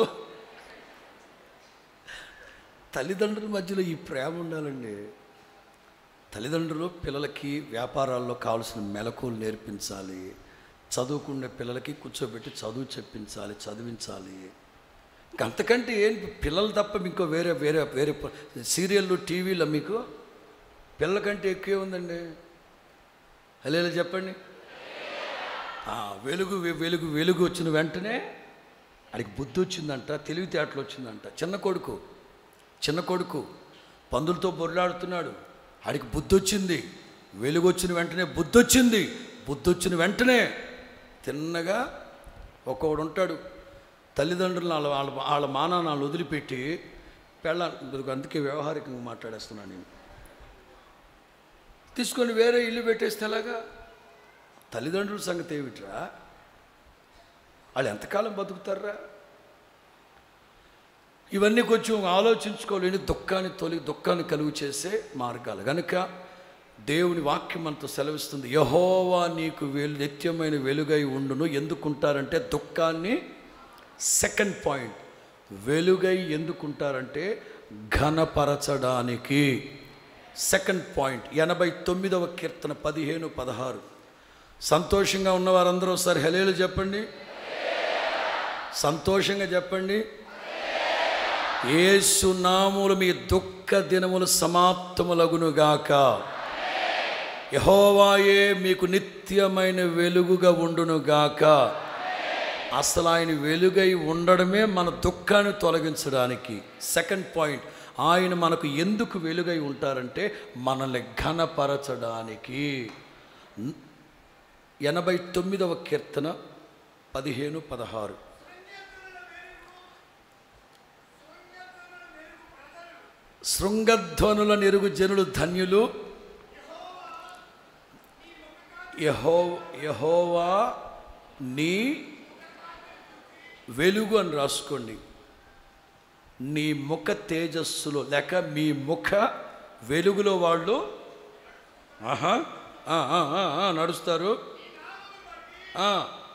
S1: తల్లిదండ్రుల మధ్యలో ఈ ప్రేమ ఉండాలండి తల్లిదండ్రులు పిల్లలకి వ్యాపారాల్లో కావాల్సిన మెలకువలు నేర్పించాలి చదువుకునే పిల్లలకి కూర్చోబెట్టి చదువు చెప్పించాలి చదివించాలి ఇంక అంతకంటే ఏం పిల్లలు తప్ప మీకు వేరే వేరే వేరే ప- సీరియళ్ళు టీవీలో మీకు పిల్లల కంటే ఎక్కువే ఉందండి హలో చెప్పండి ఆ, వెలుగు వె- వెలుగు వెలుగు వచ్చిన వెంటనే ఆడికి బుద్ధి వచ్చిందంట తెలివితేటలు వచ్చిందంట చిన్న కొడుకు చిన్న కొడుకు పందులతో బొర్లాడుతున్నాడు ఆడికి బుద్ధి వచ్చింది వెలుగు వచ్చిన వెంటనే బుద్ధి వచ్చింది బుద్ధి వచ్చిన వెంటనే తిన్నగా ఒక్కొక్కడు ఉంటాడు తల్లిదండ్రులు వాళ్ళ వాళ్ళ వాళ్ళ మానాన్ని వదిలిపెట్టి పెళ్ళ అందుకే వ్యవహారికంగా మాట్లాడేస్తున్నాను నేను తీసుకొని వేరే ఇల్లు పెట్టేస్తే ఎలాగా తల్లిదండ్రుల సంగతి ఏమిట్రా వాళ్ళు ఎంతకాలం బతుకుతారా ఇవన్నీ కొంచెం ఆలోచించుకోలేని దుఃఖాన్ని తొలి దుఃఖాన్ని కలుగు చేసే మార్గాలు కనుక దేవుని వాక్యం మనతో సెలవిస్తుంది యహోవా నీకు వెలు నిత్యమైన వెలుగై ఉండును ఎందుకుంటారంటే దుఃఖాన్ని సెకండ్ పాయింట్ వెలుగై ఎందుకుంటారంటే ఘనపరచడానికి సెకండ్ పాయింట్ ఎనభై తొమ్మిదవ కీర్తన పదిహేను పదహారు సంతోషంగా ఉన్న వారందరూ ఒకసారి హలేలు చెప్పండి సంతోషంగా చెప్పండి ఏసు నాములు మీ దుఃఖ దినములు సమాప్తములగునుగాక యహోవాయే మీకు నిత్యమైన వెలుగుగా ఉండునుగాక అసలు ఆయన వెలుగై ఉండడమే మన దుఃఖాన్ని తొలగించడానికి సెకండ్ పాయింట్ ఆయన మనకు ఎందుకు వెలుగై ఉంటారంటే మనల్ని ఘనపరచడానికి ఎనభై తొమ్మిదవ కీర్తన పదిహేను పదహారు శృంగధ్వనుల నెరుగు జనులు ధన్యులు యహో యహోవా నీ వెలుగు అని రాసుకోండి నీ ముఖ తేజస్సులో లేక మీ ముఖ వెలుగులో వాళ్ళు ఆహా ఆ, ఆ, ఆ, ఆ, నడుస్తారు ఆ.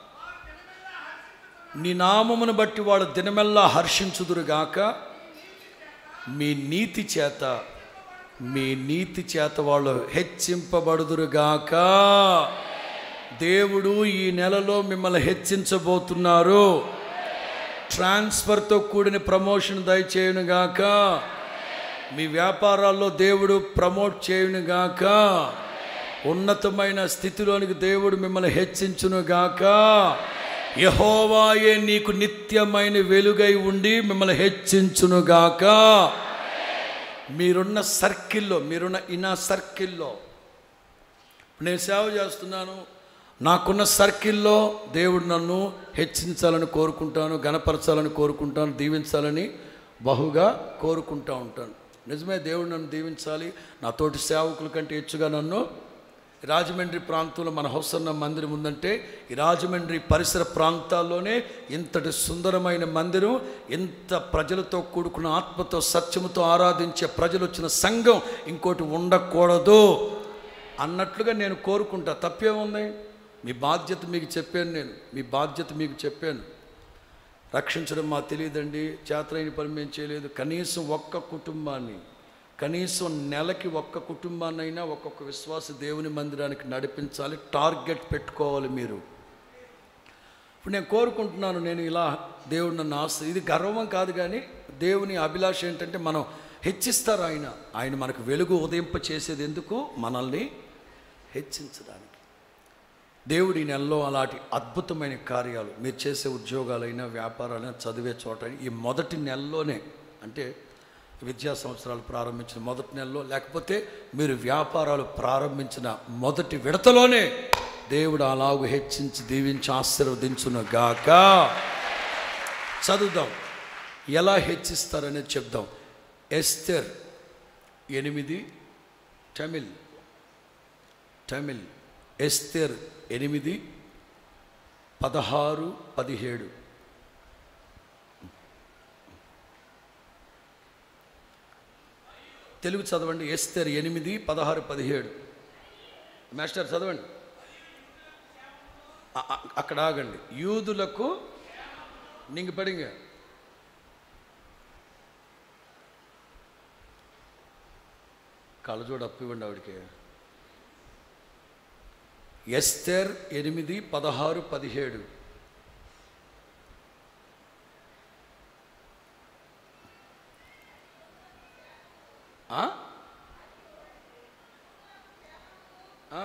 S1: నీ నామమును బట్టి వాళ్ళు దినమెల్లా హర్షించుదురుగాక మీ నీతి చేత మీ నీతి చేత వాళ్ళు హెచ్చింపబడుదురుగాక దేవుడు ఈ నెలలో మిమ్మల్ని హెచ్చించబోతున్నారు ట్రాన్స్ఫర్తో కూడిన ప్రమోషన్ దయచేయునుగాక మీ వ్యాపారాల్లో దేవుడు ప్రమోట్ చేయునుగాక ఉన్నతమైన స్థితిలోనికి దేవుడు మిమ్మల్ని హెచ్చించునుగాక యహోవాయే నీకు నిత్యమైన వెలుగై ఉండి మిమ్మల్ని హెచ్చించునుగాక మీరున్న సర్కిల్లో మీరున్న ఇనా సర్కిల్లో నేను సేవ చేస్తున్నాను నాకున్న సర్కిల్లో దేవుడు నన్ను హెచ్చించాలని కోరుకుంటాను గణపరచాలని కోరుకుంటాను దీవించాలని బహుగా కోరుకుంటా ఉంటాను నిజమే దేవుడు నన్ను దీవించాలి నా తోటి సేవకుల కంటే హెచ్చుగా నన్ను రాజమండ్రి ప్రాంతంలో మన హౌసన్న మందిరం ఉందంటే ఈ రాజమండ్రి పరిసర ప్రాంతాల్లోనే ఇంతటి సుందరమైన మందిరం ఇంత ప్రజలతో కూడుకున్న ఆత్మతో సత్యముతో ఆరాధించే ప్రజలు వచ్చిన సంఘం ఇంకోటి ఉండకూడదు అన్నట్లుగా నేను కోరుకుంటా తప్పేముంది మీ బాధ్యత మీకు చెప్పాను నేను మీ బాధ్యత మీకు చెప్పాను రక్షించడం మాకు తెలియదండి చేతలైన పని మేము చేయలేదు కనీసం ఒక్క కుటుంబాన్ని కనీసం నెలకి ఒక్క కుటుంబాన్నైనా ఒక్కొక్క విశ్వాస దేవుని మందిరానికి నడిపించాలి టార్గెట్ పెట్టుకోవాలి మీరు ఇప్పుడు నేను కోరుకుంటున్నాను నేను ఇలా దేవుడు నన్ను ఆశ ఇది గర్వం కాదు కానీ దేవుని అభిలాష ఏంటంటే మనం హెచ్చిస్తారు ఆయన ఆయన మనకు వెలుగు ఉదయింప చేసేది ఎందుకు మనల్ని హెచ్చించడానికి దేవుడు ఈ నెలలో అలాంటి అద్భుతమైన కార్యాలు మీరు చేసే ఉద్యోగాలైనా వ్యాపారాలైనా చదివే చోట ఈ మొదటి నెలలోనే అంటే విద్యా సంవత్సరాలు ప్రారంభించిన మొదటి నెలలో లేకపోతే మీరు వ్యాపారాలు ప్రారంభించిన మొదటి విడతలోనే దేవుడు అలాగూ హెచ్చించి దీవించి ఆశీర్వదించును గాక చదువుదాం ఎలా హెచ్చిస్తారనేది చెప్దాం ఎస్తెర్ ఎనిమిది తమిళ్ తమిళ్ ఎస్తెర్ ఎనిమిది పదహారు పదిహేడు తెలుగు చదవండి ఎస్తెర్ ఎనిమిది పదహారు పదిహేడు మాస్టర్ చదవండి అ- అ- అక్కడ ఆగండి యూదులకు నీకు పడింగ కళ్ళజోడు అప్పు ఇవ్వండి ఆవిడకి ఎస్తెర్ ఎనిమిది పదహారు పదిహేడు ఆ? ఆ?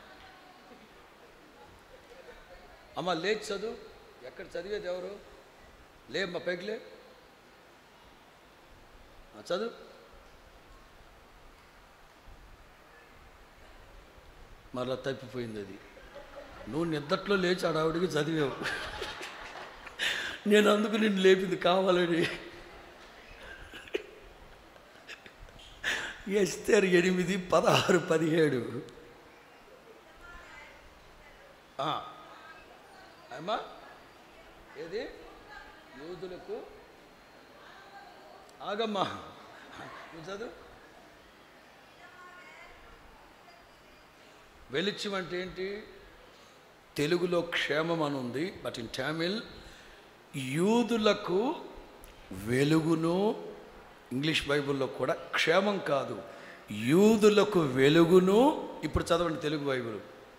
S1: అమ్మ లేచి చదువు ఎక్కడ చదివేది ఎవరు లే మా పైకిలే ఆ, చదువు మరలా తప్పిపోయింది అది నువ్వు నిద్దట్లో లేచి ఆడావిడికి చదివావు నేను అందుకు నిన్ను లేపింది కావాలని ఎస్తేర్ ఎనిమిది పదహారు పదిహేడు ఆ. అమ్మా ఏది యూదులకు ఆగమ్మా నువ్వు చదువు వెలిచ్యం అంటే ఏంటి తెలుగులో క్షేమం అని ఉంది బట్ ఇన్ తమిళ్ యూదులకు వెలుగును ఇంగ్లీష్ బైబిల్లో కూడా క్షేమం కాదు యూదులకు వెలుగును ఇప్పుడు చదవండి తెలుగు బైబిల్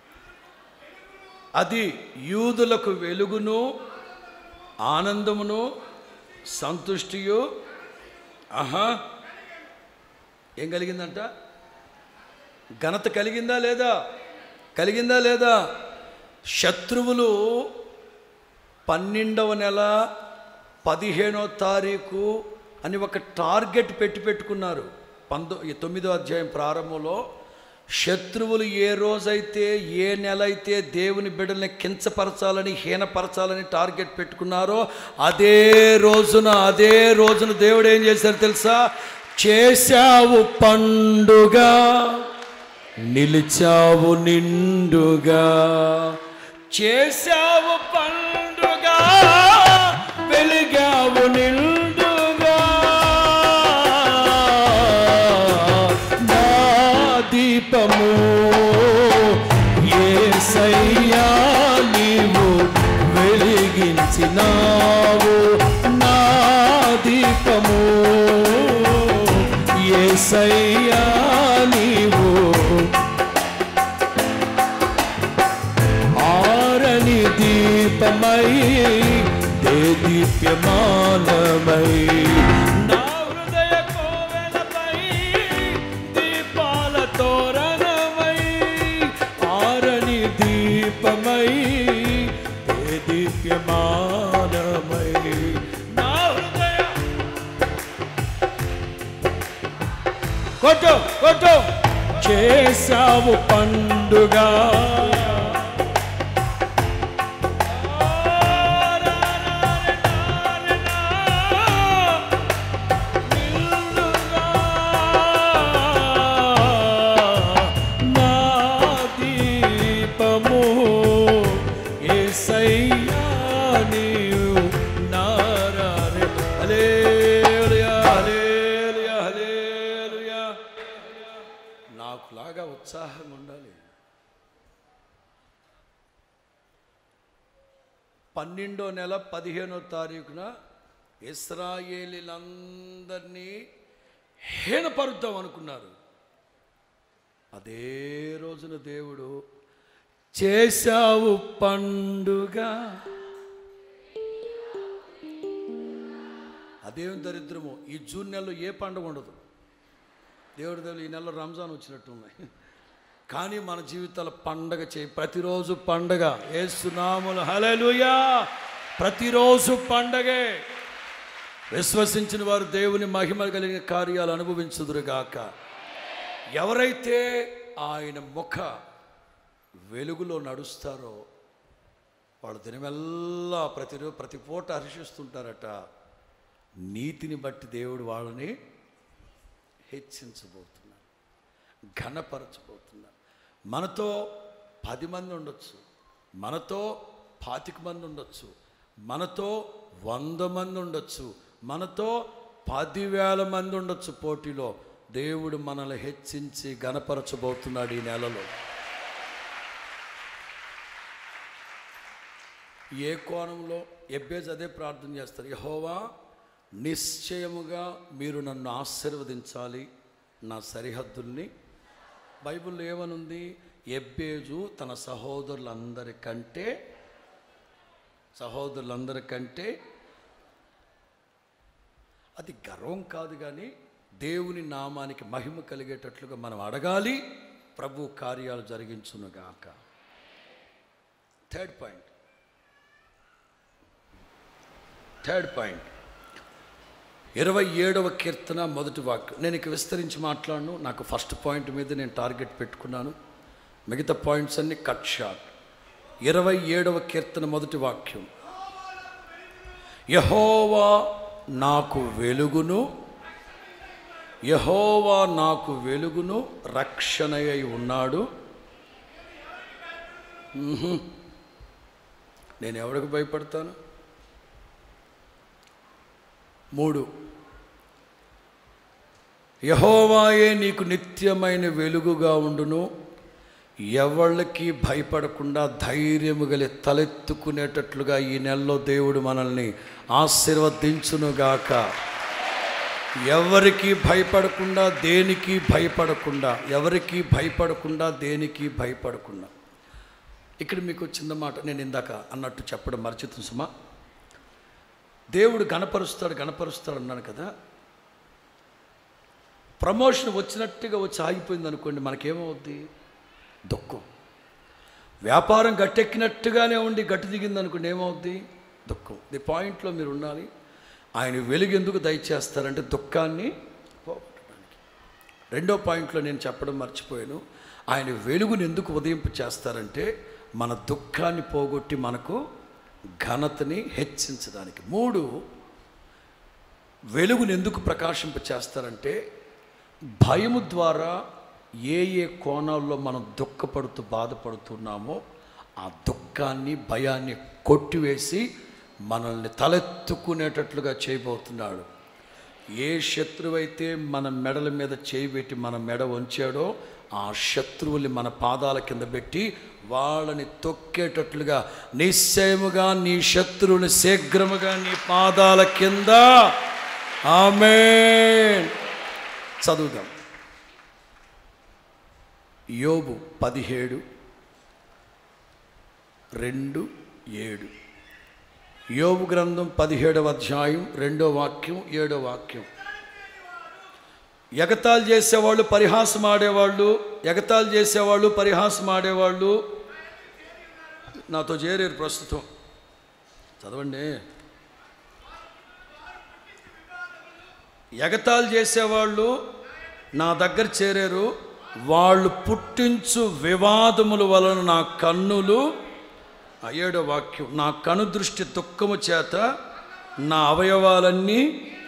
S1: అది యూదులకు వెలుగును ఆనందమును సంతుష్టియు ఆహా ఏం కలిగిందంట ఘనత కలిగిందా లేదా కలిగిందా లేదా శత్రువులు పన్నెండవ నెల పదిహేనో తారీఖు అని ఒక టార్గెట్ పెట్టి పెట్టుకున్నారు పంతొ ఈ తొమ్మిదో అధ్యాయం ప్రారంభంలో శత్రువులు ఏ రోజైతే ఏ నెల అయితే దేవుని బిడ్డల్ని కించపరచాలని హీనపరచాలని టార్గెట్ పెట్టుకున్నారో అదే రోజున అదే రోజున దేవుడు ఏం చేశారు తెలుసా చేశావు పండుగ నిలిచావు నిండుగా చేశావు పండుగ వెలిగావు నిండుగా నా దీపము యేసయ్యా నీవు వెలిగించినావు నా దీపము యేసయ్యా నీవు ఆరని దీపమై దే దీప్యమానమై నా హృదయ కోవెలపై దీపాల తోరణమై ఆరని దీపమై దే దీప్యమానమై నా హృదయ కొట్టు కొట్టు చేశావు పండుగ నా దీపము యేసయ్యా నీవు నారారే హల్లెలూయా హల్లెలూయా హల్లెలూయా నాకులాగా ఉత్సాహంగా ఉండాలి పన్నెండో నెల పదిహేనో తారీఖున ఇస్రాయేలీలందరినీ హీనపరుద్దాం అనుకున్నారు అదే రోజున దేవుడు చేశావు పండుగ అదేం దరిద్రము ఈ జూన్ నెలలో ఏ పండుగ ఉండదు దేవుడి దేవుడు ఈ నెలలో రంజాన్ వచ్చినట్టు ఉన్నాయి కానీ మన జీవితాల పండగ చేయి ప్రతిరోజు పండగ ఏసునాములు హలలుయా ప్రతిరోజు పండగే విశ్వసించిన వారు దేవుని మహిమ కలిగిన కార్యాలు అనుభవించుదురుగాక ఎవరైతే ఆయన ముఖ వెలుగులో నడుస్తారో వాళ్ళు దినమెల్లా ప్రతిరోజు ప్రతి పూట హర్షిస్తుంటారట నీతిని బట్టి దేవుడు వాళ్ళని హెచ్చించబోతున్నారు ఘనపరచబోతున్నారు మనతో పది మంది ఉండొచ్చు మనతో పాతిక మంది ఉండొచ్చు మనతో వంద మంది ఉండొచ్చు మనతో పదివేల మంది ఉండొచ్చు పోటీలో దేవుడు మనల్ని హెచ్చించి ఘనపరచబోతున్నాడు ఈ నెలలో ఏ కోణంలో ఎబ్బేజ్ అదే ప్రార్థన చేస్తారు యహోవా నిశ్చయముగా మీరు నన్ను ఆశీర్వదించాలి నా సరిహద్దుల్ని బైబిల్లో ఏమనుంది ఎబ్బేజు తన సహోదరులందరికంటే సహోదరులందరికంటే అది గర్వం కాదు కానీ దేవుని నామానికి మహిమ కలిగేటట్లుగా మనం అడగాలి ప్రభు కార్యాలు జరిగించునుగాక థర్డ్ పాయింట్ థర్డ్ పాయింట్ ఇరవై ఏడవ కీర్తన మొదటి వాక్యం నేను ఇక విస్తరించి మాట్లాడను నాకు ఫస్ట్ పాయింట్ మీద నేను టార్గెట్ పెట్టుకున్నాను మిగతా పాయింట్స్ అన్ని కట్ షార్ట్ ఇరవై ఏడవ కీర్తన మొదటి వాక్యం యహోవా నాకు వెలుగును యహోవా నాకు వెలుగును రక్షణయై ఉన్నాడు మ్హూ. నేను ఎవరికి భయపడతాను మూడు యహోవాయే నీకు నిత్యమైన వెలుగుగా ఉండును ఎవళ్ళకి భయపడకుండా ధైర్యము గలి తలెత్తుకునేటట్లుగా ఈ నెలలో దేవుడు మనల్ని ఆశీర్వదించునుగాక ఎవరికి భయపడకుండా దేనికి భయపడకుండా ఎవరికి భయపడకుండా దేనికి భయపడకుండా ఇక్కడ మీకు చిన్న మాట నేను ఇందాక అన్నట్టు చెప్పడం మర్చితుంది సుమా దేవుడు గణపరుస్తాడు గణపరుస్తాడు అన్నాను కదా ప్రమోషన్ వచ్చినట్టుగా వచ్చి ఆగిపోయింది అనుకోండి మనకేమవుద్ది దుఃఖం వ్యాపారం గట్టెక్కినట్టుగానే ఉండి గట్టి దిగింది అనుకోండి ఏమవుద్ది దుఃఖం ది పాయింట్లో మీరు ఉండాలి ఆయన వెలుగు ఎందుకు దయచేస్తారంటే దుఃఖాన్ని పోగొట్టడానికి రెండో పాయింట్లో నేను చెప్పడం మర్చిపోయాను ఆయన వెలుగుని ఎందుకు ఉదయింపు చేస్తారంటే మన దుఃఖాన్ని పోగొట్టి మనకు ఘనతని హెచ్చించడానికి మూడు వెలుగుని ఎందుకు ప్రకాశింప చేస్తారంటే భయము ద్వారా ఏ ఏ కోణాల్లో మనం దుఃఖపడుతూ బాధపడుతున్నామో ఆ దుఃఖాన్ని భయాన్ని కొట్టివేసి మనల్ని తలెత్తుకునేటట్లుగా చేయబోతున్నాడు ఏ శత్రువైతే మన మెడల మీద చేయి పెట్టి మన మెడ వంచాడో ఆ శత్రువుల్ని మన పాదాల కింద పెట్టి వాళ్ళని తొక్కేటట్లుగా నిశ్చయముగా నీ శత్రువుని శీఘ్రముగా నీ పాదాల కింద ఆమె చదువుదాం యోబు పదిహేడు రెండు ఏడు యోబు గ్రంథం పదిహేడవ అధ్యాయం రెండో వాక్యం ఏడో వాక్యం ఎగతాలు చేసేవాళ్ళు పరిహాసం ఆడేవాళ్ళు ఎగతాలు చేసేవాళ్ళు పరిహాసం ఆడేవాళ్ళు నాతో చేరారు ప్రస్తుతం చదవండి ఎగతాలు చేసేవాళ్ళు నా దగ్గర చేరారు వాళ్ళు పుట్టించు వివాదముల వలన నా కన్నులు ఆ ఏడో వాక్యం నా కను దృష్టి దుఃఖము చేత నా అవయవాలన్నీ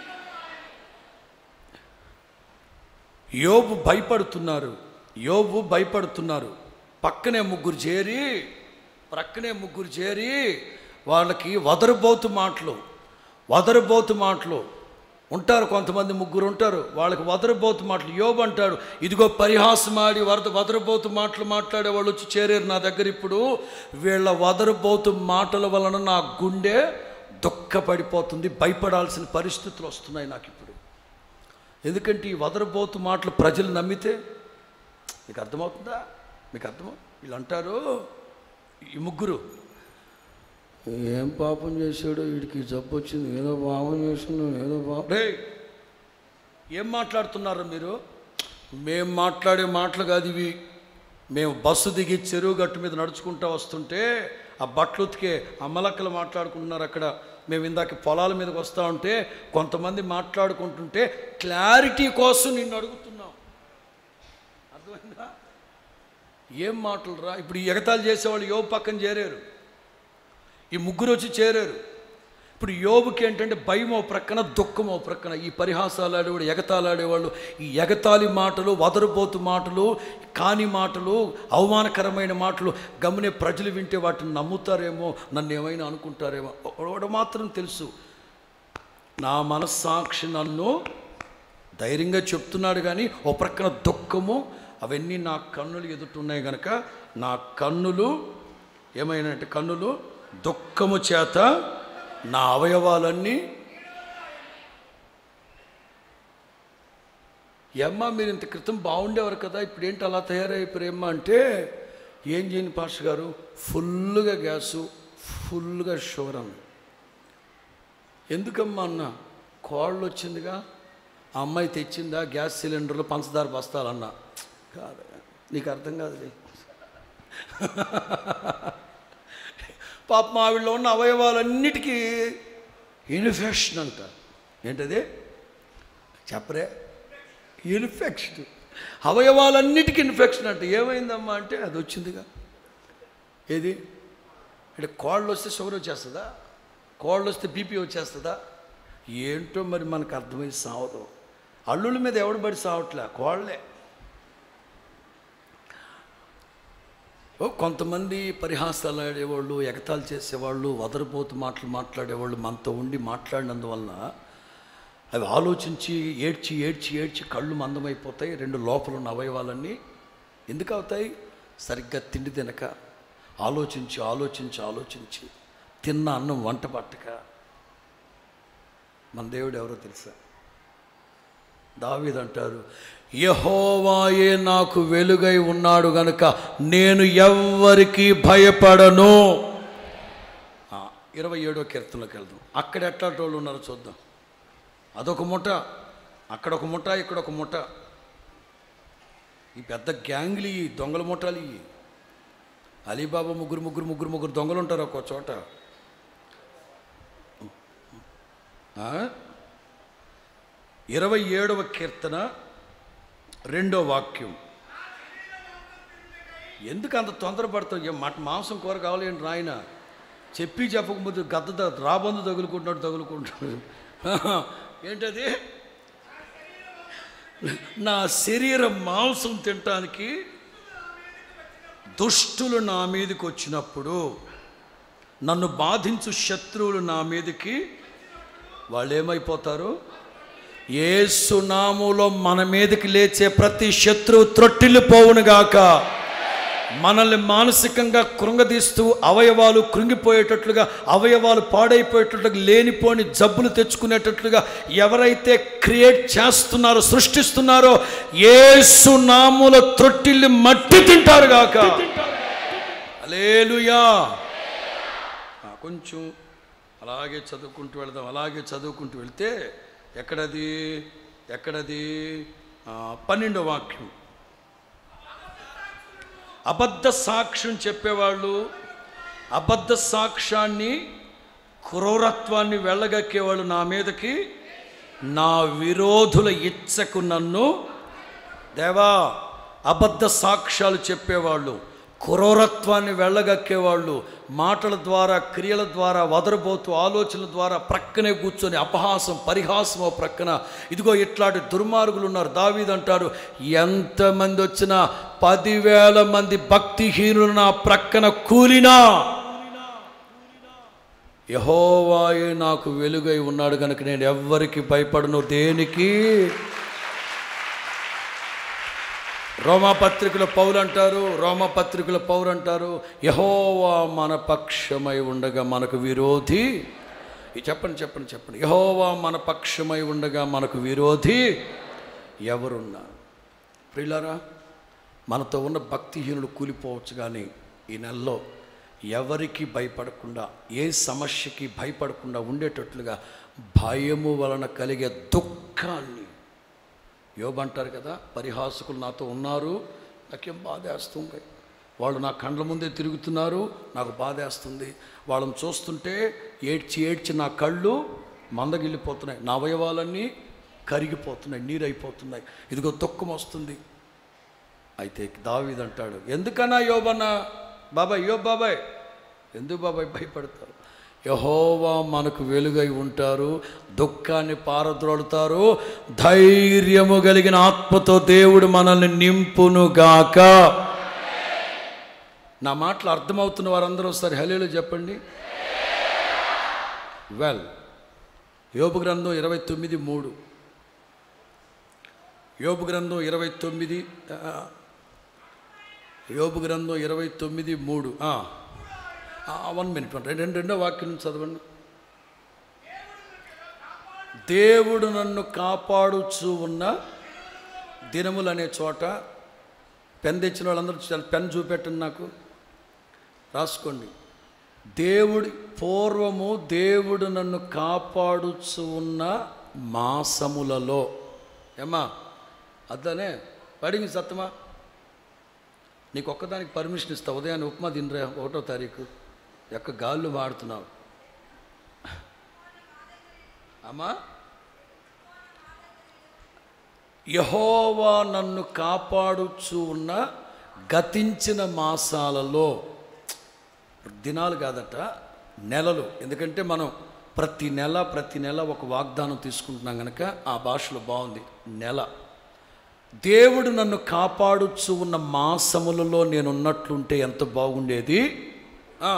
S1: యోబు భయపడుతున్నారు యోబు భయపడుతున్నారు పక్కనే ముగ్గురు చేరి ప్రక్కనే ముగ్గురు చేరి వాళ్ళకి వదరుబోతు మాటలు వదరుబోతు మాటలు ఉంటారు కొంతమంది ముగ్గురు ఉంటారు వాళ్ళకి వదరబోతు మాటలు యోబు అంటాడు ఇదిగో పరిహాసం ఆడి వరద వదరబోతు మాటలు మాట్లాడే వాళ్ళు వచ్చి చేరారు నా దగ్గర ఇప్పుడు వీళ్ళ వదరబోతు మాటల వలన నా గుండె దుఃఖపడిపోతుంది భయపడాల్సిన పరిస్థితులు వస్తున్నాయి నాకు ఇప్పుడు ఎందుకంటే ఈ వదరబోతు మాటలు ప్రజలు నమ్మితే మీకు అర్థమవుతుందా మీకు అర్థమవు వీళ్ళు అంటారు ఈ ముగ్గురు ఏం పాపం చేశాడో వీడికి జబ్బు వచ్చింది ఏదో పాపం చేస్తున్నాడు ఏదో పాపం రే ఏం మాట్లాడుతున్నారు మీరు మేము మాట్లాడే మాటలు కాదు ఇవి మేము బస్సు దిగి చెరువు గట్టు మీద నడుచుకుంటూ వస్తుంటే ఆ బట్టలు ఉతికే అమ్మలక్కలు మాట్లాడుకుంటున్నారు అక్కడ మేము ఇందాక పొలాల మీదకి వస్తూ ఉంటే కొంతమంది మాట్లాడుకుంటుంటే క్లారిటీ కోసం నిన్ను అడుగుతున్నాం అర్థమైందా ఏం మాటలు రా ఇప్పుడు ఈ ఎగతాళి చేసేవాళ్ళు యోబు పక్కన చేరారు ఈ ముగ్గురు వచ్చి చేరారు ఇప్పుడు యోబుకి ఏంటంటే భయం ఓ ప్రక్కన దుఃఖం ఓ ప్రక్కన ఈ పరిహాసాలు ఆడేవాడు ఎగతాలు ఆడేవాళ్ళు ఈ ఎగతాళి మాటలు వదరుపోతు మాటలు కాని మాటలు అవమానకరమైన మాటలు గమనే ప్రజలు వింటే వాటిని నమ్ముతారేమో నన్ను ఏమైనా అనుకుంటారేమో ఒకడు మాత్రం తెలుసు నా మనస్సాక్షి నన్ను ధైర్యంగా చెప్తున్నాడు కానీ ఓ ప్రక్కన దుఃఖము అవన్నీ నా కన్నులు ఎదుటున్నాయి గనక నా కన్నులు ఏమైనాయంటే కన్నులు దుఃఖము చేత నా అవయవాలన్నీ ఏమ్మా మీరు ఇంత క్రితం బాగుండేవారు కదా ఇప్పుడు ఏంటి అలా తయారైపోయారమ్మా అంటే ఏం చేయని పాష గారు ఫుల్గా గ్యాసు ఫుల్గా షుగర్ అన్న ఎందుకమ్మా అన్న కోళ్ళు వచ్చిందిగా ఆ అమ్మాయి తెచ్చిందా గ్యాస్ సిలిండర్లు పంచదార బస్తాలన్నా కాదు నీకు అర్థం కాదులే పాప ఆవిడలో ఉన్న అవయవాలన్నిటికీ ఇన్ఫెక్షన్ అంట ఏంటది చెప్పరే ఇన్ఫెక్షన్ అవయవాలన్నిటికీ ఇన్ఫెక్షన్ అంట ఏమైందమ్మా అంటే అది వచ్చిందిగా ఏది అంటే కోళ్ళు వస్తే షుగర్ వచ్చేస్తుందా కోళ్ళు వస్తే బీపీ వచ్చేస్తుందా ఏంటో మరి మనకు అర్థమై సావదు అల్లుల మీద ఎవడు పడి సావట్లే కోళ్ళే ఓ కొంతమంది పరిహాసాలు ఆడేవాళ్ళు ఎగతాలు చేసేవాళ్ళు వదరపోతు మాటలు మాట్లాడేవాళ్ళు మనతో ఉండి మాట్లాడినందువలన అవి ఆలోచించి ఏడ్చి ఏడ్చి ఏడ్చి కళ్ళు మందమైపోతాయి రెండు లోపల ఉన్న అవయవాలన్నీ ఎందుకు అవుతాయి సరిగ్గా తిండి తినక ఆలోచించి ఆలోచించి ఆలోచించి తిన్న అన్నం వంట పట్టక మన దేవుడు ఎవరో తెలుసా దావీదంటారు యహోవాయే నాకు వెలుగై ఉన్నాడు గనుక నేను ఎవ్వరికి భయపడను ఆ, ఇరవై ఏడో కీర్తనలోకి వెళ్దాం అక్కడ ఎట్లాంటి వాళ్ళు ఉన్నారో చూద్దాం అదొక ముఠ అక్కడ ఒక ముఠ ఇక్కడ ఒక ముఠ ఈ పెద్ద గ్యాంగ్లు ఈ దొంగల ముఠాలు ఇవి అలీబాబా ముగ్గురు ముగ్గురు ముగ్గురు ముగ్గురు దొంగలు ఉంటారు ఒక్కో చోట ఆ? ఇరవై ఏడవ కీర్తన రెండో వాక్యం ఎందుకు అంత తొందరపడతావు ఏ మట మాంసం కూర కావాలి ఏంటి రాయన చెప్పి చెప్పకపోతే గద్ద ద- రాబందు తగులుకుంటున్నాడు తగులుకుంటున్నాడు ఏంటది నా శరీరం మాంసం తినటానికి దుష్టులు నా మీదకి వచ్చినప్పుడు నన్ను బాధించు శత్రువులు నా మీదకి వాళ్ళు ఏమైపోతారు ఏసు నాములో మన మీదకి లేచే ప్రతి శత్రువు త్రొట్టిల్లిపోవును గాక మనల్ని మానసికంగా కృంగదీస్తూ అవయవాలు కృంగిపోయేటట్లుగా అవయవాలు పాడైపోయేటట్లుగా లేనిపోని జబ్బులు తెచ్చుకునేటట్లుగా ఎవరైతే క్రియేట్ చేస్తున్నారో సృష్టిస్తున్నారో ఏసు నాముల త్రొట్టిల్లి మట్టి తింటారు గాక అలేలుయా ఆ, కొంచెం అలాగే చదువుకుంటూ వెళదాం అలాగే చదువుకుంటూ వెళ్తే ఎక్కడది ఎక్కడది ఆ, పన్నెండో వాక్యం అబద్ధ సాక్ష్యం చెప్పేవాళ్ళు అబద్ధ సాక్ష్యాన్ని క్రూరత్వాన్ని వెళ్ళగక్కేవాళ్ళు నా మీదకి నా విరోధుల ఇచ్చకు నన్ను దేవా అబద్ధ సాక్ష్యాలు చెప్పేవాళ్ళు క్రూరత్వాన్ని వెళ్ళగక్కేవాళ్ళు మాటల ద్వారా క్రియల ద్వారా వదరబోతూ ఆలోచనల ద్వారా ప్రక్కనే కూర్చొని అపహాసం పరిహాసం ఓ ప్రక్కన ఇదిగో ఇట్లాంటి దుర్మార్గులు ఉన్నారు దావీదంటాడు ఎంతమంది వచ్చినా పదివేల మంది భక్తిహీనులు నా ప్రక్కన కూలినా యహోవాయే నాకు వెలుగై ఉన్నాడు కనుక నేను ఎవ్వరికి భయపడను దేనికి రోమాపత్రికల పౌలు అంటారు రోమపత్రికల పౌరు అంటారు యహోవా మన పక్షమై ఉండగా మనకు విరోధి ఈ చెప్పండి చెప్పండి చెప్పండి యహోవా మన పక్షమై ఉండగా మనకు విరోధి ఎవరున్నారు ప్రియులారా మనతో ఉన్న భక్తిహీనుడు కూలిపోవచ్చు కానీ ఈ నెలలో ఎవరికి భయపడకుండా ఏ సమస్యకి భయపడకుండా ఉండేటట్లుగా భయము వలన కలిగే దుఃఖాన్ని యోబు అంటారు కదా పరిహాసకులు నాతో ఉన్నారు నాకేం బాధేస్తుంది వాళ్ళు నా కండ్ల ముందే తిరుగుతున్నారు నాకు బాధేస్తుంది వాళ్ళని చూస్తుంటే ఏడ్చి ఏడ్చి నా కళ్ళు మందగిల్లిపోతున్నాయి నా అవయవాలన్నీ కరిగిపోతున్నాయి నీరైపోతున్నాయి ఇదిగో దుఃఖం వస్తుంది అయితే దావీద్ అంటాడు ఎందుకన్నా యోబన్న బాబాయ్ యో బాబాయ్ ఎందుకు బాబాయ్ భయపడతారు యహోవా మనకు వెలుగై ఉంటారు దుఃఖాన్ని పారద్రోలుతారు ధైర్యము కలిగిన ఆత్మతో దేవుడు మనల్ని నింపునుగాక నా మాటలు అర్థమవుతున్న వారందరూ ఒకసారి హలేలు చెప్పండి వెల్ యోబు గ్రంథం ఇరవై తొమ్మిది మూడు యోబు గ్రంథం ఇరవై తొమ్మిది ఆ, యోబు గ్రంథం ఇరవై తొమ్మిది మూడు వన్ మినిట్ వన్ రెండు రెండో వాక్యం నుంచి చదవండి దేవుడు నన్ను కాపాడుచు ఉన్న దినములు అనే చోట పెన్ తెచ్చిన వాళ్ళందరూ చాలా పెన్ చూపెట్టండి నాకు రాసుకోండి దేవుడి పూర్వము దేవుడు నన్ను కాపాడుచు ఉన్న మాసములలో ఏమ్మా అద్దనే పడింది సత్తమా నీకు ఒక్కదానికి పర్మిషన్ ఇస్తా ఉదయాన్నే ఉప్మా తినరా ఒకటో తారీఖు యొక్క గాళ్ళు వాడుతున్నావు అమ్మా యహోవా నన్ను కాపాడుచు ఉన్న గతించిన మాసాలలో దినాలు కాదట నెలలు ఎందుకంటే మనం ప్రతి నెల ప్రతి నెల ఒక వాగ్దానం తీసుకుంటున్నాం కనుక ఆ భాషలో బాగుంది నెల దేవుడు నన్ను కాపాడుచు ఉన్న మాసములలో నేను ఉన్నట్లుంటే ఎంత బాగుండేది ఆ,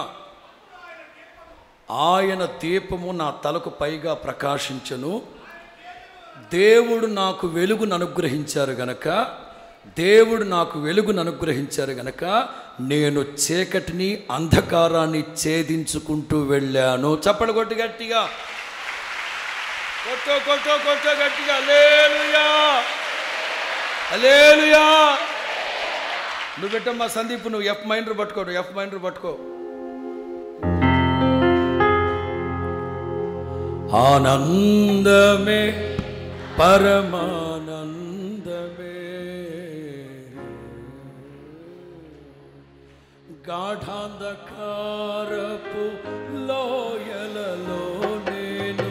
S1: ఆయన దీపము నా తలకు పైగా ప్రకాశించను దేవుడు నాకు వెలుగును అనుగ్రహించారు గనక దేవుడు నాకు వెలుగును అనుగ్రహించారు గనక నేను చీకటిని అంధకారాన్ని ఛేదించుకుంటూ వెళ్ళాను చప్పలు కొట్టి గట్టిగా కొట్టో కొట్టో కొట్టో గట్టిగా లేలుయా అలేలుయా నువ్వు పెట్టమ్మా సందీప్ నువ్వు ఎఫ్ మైండర్ పట్టుకో నువ్వు ఎఫ్ మైండర్ పట్టుకో ఆనందమే పరమానందమే గాఢాంధకారపు లోయలలో నేను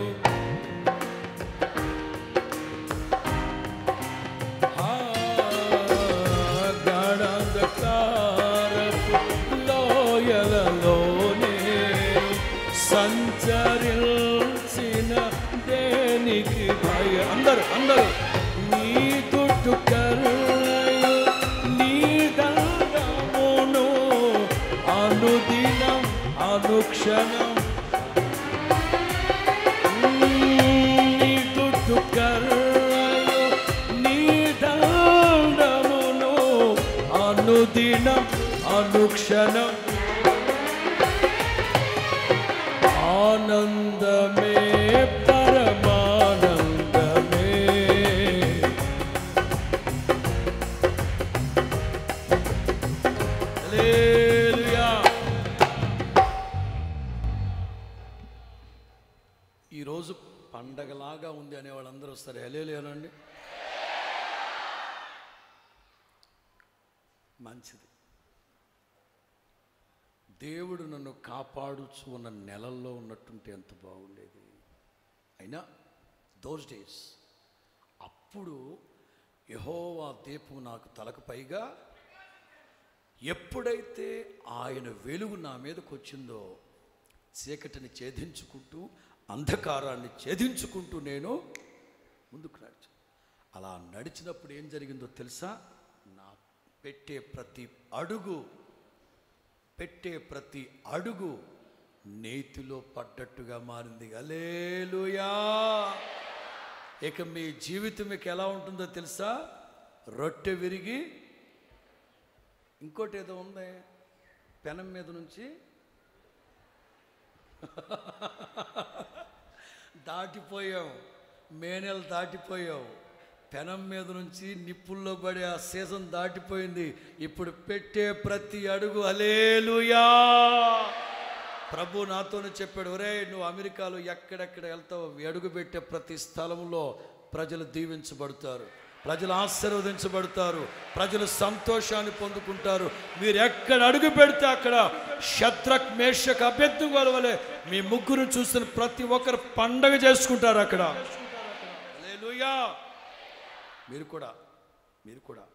S1: గాఢాంధకారపు లోయలలోనే సంచరించిన దేనికి భయ అందరు అందరు నీ తుట్టు కరుణయు నీ దండమును అనుదినం అనుక్షణం నీ తుట్టు కరుణయు నీ దండమును అనుదినం అనుక్షణం ఆనందమే పరమానందమే హల్లెలూయా ఈరోజు పండగలాగా ఉంది అనే వాళ్ళందరూ వస్తారు హలేలేనండి మంచిది దేవుడు నన్ను కాపాడుచు ఉన్న నెలల్లో ఉన్నట్టుంటే ఎంత బాగుండేది అయినా దోస్ డేస్ అప్పుడు యహోవా దీపం నాకు తలకు పైగా ఎప్పుడైతే ఆయన వెలుగు నా మీదకి వచ్చిందో చీకటిని ఛేదించుకుంటూ అంధకారాన్ని ఛేదించుకుంటూ నేను ముందుకు నడిచాను అలా నడిచినప్పుడు ఏం జరిగిందో తెలుసా నా పెట్టే ప్రతి అడుగు పెట్టే ప్రతి అడుగు నేతిలో పడ్డట్టుగా మారింది అలేలుయా ఇక మీ జీవితం మీకు ఎలా ఉంటుందో తెలుసా రొట్టె విరిగి ఇంకోటి ఏదో ఉంది పెనం మీద నుంచి దాటిపోయావు మేనెలు దాటిపోయావు పెనం మీద నుంచి నిప్పుల్లో పడి ఆ సీజన్ దాటిపోయింది ఇప్పుడు పెట్టే ప్రతి అడుగు అలేలుయా ప్రభు నాతోనే చెప్పాడు ఒరే నువ్వు అమెరికాలో ఎక్కడెక్కడ వెళ్తావు అడుగు పెట్టే ప్రతి స్థలంలో ప్రజలు దీవించబడతారు ప్రజలు ఆశీర్వదించబడతారు ప్రజలు సంతోషాన్ని పొందుకుంటారు మీరు ఎక్కడ అడుగు పెడితే అక్కడ శత్రక్ మేషక్ అభ్యర్థి వలవలే మీ ముగ్గురు చూసిన ప్రతి ఒక్కరు పండగ చేసుకుంటారు అక్కడ హల్లెలూయా మీరు కూడా మీరు కూడా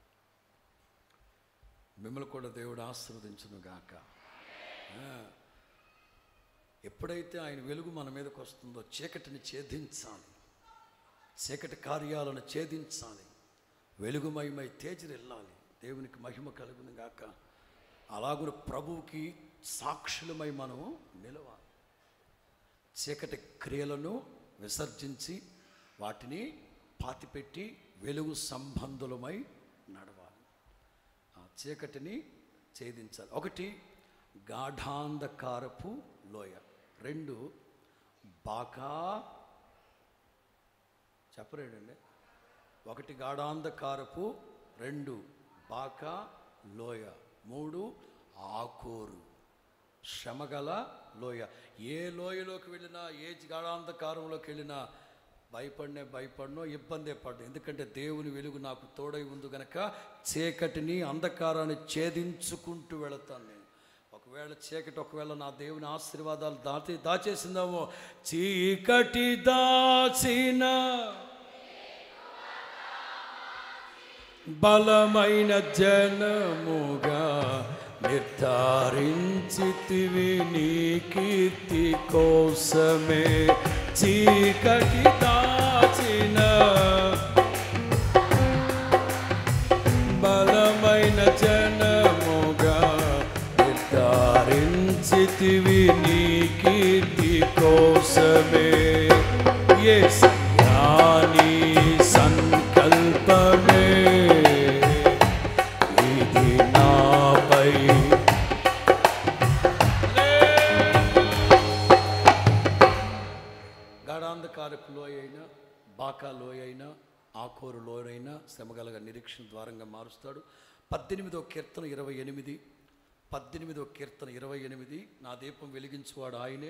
S1: మిమ్మల్ని కూడా దేవుడు ఆశీర్వదించును గాక ఆ. ఎప్పుడైతే ఆయన వెలుగు మన మీదకి వస్తుందో చీకటిని ఛేదించాలి చీకటి కార్యాలను ఛేదించాలి వెలుగుమయమై తేజరిల్లాలి దేవునికి మహిమ కలుగును గాక అలాగున ప్రభువుకి సాక్షులమై మనం నిలవాలి చీకటి క్రియలను విసర్జించి వాటిని పాతిపెట్టి వెలుగు సంబంధులమై నడవాలి ఆ చీకటిని ఛేదించాలి ఒకటి గాఢాంధకారపు లోయ రెండు బాకా చెప్పలేడండి ఒకటి గాఢాంధకారపు రెండు బాకా లోయ మూడు ఆకోరు శ్రమగల లోయ ఏ లోయలోకి వెళ్ళినా ఏ గాఢాంధకారంలోకి వెళ్ళినా భయపడినే భయపడనో ఇబ్బందే పడ్డా ఎందుకంటే దేవుని వెలుగు నాకు తోడై ఉంది గనక చీకటిని అంధకారాన్ని ఛేదించుకుంటూ వెళతాను నేను ఒకవేళ చీకటి ఒకవేళ నా దేవుని ఆశీర్వాదాలు దాచి దాచేసిందామో చీకటి దాచిన బలమైన జనముగా నిర్ధారించితివి నీ కీర్తి కోసమే చీకటి దాచిన బలమైన జనముగా నిర్ధారించితివి నీ కీర్తి కోసమే యేసయ్యా నీ సంకల్పమే ఇది నాపై గాఢాంధకారపు లోయ అయినా బాకా లోయ అయినా ఆకోరు లోయైనా శ్రమగలగా నిరీక్షణ ద్వారంగా మారుస్తాడు పద్దెనిమిదో కీర్తన ఇరవై ఎనిమిది పద్దెనిమిదో కీర్తన ఇరవై ఎనిమిది నా దీపం వెలిగించువాడు ఆయనే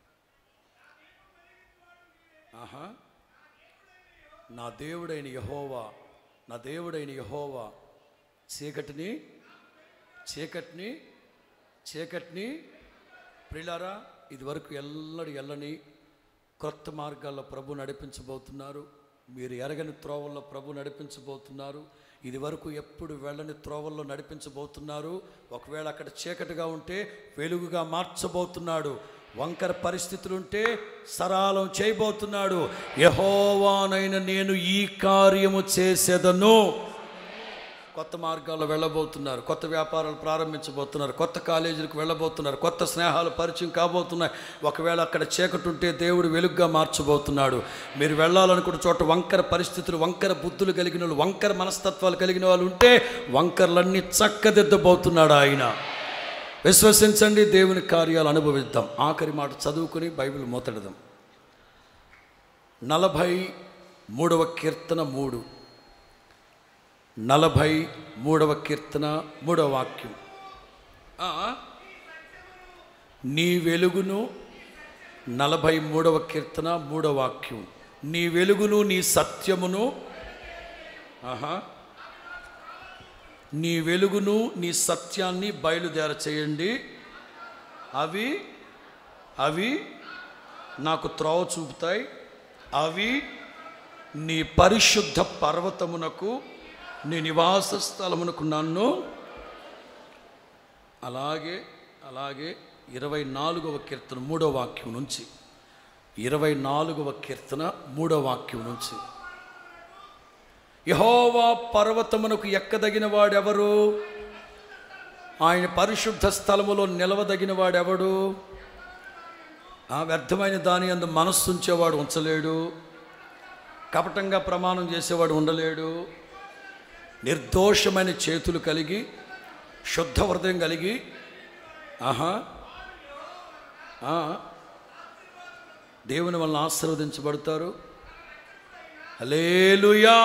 S1: ఆహా నా దేవుడైన యహోవా నా దేవుడైన యహోవా చీకటిని చీకటిని చీకటిని ప్రిలారా ఇదివరకు ఎల్లడి ఎల్లని క్రొత్త మార్గాల్లో ప్రభు నడిపించబోతున్నారు మీరు ఎరగని త్రోవల్లో ప్రభు నడిపించబోతున్నారు ఇది వరకు ఎప్పుడు వెళ్ళని త్రోవల్లో నడిపించబోతున్నారు ఒకవేళ అక్కడ చీకటిగా ఉంటే వెలుగుగా మార్చబోతున్నాడు వంకర పరిస్థితులుంటే సరాలం చేయబోతున్నాడు యహోవానైన నేను ఈ కార్యము చేసేదను కొత్త మార్గాల్లో వెళ్ళబోతున్నారు కొత్త వ్యాపారాలు ప్రారంభించబోతున్నారు కొత్త కాలేజీలకు వెళ్ళబోతున్నారు కొత్త స్నేహాలు పరిచయం కాబోతున్నాయి ఒకవేళ అక్కడ చీకటి ఉంటే దేవుడు వెలుగుగా మార్చబోతున్నాడు మీరు వెళ్ళాలనుకున్న చోట వంకర పరిస్థితులు వంకర బుద్ధులు కలిగిన వాళ్ళు వంకర మనస్తత్వాలు కలిగిన వాళ్ళు ఉంటే వంకరలన్నీ చక్కదిద్దబోతున్నాడు ఆయన విశ్వసించండి దేవుని కార్యాలు అనుభవిద్దాం ఆఖరి మాట చదువుకుని బైబిల్ మూతడదాం నలభై మూడవ కీర్తన మూడు నలభై మూడవ కీర్తన మూడవ వాక్యం ఆ, నీ వెలుగును నలభై మూడవ కీర్తన మూడవ వాక్యం నీ వెలుగును నీ సత్యమును ఆహా నీ వెలుగును నీ సత్యాన్ని బయలుదేర చేయండి అవి అవి నాకు త్రోవ చూపుతాయి అవి నీ పరిశుద్ధ పర్వతమునకు నీ నివాస స్థలమునకు నన్ను అలాగే అలాగే ఇరవై నాలుగవ కీర్తన మూడవ వాక్యం నుంచి ఇరవై నాలుగవ కీర్తన మూడవ వాక్యం నుంచి యహోవా పర్వతమునకు ఎక్కదగిన వాడెవరు ఆయన పరిశుద్ధ స్థలములో నిలవదగిన వాడెవడు ఆ వ్యర్థమైన దాని అందు మనస్సు ఉంచేవాడు ఉంచలేడు కపటంగా ప్రమాణం చేసేవాడు ఉండలేడు నిర్దోషమైన చేతులు కలిగి శుద్ధ హృదయం కలిగి ఆహా ఆ, దేవుని వలన ఆశీర్వదించబడతారు హలేలుయా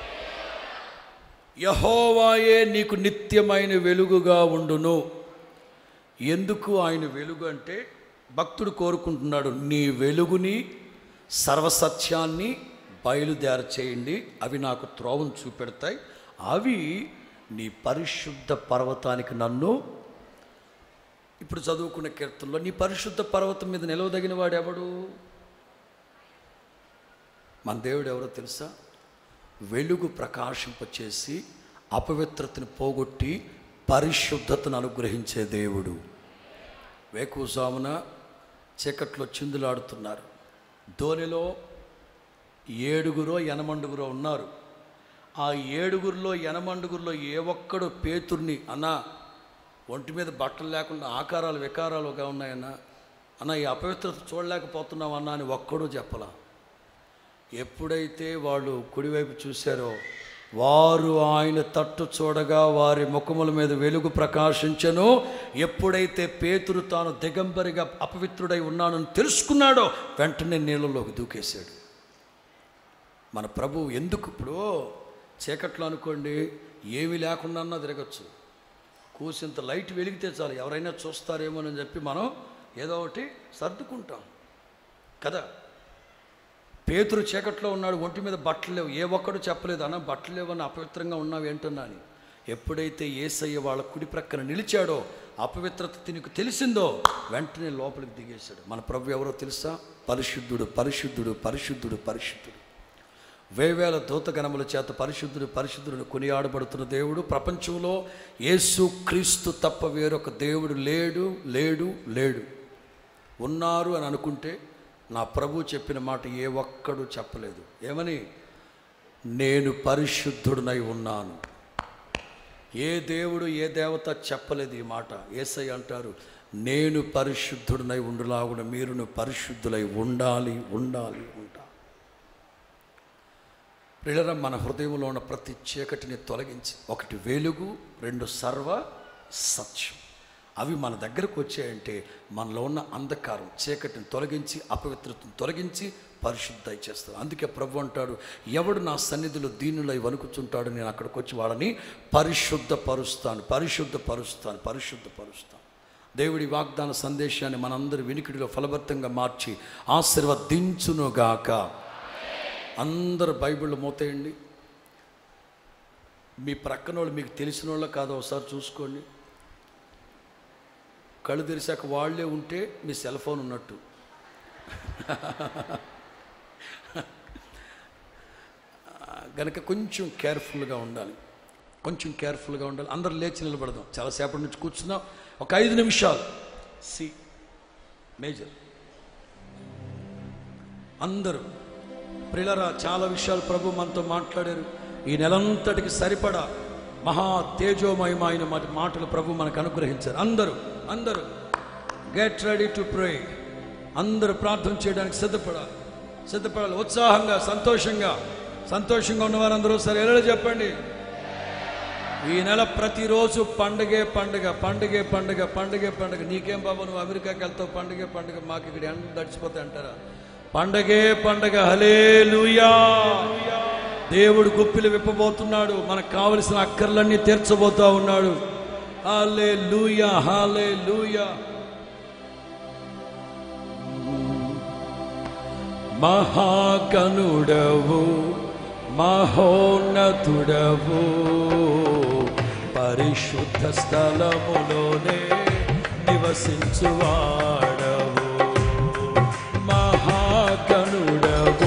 S1: యహోవాయే నీకు నిత్యమైన వెలుగుగా ఉండును ఎందుకు ఆయన వెలుగు అంటే భక్తుడు కోరుకుంటున్నాడు నీ వెలుగుని సర్వసత్యాన్ని బయలుదేర చేయండి అవి నాకు త్రోవను చూపెడతాయి అవి నీ పరిశుద్ధ పర్వతానికి నన్ను ఇప్పుడు చదువుకున్న కీర్తనలో నీ పరిశుద్ధ పర్వతం మీద నిలవదగిన వాడు ఎవడు మన దేవుడు ఎవరో తెలుసా వెలుగు ప్రకాశింపచేసి అపవిత్రతను పోగొట్టి పరిశుద్ధతను అనుగ్రహించే దేవుడు వేకుజామున చీకట్లో చిందులాడుతున్నారు ధోనిలో ఏడుగురో ఎనమండుగురో ఉన్నారు ఆ ఏడుగురిలో ఎనమండుగురిలో ఏ ఒక్కడు పేతుర్ని అన్నా ఒంటి మీద బట్టలు లేకుండా ఆకారాలు వికారాలుగా ఉన్నాయన్నా అన్న ఈ అపవిత్రత చూడలేకపోతున్నాం అన్నా అని ఒక్కడూ చెప్పలా ఎప్పుడైతే వాళ్ళు కుడివైపు చూశారో వారు ఆయన తట్టు చూడగా వారి ముఖముల మీద వెలుగు ప్రకాశించెను ఎప్పుడైతే పేతురు తాను దిగంబరిగా అపవిత్రుడై ఉన్నానని తెలుసుకున్నాడో వెంటనే నీళ్ళలోకి దూకేశాడు మన ప్రభువు ఎందుకు ఇప్పుడు చీకట్లో అనుకోండి ఏమీ లేకుండా తిరగచ్చు కూసింత లైట్ వెలిగితే చాలు ఎవరైనా చూస్తారేమోనని చెప్పి మనం ఏదో ఒకటి సర్దుకుంటాం కదా పేతురు చీకట్లో ఉన్నాడు ఒంటి మీద బట్టలు లేవు ఏ ఒక్కడు చెప్పలేదు అన్న బట్టలు లేవని అపవిత్రంగా ఉన్నావు ఏంటన్నా అని ఎప్పుడైతే ఏసయ్య వాళ్ళ కుడి ప్రక్కన నిలిచాడో అపవిత్రత తినకు తెలిసిందో వెంటనే లోపలికి దిగేశాడు మన ప్రభు ఎవరో తెలుసా పరిశుద్ధుడు పరిశుద్ధుడు పరిశుద్ధుడు పరిశుద్ధుడు వేవేల దూతగణముల చేత పరిశుద్ధుడు పరిశుద్ధుడు కొనియాడబడుతున్న దేవుడు ప్రపంచంలో యేసు క్రీస్తు తప్ప వేరొక దేవుడు లేడు లేడు లేడు ఉన్నారు అని అనుకుంటే నా ప్రభు చెప్పిన మాట ఏ ఒక్కడు చెప్పలేదు ఏమని నేను పరిశుద్ధుడినై ఉన్నాను ఏ దేవుడు ఏ దేవత చెప్పలేదు ఈ మాట ఏసై అంటారు నేను పరిశుద్ధుడినై ఉండులాగున మీరును పరిశుద్ధులై ఉండాలి ఉండాలి ఉండాలి ప్రియులరా మన హృదయంలో ఉన్న ప్రతి చీకటిని తొలగించి ఒకటి వెలుగు రెండు సర్వ సత్యం అవి మన దగ్గరకు వచ్చాయంటే మనలో ఉన్న అంధకారం చీకటిని తొలగించి అపవిత్రతను తొలగించి పరిశుద్ధ చేస్తాడు అందుకే ప్రభు అంటాడు ఎవడు నా సన్నిధిలో దీనులై వణుకుచుంటాడు నేను అక్కడికి వచ్చి వాడని పరిశుద్ధపరుస్తాను పరిశుద్ధపరుస్తాను పరిశుద్ధపరుస్తాను దేవుడి వాగ్దాన సందేశాన్ని మనందరి వినికిడిలో ఫలభరితంగా మార్చి ఆశీర్వదించునుగాక అందరు బైబిళ్ళు మోతేయండి మీ ప్రక్కన వాళ్ళు మీకు తెలిసిన వాళ్ళ కాదో ఒకసారి చూసుకోండి కళ్ళు తెరిచాక వాళ్ళే ఉంటే మీ సెల్ ఫోన్ ఉన్నట్టు గనక కొంచెం కేర్ఫుల్గా ఉండాలి కొంచెం కేర్ఫుల్గా ఉండాలి అందరు లేచి నిలబడదాం చాలాసేపటి నుంచి కూర్చున్నాం ఒక ఐదు నిమిషాలు సి మేజర్ అందరూ ప్రిలరా చాలా విషయాలు ప్రభు మనతో మాట్లాడారు ఈ నెలంతటికి సరిపడా మహా తేజోమయమైన మాట మాటలు ప్రభు మనకు అనుగ్రహించారు అందరూ అందరూ గెట్ రెడీ టు ప్రే అందరూ ప్రార్థన చేయడానికి సిద్ధపడాలి సిద్ధపడాలి ఉత్సాహంగా సంతోషంగా సంతోషంగా ఉన్న వారందరూ సరే ఎలా చెప్పండి ఈ నెల ప్రతిరోజు పండగే పండుగ పండుగే పండుగ పండుగే పండుగ నీకేం బాబు నువ్వు అమెరికాకి వెళ్తావు పండుగే పండుగ మాకు ఇక్కడ ఎండ దడిచిపోతాయి అంటారా పండగే పండగ హలేలుయా దేవుడు గుప్పిలు విప్పబోతున్నాడు మనకు కావలసిన అక్కర్లన్నీ తీర్చబోతా ఉన్నాడు హాలే లూయా హాలే లూయా మహాగనుడవు మహోన్నతుడవు పరిశుద్ధ స్థలములోనే నివసించువాడవు మహాగణుడవు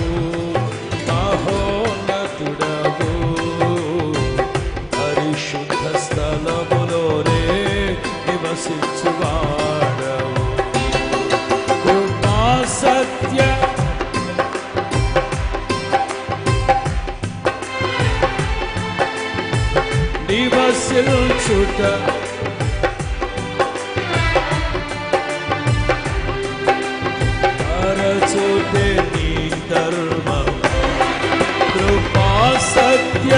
S1: మహోన్నతుడవు పరిశుద్ధ స్థలములోనే నివసించువాడవు కృపా సత్య నివసించుట
S3: అదే నీ ధర్మం కృపా సత్య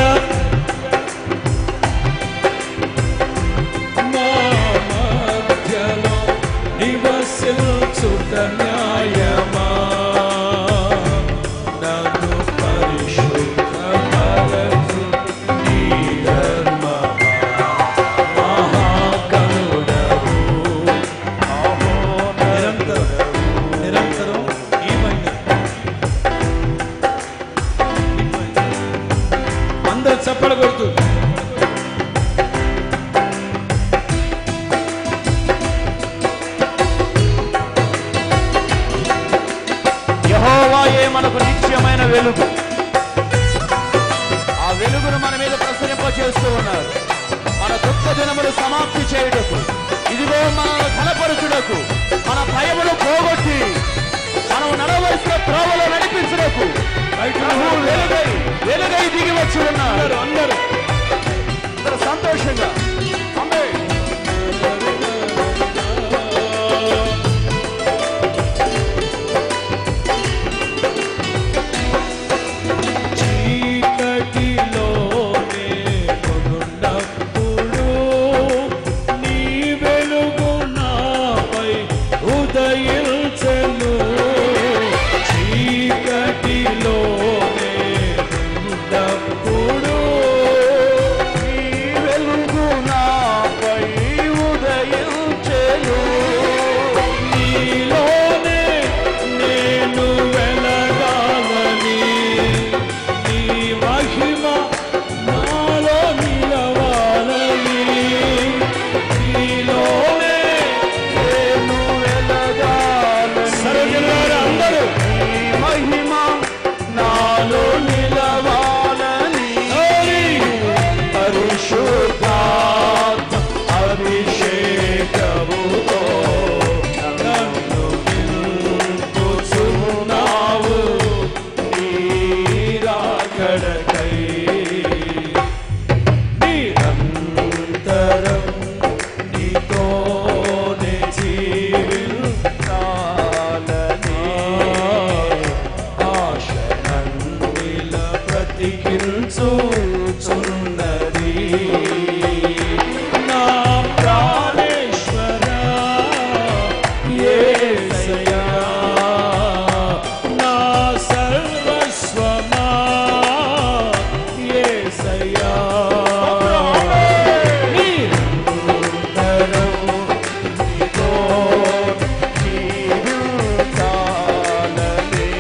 S3: మా మధ్యలో నివసించుట న్యాయమా నన్ను పరిశుద్ధపరచు నీ ధర్మమా మహాకరుడవు నిరంతరం నిరంతరం ఈ మహిమ అందరు చప్పలు కొడుతూ
S2: యెహోవాయే మనకు నిత్యమైన వెలుగు ఆ వెలుగును మన మీద ప్రసరింప చేస్తూ ఉన్నారు మన దుఃఖ దినములు సమాప్తి చేయుటకు ఇదిగో మనల్ని ఘనపరచుటకు మన భయములు పోగొట్టి మనం నడవలసిన త్రోవలో నడిపించుటకు ప్రభువు వెలుగై వెలుగై దిగి వచ్చి ఉన్నారు
S3: అందరూ
S2: అందరూ సంతోషంగా ఆమేన్.
S3: చీకటిలోనే కొనున్నప్పుడు నీ వెలుగు నాపై ఉదయించెను చీకటిలోనే ఉన్నప్పుడు
S2: నీ వెలుగు నాపై ఉదయించెను.
S3: నీలోనే నేను వెలగాలని నీ మహిమ నాలో నిలవాలని నీలోనే
S2: నేను వెలగాలని
S3: సరోజనులారా అందరూ
S2: నీ మహిమ నాలో నిలవాలని పరిశుద్ధాత్మ అభిషేకముతో
S3: నన్ను నింపుచున్నావు నీరాకడకై నిరంతరం నీతోనే జీవించాలని ఆశనన్నిల బ్రతికించుచున్నది నా ప్రాణేశ్వరా యేసయ్యా నా సర్వస్వమా యేసయ్యా నిరంతరం నీతో
S2: జీవించాలని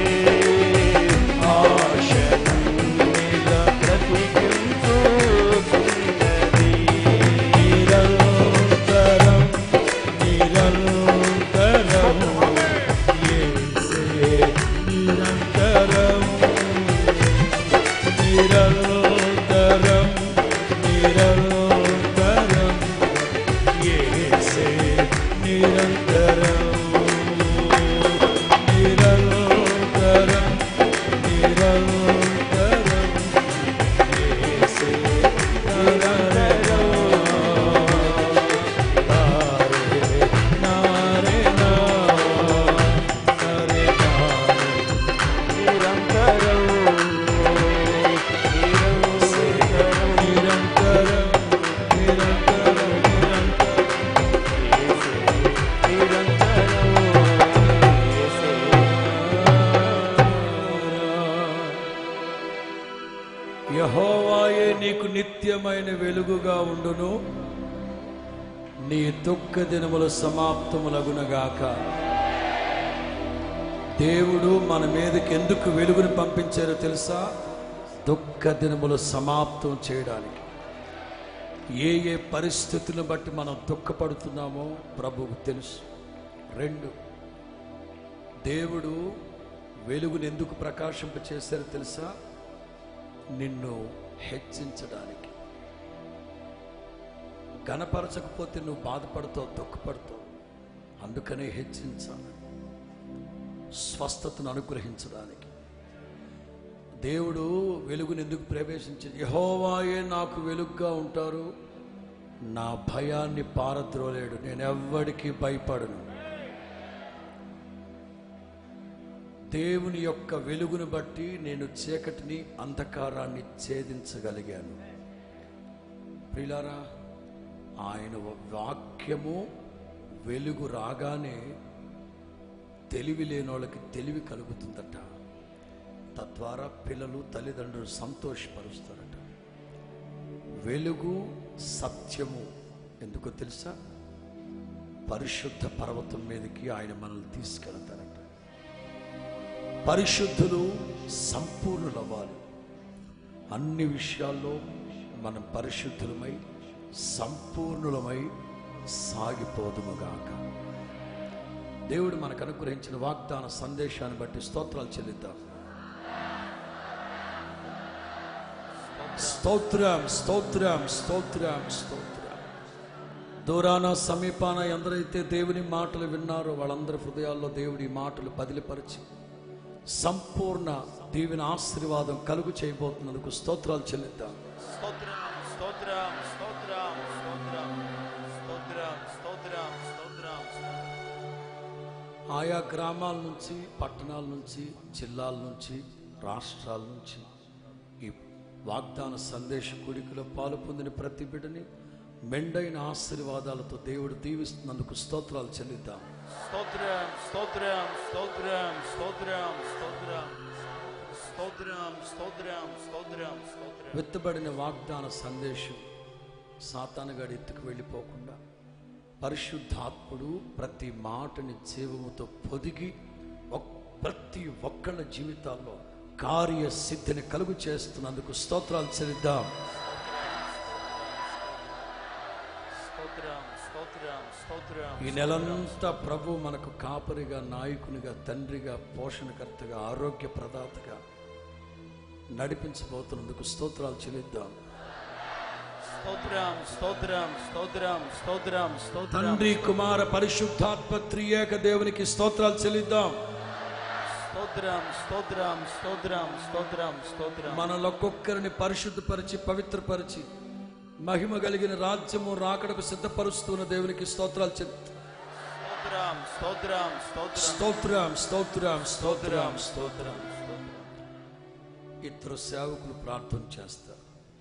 S3: ఆశనన్నిల
S2: బ్రతికించుచున్నది.
S3: నిరంతరం నిరంతరం యేసే నిరంతరం నిరంతరం నిరంతరం యేసే నిరంతరం నిరంతరం నిరంతరం యేసే నిరంతరం నారే నారే నా నారే
S2: నిరంతరం
S3: నిరంతరం నిరంతరం యహోవాయే నీకు నిత్యమైన వెలుగుగా ఉండును నీ దుఃఖ దినముల సమాప్తములగునగాక దేవుడు మన మీదకి ఎందుకు వెలుగును పంపించారో తెలుసా దుఃఖ దినములు సమాప్తం చేయడానికి ఏ ఏ పరిస్థితులను బట్టి మనం దుఃఖపడుతున్నామో ప్రభువుకు తెలుసు రెండు దేవుడు వెలుగును ఎందుకు ప్రకాశింప చేశారో తెలుసా నిన్ను హెచ్చించడానికి గణపరచకపోతే నువ్వు బాధపడతావు దుఃఖపడతావు అందుకనే హెచ్చించాలి స్వస్థతను అనుగ్రహించడానికి దేవుడు వెలుగును ఎందుకు ప్రవేశించింది యహోవాయే నాకు వెలుగుగా ఉంటారు నా భయాన్ని పారద్రోలేడు నేను ఎవ్వడికి భయపడను
S1: దేవుని యొక్క వెలుగును బట్టి నేను చీకటిని అంధకారాన్ని ఛేదించగలిగాను ప్రిలారా ఆయన వాక్యము వెలుగు రాగానే తెలివి లేని వాళ్ళకి తెలివి కలుగుతుందట తద్వారా పిల్లలు తల్లిదండ్రులు సంతోషపరుస్తారట వెలుగు సత్యము ఎందుకో తెలుసా పరిశుద్ధ పర్వతం మీదకి ఆయన మనల్ని తీసుకెళ్తారట పరిశుద్ధులు సంపూర్ణులవ్వాలి అన్ని విషయాల్లో మనం పరిశుద్ధులమై సంపూర్ణులమై సాగిపోదుముగాక దేవుడు మనకు అనుగ్రహించిన వాగ్దాన సందేశాన్ని బట్టి స్తోత్రాలు చెల్లిద్దాం స్తోత్రం స్తోత్రం స్తోత్రం స్తోత్రం దూరాన సమీపాన ఎందరైతే దేవుని మాటలు విన్నారో వాళ్ళందరి హృదయాల్లో దేవుడి మాటలు బదిలిపరిచి సంపూర్ణ దీవెన ఆశీర్వాదం కలుగు చేయబోతున్నందుకు స్తోత్రాలు చెల్లిద్దాం
S2: స్తోత్రం స్తోత్రం స్తోత్రం స్తోత్రం స్తోత్రం స్తోత్రం స్తోత్రం
S1: ఆయా గ్రామాల నుంచి పట్టణాల నుంచి జిల్లాల నుంచి రాష్ట్రాల నుంచి ఈ వాగ్దాన సందేశ కూడికలో పాలు పొందిన ప్రతి బిడ్డని మెండైన ఆశీర్వాదాలతో దేవుడు దీవిస్తున్నందుకు స్తోత్రాలు చెల్లిద్దాం
S2: స్తోత్రం స్తోత్రం స్తోత్రం స్తోత్రం స్తోత్రం స్తోత్రం స్తోత్రం స్తోత్రం స్తోత్రం
S1: విత్తబడిన వాగ్దాన సందేశం సాతానుగాడి ఎత్తుకు వెళ్ళిపోకుండా పరిశుద్ధాత్ముడు ప్రతి మాటని జీవముతో పొదిగి ఒక్- ప్రతి ఒక్కళ్ళ జీవితాల్లో కార్యసిద్ధిని కలుగు చేస్తున్నందుకు స్తోత్రాలు చెల్లిద్దాం
S2: స్తోత్రం స్తోత్రం స్తోత్రం
S1: ఈ నెలంతా ప్రభు మనకు కాపరిగా నాయకునిగా తండ్రిగా పోషణకర్తగా ఆరోగ్య ప్రదాతగా నడిపించబోతున్నందుకు స్తోత్రాలు చెల్లిద్దాం
S2: స్తోత్రం స్తోత్రం స్తోత్రం స్తోత్రం స్తోత్రం
S1: తండ్రి కుమార పరిశుద్ధాత్మ త్రియేక దేవునికి స్తోత్రాలు చెల్లిద్దాం
S2: స్తోత్రం స్తోత్రం స్తోత్రం స్తోత్రం స్తోత్రం
S1: మనలో ఒక్కొక్కరిని పరిశుద్ధపరిచి పవిత్రపరిచి మహిమ కలిగిన రాజ్యము రాకడకు సిద్ధపరుస్తున్న దేవునికి స్తోత్రాలు చెల్లి
S2: స్తోత్రం స్తోత్రం స్తోత్రం
S1: స్తోత్రం స్తోత్రం స్తోత్రం
S2: స్తోత్రం స్తోత్రం
S1: ఇద్దరు సేవకులు ప్రార్థన చేస్తారు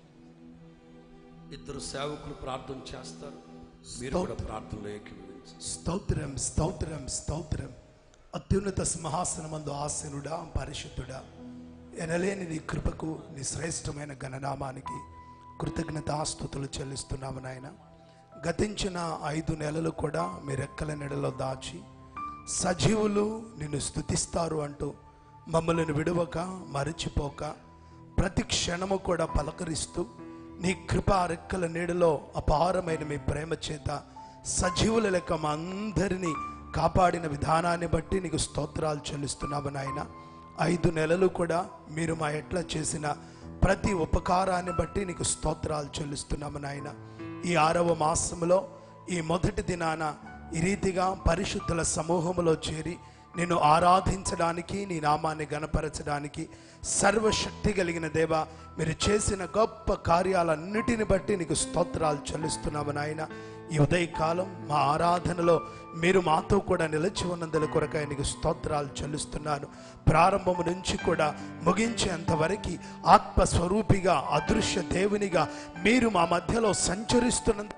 S1: ఇద్దరు సేవకులు ప్రార్థన చేస్తారు మీరు కూడా ప్రార్థనలో ఏకీభవించండి
S4: స్తోత్రం స్తోత్రం స్తోత్రం అత్యున్నత సింహాసనమందు ఆసనుడా పరిశుద్ధుడా ఎనలేని నీ కృపకు నీ శ్రేష్టమైన గణనామానికి కృతజ్ఞతాస్తుతులు చెల్లిస్తున్నాము నాయన గతించిన ఐదు నెలలు కూడా మీ రెక్కల నెడలో దాచి సజీవులు నిన్ను స్తుతిస్తారు అంటూ మమ్మల్ని విడవక మరిచిపోక ప్రతి క్షణము కూడా పలకరిస్తూ నీ కృప రెక్కల నీడలో అపారమైన మీ ప్రేమ చేత సజీవుల లెక్క మా అందరినీ కాపాడిన విధానాన్ని బట్టి నీకు స్తోత్రాలు చెల్లిస్తున్నాము నాయన ఐదు నెలలు కూడా మీరు మా ఎట్లా చేసిన ప్రతి ఉపకారాన్ని బట్టి నీకు స్తోత్రాలు చెల్లిస్తున్నాము నాయన ఈ ఆరవ మాసములో ఈ మొదటి దినాన ఈ రీతిగా పరిశుద్ధుల సమూహములో చేరి నిన్ను ఆరాధించడానికి నీ నామాన్ని గణపరచడానికి సర్వశక్తి కలిగిన దేవ మీరు చేసిన గొప్ప కార్యాలన్నిటిని బట్టి నీకు స్తోత్రాలు చెల్లిస్తున్నాము నాయన ఈ ఉదయకాలం మా ఆరాధనలో మీరు మాతో కూడా నిలిచి ఉన్నందుల కొరకై నీకు స్తోత్రాలు చెల్లిస్తున్నాను ప్రారంభము నుంచి కూడా ముగించేంత వరకు ఆత్మస్వరూపిగా అదృశ్య దేవునిగా మీరు మా మధ్యలో సంచరిస్తున్నందుకు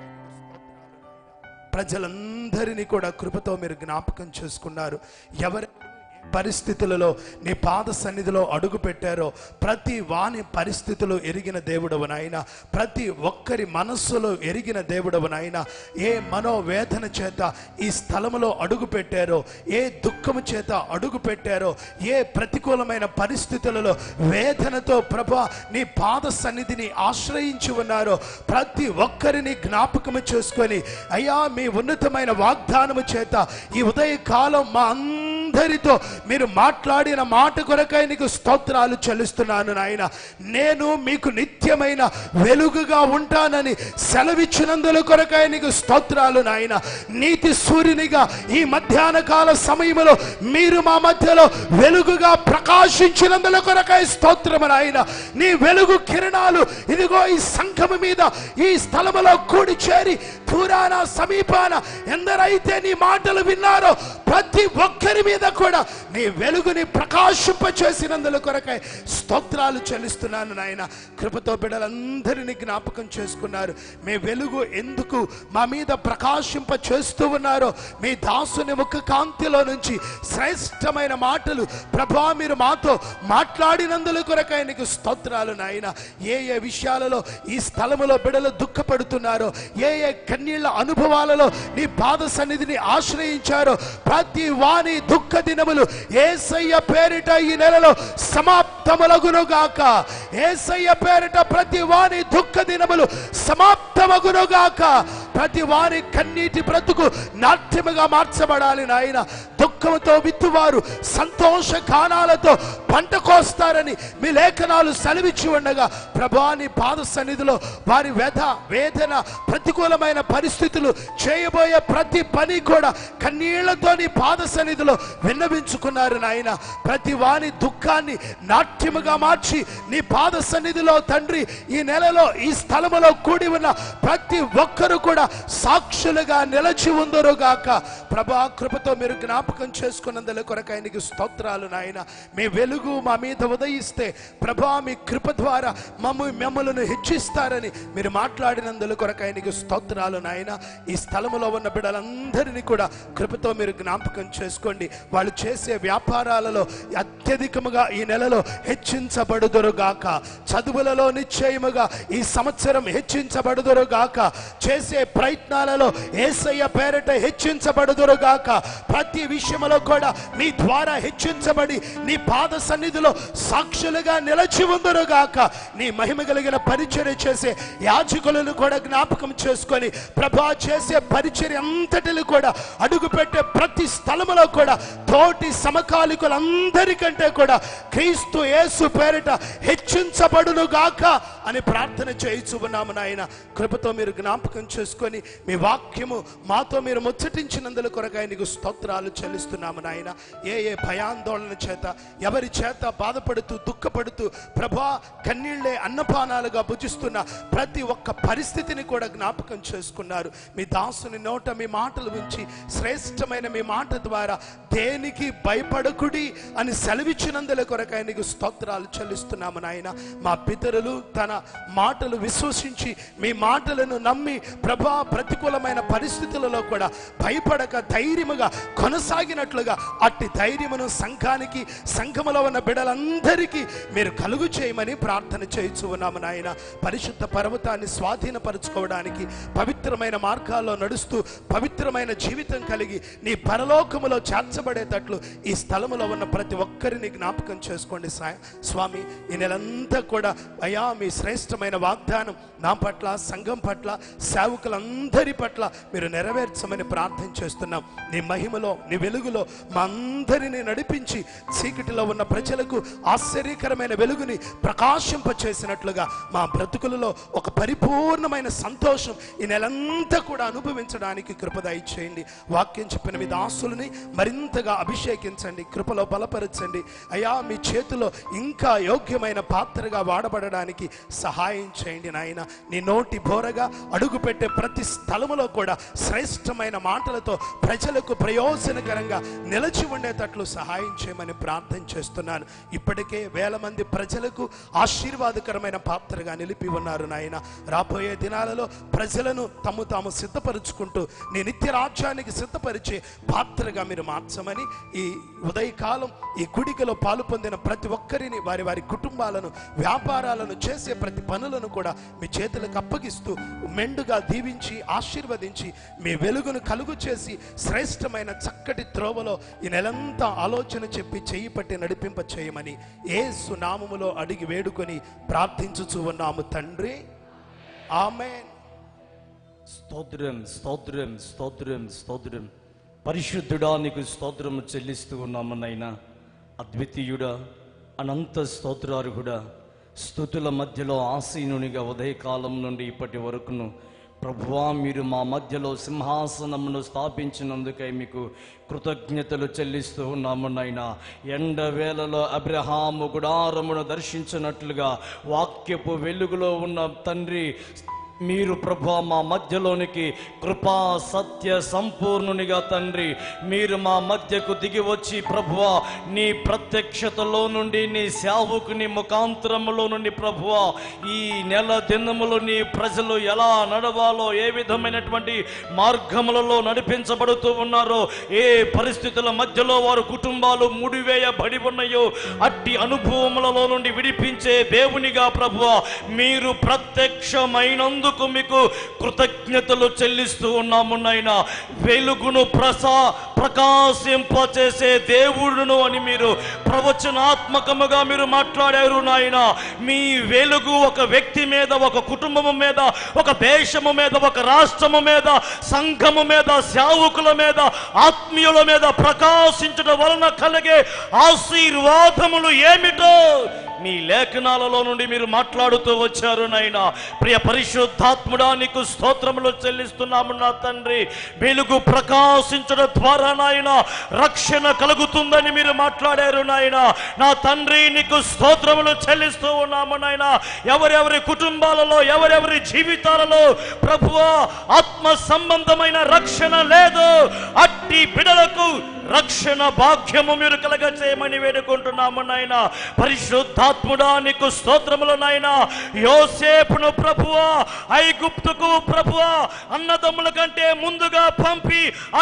S4: ప్రజలందరినీ కూడా కృపతో మీరు జ్ఞాపకం చేసుకున్నారు ఎవరి పరిస్థితులలో నీ పాద సన్నిధిలో అడుగు పెట్టారో ప్రతి వాని పరిస్థితులు ఎరిగిన దేవుడవు నాయన ప్రతి ఒక్కరి మనస్సులో ఎరిగిన దేవుడవు నాయన ఏ మనోవేదన చేత ఈ స్థలములో అడుగు పెట్టారో ఏ దుఃఖము చేత అడుగు పెట్టారో ఏ ప్రతికూలమైన పరిస్థితులలో వేదనతో ప్రభా నీ పాద సన్నిధిని ఆశ్రయించి ఉన్నారో ప్రతి ఒక్కరిని జ్ఞాపకము చేసుకొని అయ్యా మీ ఉన్నతమైన వాగ్దానము చేత ఈ ఉదయ కాలం మా అందరితో మీరు మాట్లాడిన మాట కొరకై నీకు స్తోత్రాలు చెల్లిస్తున్నాను నాయన నేను మీకు నిత్యమైన వెలుగుగా ఉంటానని సెలవిచ్చినందుల కొరకై నీకు స్తోత్రాలు నాయన నీతి సూర్యునిగా ఈ మధ్యాహ్న కాల సమయంలో మీరు మా మధ్యలో వెలుగుగా ప్రకాశించినందుల కొరకై స్తోత్రము నాయన నీ వెలుగు కిరణాలు ఇదిగో ఈ సంఘము మీద ఈ స్థలములో కూడి చేరి దూరాన సమీపాన ఎందరైతే నీ మాటలు విన్నారో ప్రతి ఒక్కరి మీద కూడా నీ వెలుగుని ప్రకాశింప చేసినందుల కొరకై స్తోత్రాలు చెల్లిస్తున్నాను నాయన కృపతో బిడ్డలందరినీ జ్ఞాపకం చేసుకున్నారు మీ వెలుగు ఎందుకు మా మీద ప్రకాశింప చేస్తూ ఉన్నారో మీ దాసుని ముఖ కాంతిలో నుంచి శ్రేష్టమైన మాటలు ప్రభా మీరు మాతో మాట్లాడినందుల కొరకై నీకు స్తోత్రాలు నాయన ఏ ఏ విషయాలలో ఈ స్థలములో బిడలు దుఃఖపడుతున్నారో ఏ ఏ కన్నీళ్ల అనుభవాలలో నీ పాద సన్నిధిని ఆశ్రయించారో ప్రతి వాని దుఃఖ దినములు ఏసయ్య పేరిట ఈ నెలలో సమాప్తములగునుగాక ఏసయ్య పేరిట ప్రతి వాని దుఃఖ దినములు సమాప్తమగునుగాక ప్రతి వాని కన్నీటి బ్రతుకు నాట్యముగా మార్చబడాలి నాయన దుఃఖంతో విత్తువారు సంతోష గానాలతో పంట కోస్తారని మీ లేఖనాలు సెలవిచ్చి ఉండగా ప్రభాని పాద సన్నిధిలో వారి వ్యధ వేదన ప్రతికూలమైన పరిస్థితులు చేయబోయే ప్రతి పని కూడా కన్నీళ్లతో నీ పాద సన్నిధిలో విన్నవించుకున్నారు నాయన ప్రతి వాని దుఃఖాన్ని నాట్యముగా మార్చి నీ పాద సన్నిధిలో తండ్రి ఈ నెలలో ఈ స్థలములో కూడి ఉన్న ప్రతి ఒక్కరు కూడా సాక్షులుగా నిలచి ఉందరుగాక ప్రభా కృపతో మీరు జ్ఞాపకం చేసుకున్నందుల కొరకు ఆయనకి స్తోత్రాలు నాయన మీ వెలుగు మా మీద ఉదయిస్తే ప్రభా మీ కృప ద్వారా మమ్మ మిమ్మలను హెచ్చిస్తారని మీరు మాట్లాడినందుల కొరకు ఆయనకి స్తోత్రాలు నాయన ఈ స్థలములో ఉన్న బిడ్డలందరినీ కూడా కృపతో మీరు జ్ఞాపకం చేసుకోండి వాళ్ళు చేసే వ్యాపారాలలో అత్యధికముగా ఈ నెలలో హెచ్చించబడుదురుగాక చదువులలో నిశ్చయముగా ఈ సంవత్సరం హెచ్చించబడుదురుగాక చేసే ప్రయత్నాలలో ఏసయ్య పేరట హెచ్చించబడుదురుగాక ప్రతి విషయములో కూడా మీ ద్వారా హెచ్చించబడి నీ పాద సన్నిధిలో సాక్షులుగా నిలచి ఉందరుగాక నీ మహిమ కలిగిన పరిచర్య చేసే యాజకులను కూడా జ్ఞాపకం చేసుకొని ప్రభా చేసే పరిచర్య అంతటిని కూడా అడుగుపెట్టే ప్రతి స్థలములో కూడా తోటి సమకాలికులందరికంటే కూడా క్రీస్తు యేసు పేరిట హెచ్చించబడును గాక అని ప్రార్థన చేయించు ఉన్నాము నాయన కృపతో మీరు జ్ఞాపకం చేసుకొని మీ వాక్యము మాతో మీరు ముచ్చటించినందుల కొరకు ఆయనకు స్తోత్రాలు చెల్లిస్తున్నాము నాయన ఏ ఏ భయాందోళన చేత ఎవరి చేత బాధపడుతూ దుఃఖపడుతూ ప్రభా కన్నీళ్లే అన్నపానాలుగా భుజిస్తున్న ప్రతి ఒక్క పరిస్థితిని కూడా జ్ఞాపకం చేసుకున్నారు మీ దాసుని నోట మీ మాటలు ఉంచి శ్రేష్టమైన మీ మాట ద్వారా దేనికి భయపడకుడి అని సెలవిచ్చినందుల కొరకు ఆయనకు స్తోత్రాలు చెల్లిస్తున్నాము నాయన మా పితరులు తన మాటలు విశ్వసించి మీ మాటలను నమ్మి ప్రభా ప్రతికూలమైన పరిస్థితులలో కూడా భయపడక ధైర్యముగా కొనసాగినట్లుగా అట్టి ధైర్యమును సంఘానికి సంఘములో ఉన్న బిడలందరికీ మీరు కలుగు చేయమని ప్రార్థన చేయించు ఉన్నాము నాయన పరిశుద్ధ పర్వతాన్ని స్వాధీనపరచుకోవడానికి పవిత్రమైన మార్గాల్లో నడుస్తూ పవిత్రమైన జీవితం కలిగి నీ పరలోకములో చేర్చబడేటట్లు ఈ స్థలములో ఉన్న ప్రతి ఒక్కరిని జ్ఞాపకం చేసుకోండి సా- స్వామి ఈ నెలంతా కూడా అయా మీ శ్రేష్టమైన వాగ్దానం నా పట్ల సంఘం పట్ల సేవకులందరి పట్ల మీరు నెరవేర్చమని ప్రార్థన చేస్తున్నాం నీ మహిమలో నీ వెలుగులో మా అందరినీ నడిపించి చీకటిలో ఉన్న ప్రజలకు ఆశ్చర్యకరమైన వెలుగుని ప్రకాశింప చేసినట్లుగా మా బ్రతుకులలో ఒక పరిపూర్ణమైన సంతోషం ఈ నెలంతా కూడా అనుభవించడానికి కృపదాయి చేయండి వాక్యం చెప్పిన మీ దాసులని మరింతగా అభిషేకించండి కృపలో బలపరచండి అయ్యా మీ చేతిలో ఇంకా యోగ్యమైన పాత్రగా వాడబడడానికి సహాయం చేయండి నాయన నీ నోటి బోరగా అడుగుపెట్టే ప్రతి స్థలములో కూడా శ్రేష్టమైన మాటలతో ప్రజలకు ప్రయోజనకరంగా నిలిచి ఉండేటట్లు సహాయం చేయమని ప్రార్థన చేస్తున్నాను ఇప్పటికే వేల మంది ప్రజలకు ఆశీర్వాదకరమైన పాత్రగా నిలిపి ఉన్నారు నాయన రాబోయే దినాలలో ప్రజలను తమ తాము సిద్ధపరుచుకుంటూ నీ నిత్య రాజ్యానికి సిద్ధపరిచే పాత్రగా మీరు మార్చమని ఈ ఉదయకాలం ఈ గుడికలో పాలు పొందిన ప్రతి ఒక్కరిని వారి వారి కుటుంబాలను వ్యాపారాలను చేసే ప్రతి పనులను కూడా మీ చేతులకు అప్పగిస్తూ మెండుగా దీవించి ఆశీర్వదించి మీ వెలుగును కలుగు చేసి శ్రేష్టమైన చక్కటి త్రోవలో ఈ నెలంతా ఆలోచన చెప్పి చెయ్యి పట్టి నడిపింప చేయమని ఏసు నామములో అడిగి వేడుకొని ప్రార్థించుచూ ఉన్నాము తండ్రి ఆమెన్
S3: స్తోత్రం స్తోత్రం స్తోత్రం స్తోత్రం పరిశుద్ధుడా నీకు స్తోత్రము చెల్లిస్తూ ఉన్నాము నైనా అద్వితీయుడా అనంత స్తోత్రార్హుడా స్థుతుల మధ్యలో ఆసీనునిగా ఉదయకాలం నుండి ఇప్పటి వరకును ప్రభువా మీరు మా మధ్యలో సింహాసనమును స్థాపించినందుకై మీకు కృతజ్ఞతలు చెల్లిస్తూ ఉన్నాము నాయనా ఎండ వేళలో అబ్రహాము గుడారమును దర్శించినట్లుగా వాక్యపు వెలుగులో ఉన్న తండ్రి
S5: మీరు ప్రభు మా మధ్యలోనికి కృపా సత్య సంపూర్ణునిగా తండ్రి మీరు మా మధ్యకు దిగి వచ్చి ప్రభువ నీ ప్రత్యక్షతలో నుండి నీ సేవకుని ముఖాంతరములో నుండి ప్రభువ ఈ నెల దినములు నీ ప్రజలు ఎలా నడవాలో ఏ విధమైనటువంటి మార్గములలో నడిపించబడుతూ ఉన్నారో ఏ పరిస్థితుల మధ్యలో వారు కుటుంబాలు ముడివేయబడి ఉన్నాయో అట్టి అనుభవములలో నుండి విడిపించే దేవునిగా ప్రభువ మీరు ప్రత్యక్షమైనందుకు మీకు కృతజ్ఞతలు చెల్లిస్తూ ఉన్నాము నాయన వెలుగును ప్రసా ప్రకాశింపచేసే దేవుడును అని మీరు ప్రవచనాత్మకముగా మీరు మాట్లాడారు నాయన మీ వెలుగు ఒక వ్యక్తి మీద ఒక కుటుంబము మీద ఒక దేశము మీద ఒక రాష్ట్రము మీద సంఘము మీద సేవకుల మీద ఆత్మీయుల మీద ప్రకాశించడం వలన కలిగే ఆశీర్వాదములు ఏమిటో మీ లేఖనాలలో నుండి మీరు మాట్లాడుతూ వచ్చారు నాయన ప్రియ పరిశుద్ధాత్ముడా నీకు స్తోత్రములు చెల్లిస్తున్నాము నా తండ్రి వెలుగు ప్రకాశించడం ద్వారా నాయన రక్షణ కలుగుతుందని మీరు మాట్లాడారు నాయన నా తండ్రి నీకు స్తోత్రములు చెల్లిస్తూ ఉన్నాము నాయన ఎవరెవరి కుటుంబాలలో ఎవరెవరి జీవితాలలో ప్రభువా ఆత్మ సంబంధమైన రక్షణ లేదు అట్టి బిడలకు రక్షణ భాగ్యము మీరు కలగ చేయమని వేడుకుంటున్నాము నాయన పరిశుద్ధాత్ముడా నీకు స్తోత్రములు నాయన యోసేపును ప్రభువా ఐగుప్తుకు ప్రభువా అన్నదమ్ముల కంటే ముందుగా పంపి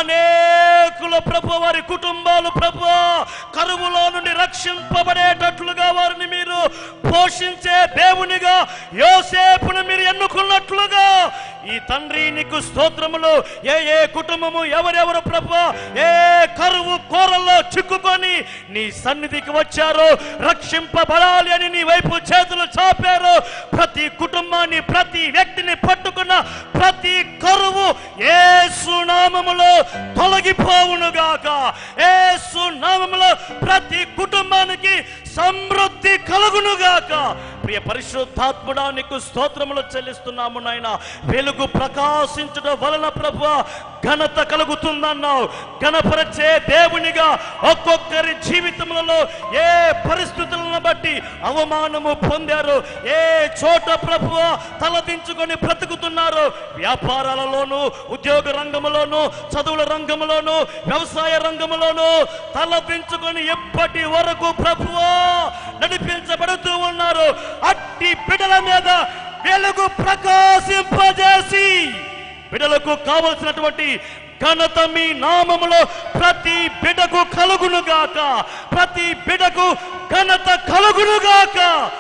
S5: అనేకుల ప్రభు వారి కుటుంబాలు ప్రభువా కరువులో నుండి రక్షింపబడేటట్లుగా వారిని మీరు పోషించే దేవునిగా యోసేపును మీరు ఎన్నుకున్నట్లుగా ఈ తండ్రి నీకు స్తోత్రములు ఏ ఏ కుటుంబము ఎవరెవరు ప్రభు ఏ కరువు కోరల్లో చిక్కుకొని నీ సన్నిధికి వచ్చారో రక్షింపబడాలి అని నీ వైపు చేతులు చాపారు ప్రతి కుటుంబాన్ని ప్రతి వ్యక్తిని పట్టుకున్న ప్రతి కరువు ఏ సునామములో తొలగిపోవునుగాక ఏ సునామములో ప్రతి కుటుంబానికి సమృద్ధి కలుగునుగాక ప్రియ పరిశుద్ధాత్ముడా నీకు స్తోత్రములు చెల్లిస్తున్నాము నాయన వెలుగు ప్రకాశించడం వలన ప్రభు ఘనత కలుగుతుందన్నావు ఘనపరచే దేవునిగా ఒక్కొక్కరి జీవితములలో ఏ పరిస్థితులను బట్టి అవమానము పొందారు ఏ చోట ప్రభు తలదించుకొని బ్రతుకుతున్నారు వ్యాపారాలలోను ఉద్యోగ రంగములోను చదువుల రంగములోను వ్యవసాయ రంగములోను తలదించుకొని ఎప్పటి వరకు ప్రభువా నడిపించబడుతూ ఉన్నారు అట్టి బిడల మీద వెలుగు ప్రకాశింపజేసి బిడలకు కావలసినటువంటి ఘనత మీ నామములో ప్రతి బిడకు కలుగునుగాక ప్రతి బిడకు ఘనత కలుగునుగాక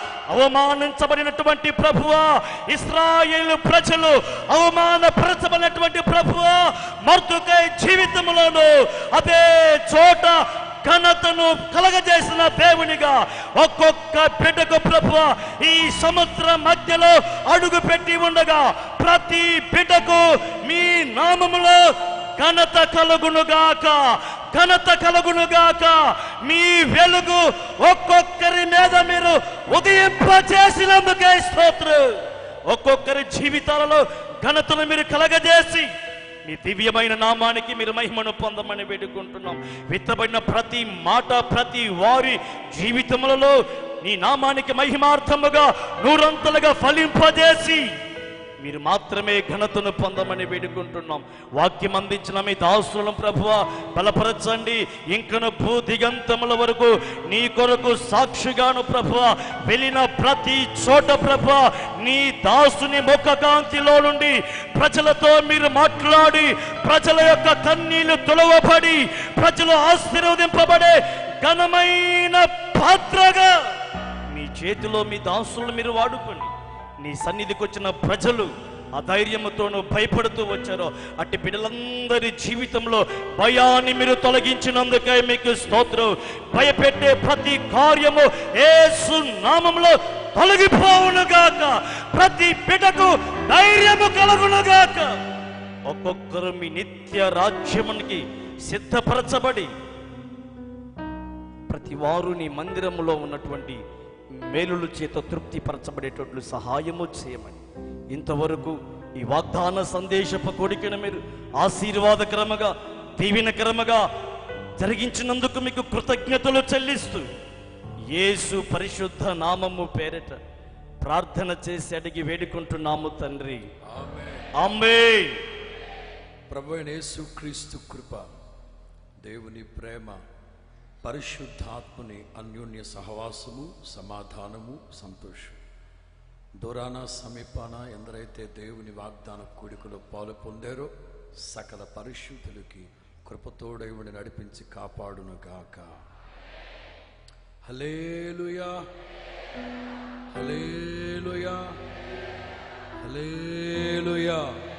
S5: అవమానించబడినటువంటి ప్రభువా ఇస్రాయేలు ప్రజలు అవమానపరచబడినటువంటి ప్రభువా మర్దుకై జీవితంలోను అదే చోట ఘనతను కలగజేసిన దేవునిగా ఒక్కొక్క బిడ్డకు ప్రభు ఈ సముద్ర మధ్యలో అడుగు పెట్టి ఉండగా ప్రతి బిడ్డకు మీ నామములో ఘనత కలుగునుగాక ఘనత కలుగునుగాక మీ వెలుగు ఒక్కొక్కరి మీద మీరు ఉదయింపచేసినందుకే స్తోత్రం ఒక్కొక్కరి జీవితాలలో ఘనతను మీరు కలగజేసి మీ దివ్యమైన నామానికి మీరు మహిమను పొందమని వేడుకుంటున్నాం విత్తబడిన ప్రతి మాట ప్రతి వారి జీవితములలో నీ నామానికి మహిమార్థముగా నూరంతలుగా ఫలింపజేసి మీరు మాత్రమే ఘనతను పొందమని వేడుకుంటున్నాం వాక్యం అందించిన మీ దాసులను ప్రభువ బలపరచండి ఇంకను భూ దిగంతముల వరకు నీ కొరకు సాక్షిగాను ప్రభువ వెళ్ళిన ప్రతి చోట ప్రభువ నీ దాసుని ముఖ కాంతిలో నుండి ప్రజలతో మీరు మాట్లాడి ప్రజల యొక్క కన్నీళ్లు తులవబడి ప్రజలు ఆశీర్వదింపబడే ఘనమైన పాత్రగా మీ చేతిలో మీ దాసులను మీరు వాడుకోండి నీ సన్నిధికి వచ్చిన ప్రజలు అధైర్యముతోనూ భయపడుతూ వచ్చారో అట్టి బిడ్డలందరి జీవితంలో భయాన్ని మీరు తొలగించినందుకే మీకు స్తోత్రం భయపెట్టే ప్రతి కార్యము ఏసు నామంలో తొలగిపోవునుగాక ప్రతి బిడ్డకు ధైర్యము కలుగునుగాక ఒక్కొక్కరు మీ నిత్య రాజ్యమునికి సిద్ధపరచబడి ప్రతి వారు నీ మందిరములో ఉన్నటువంటి మేలుల చేత తృప్తి పరచబడేటట్లు సహాయము చేయమని ఇంతవరకు ఈ వాగ్దాన సందేశపు కొడికను మీరు ఆశీర్వాదకరముగా దీవెనకరముగా జరిగించినందుకు మీకు కృతజ్ఞతలు చెల్లిస్తూ యేసు పరిశుద్ధ నామము పేరట ప్రార్థన చేసి అడిగి వేడుకుంటున్నాము తండ్రి
S1: ఆమేన్.
S5: ఆమేన్
S1: ప్రభు అయిన యేసుక్రీస్తు కృప దేవుని ప్రేమ పరిశుద్ధాత్మని అన్యోన్య సహవాసము సమాధానము సంతోషం దూరాన సమీపాన ఎందరైతే దేవుని వాగ్దాన కూడికలో పాలు పొందారో సకల పరిశుద్ధులకి కృపతోడైవుని నడిపించి కాపాడును గాక హలేలుయా హలేలుయా హలేలుయా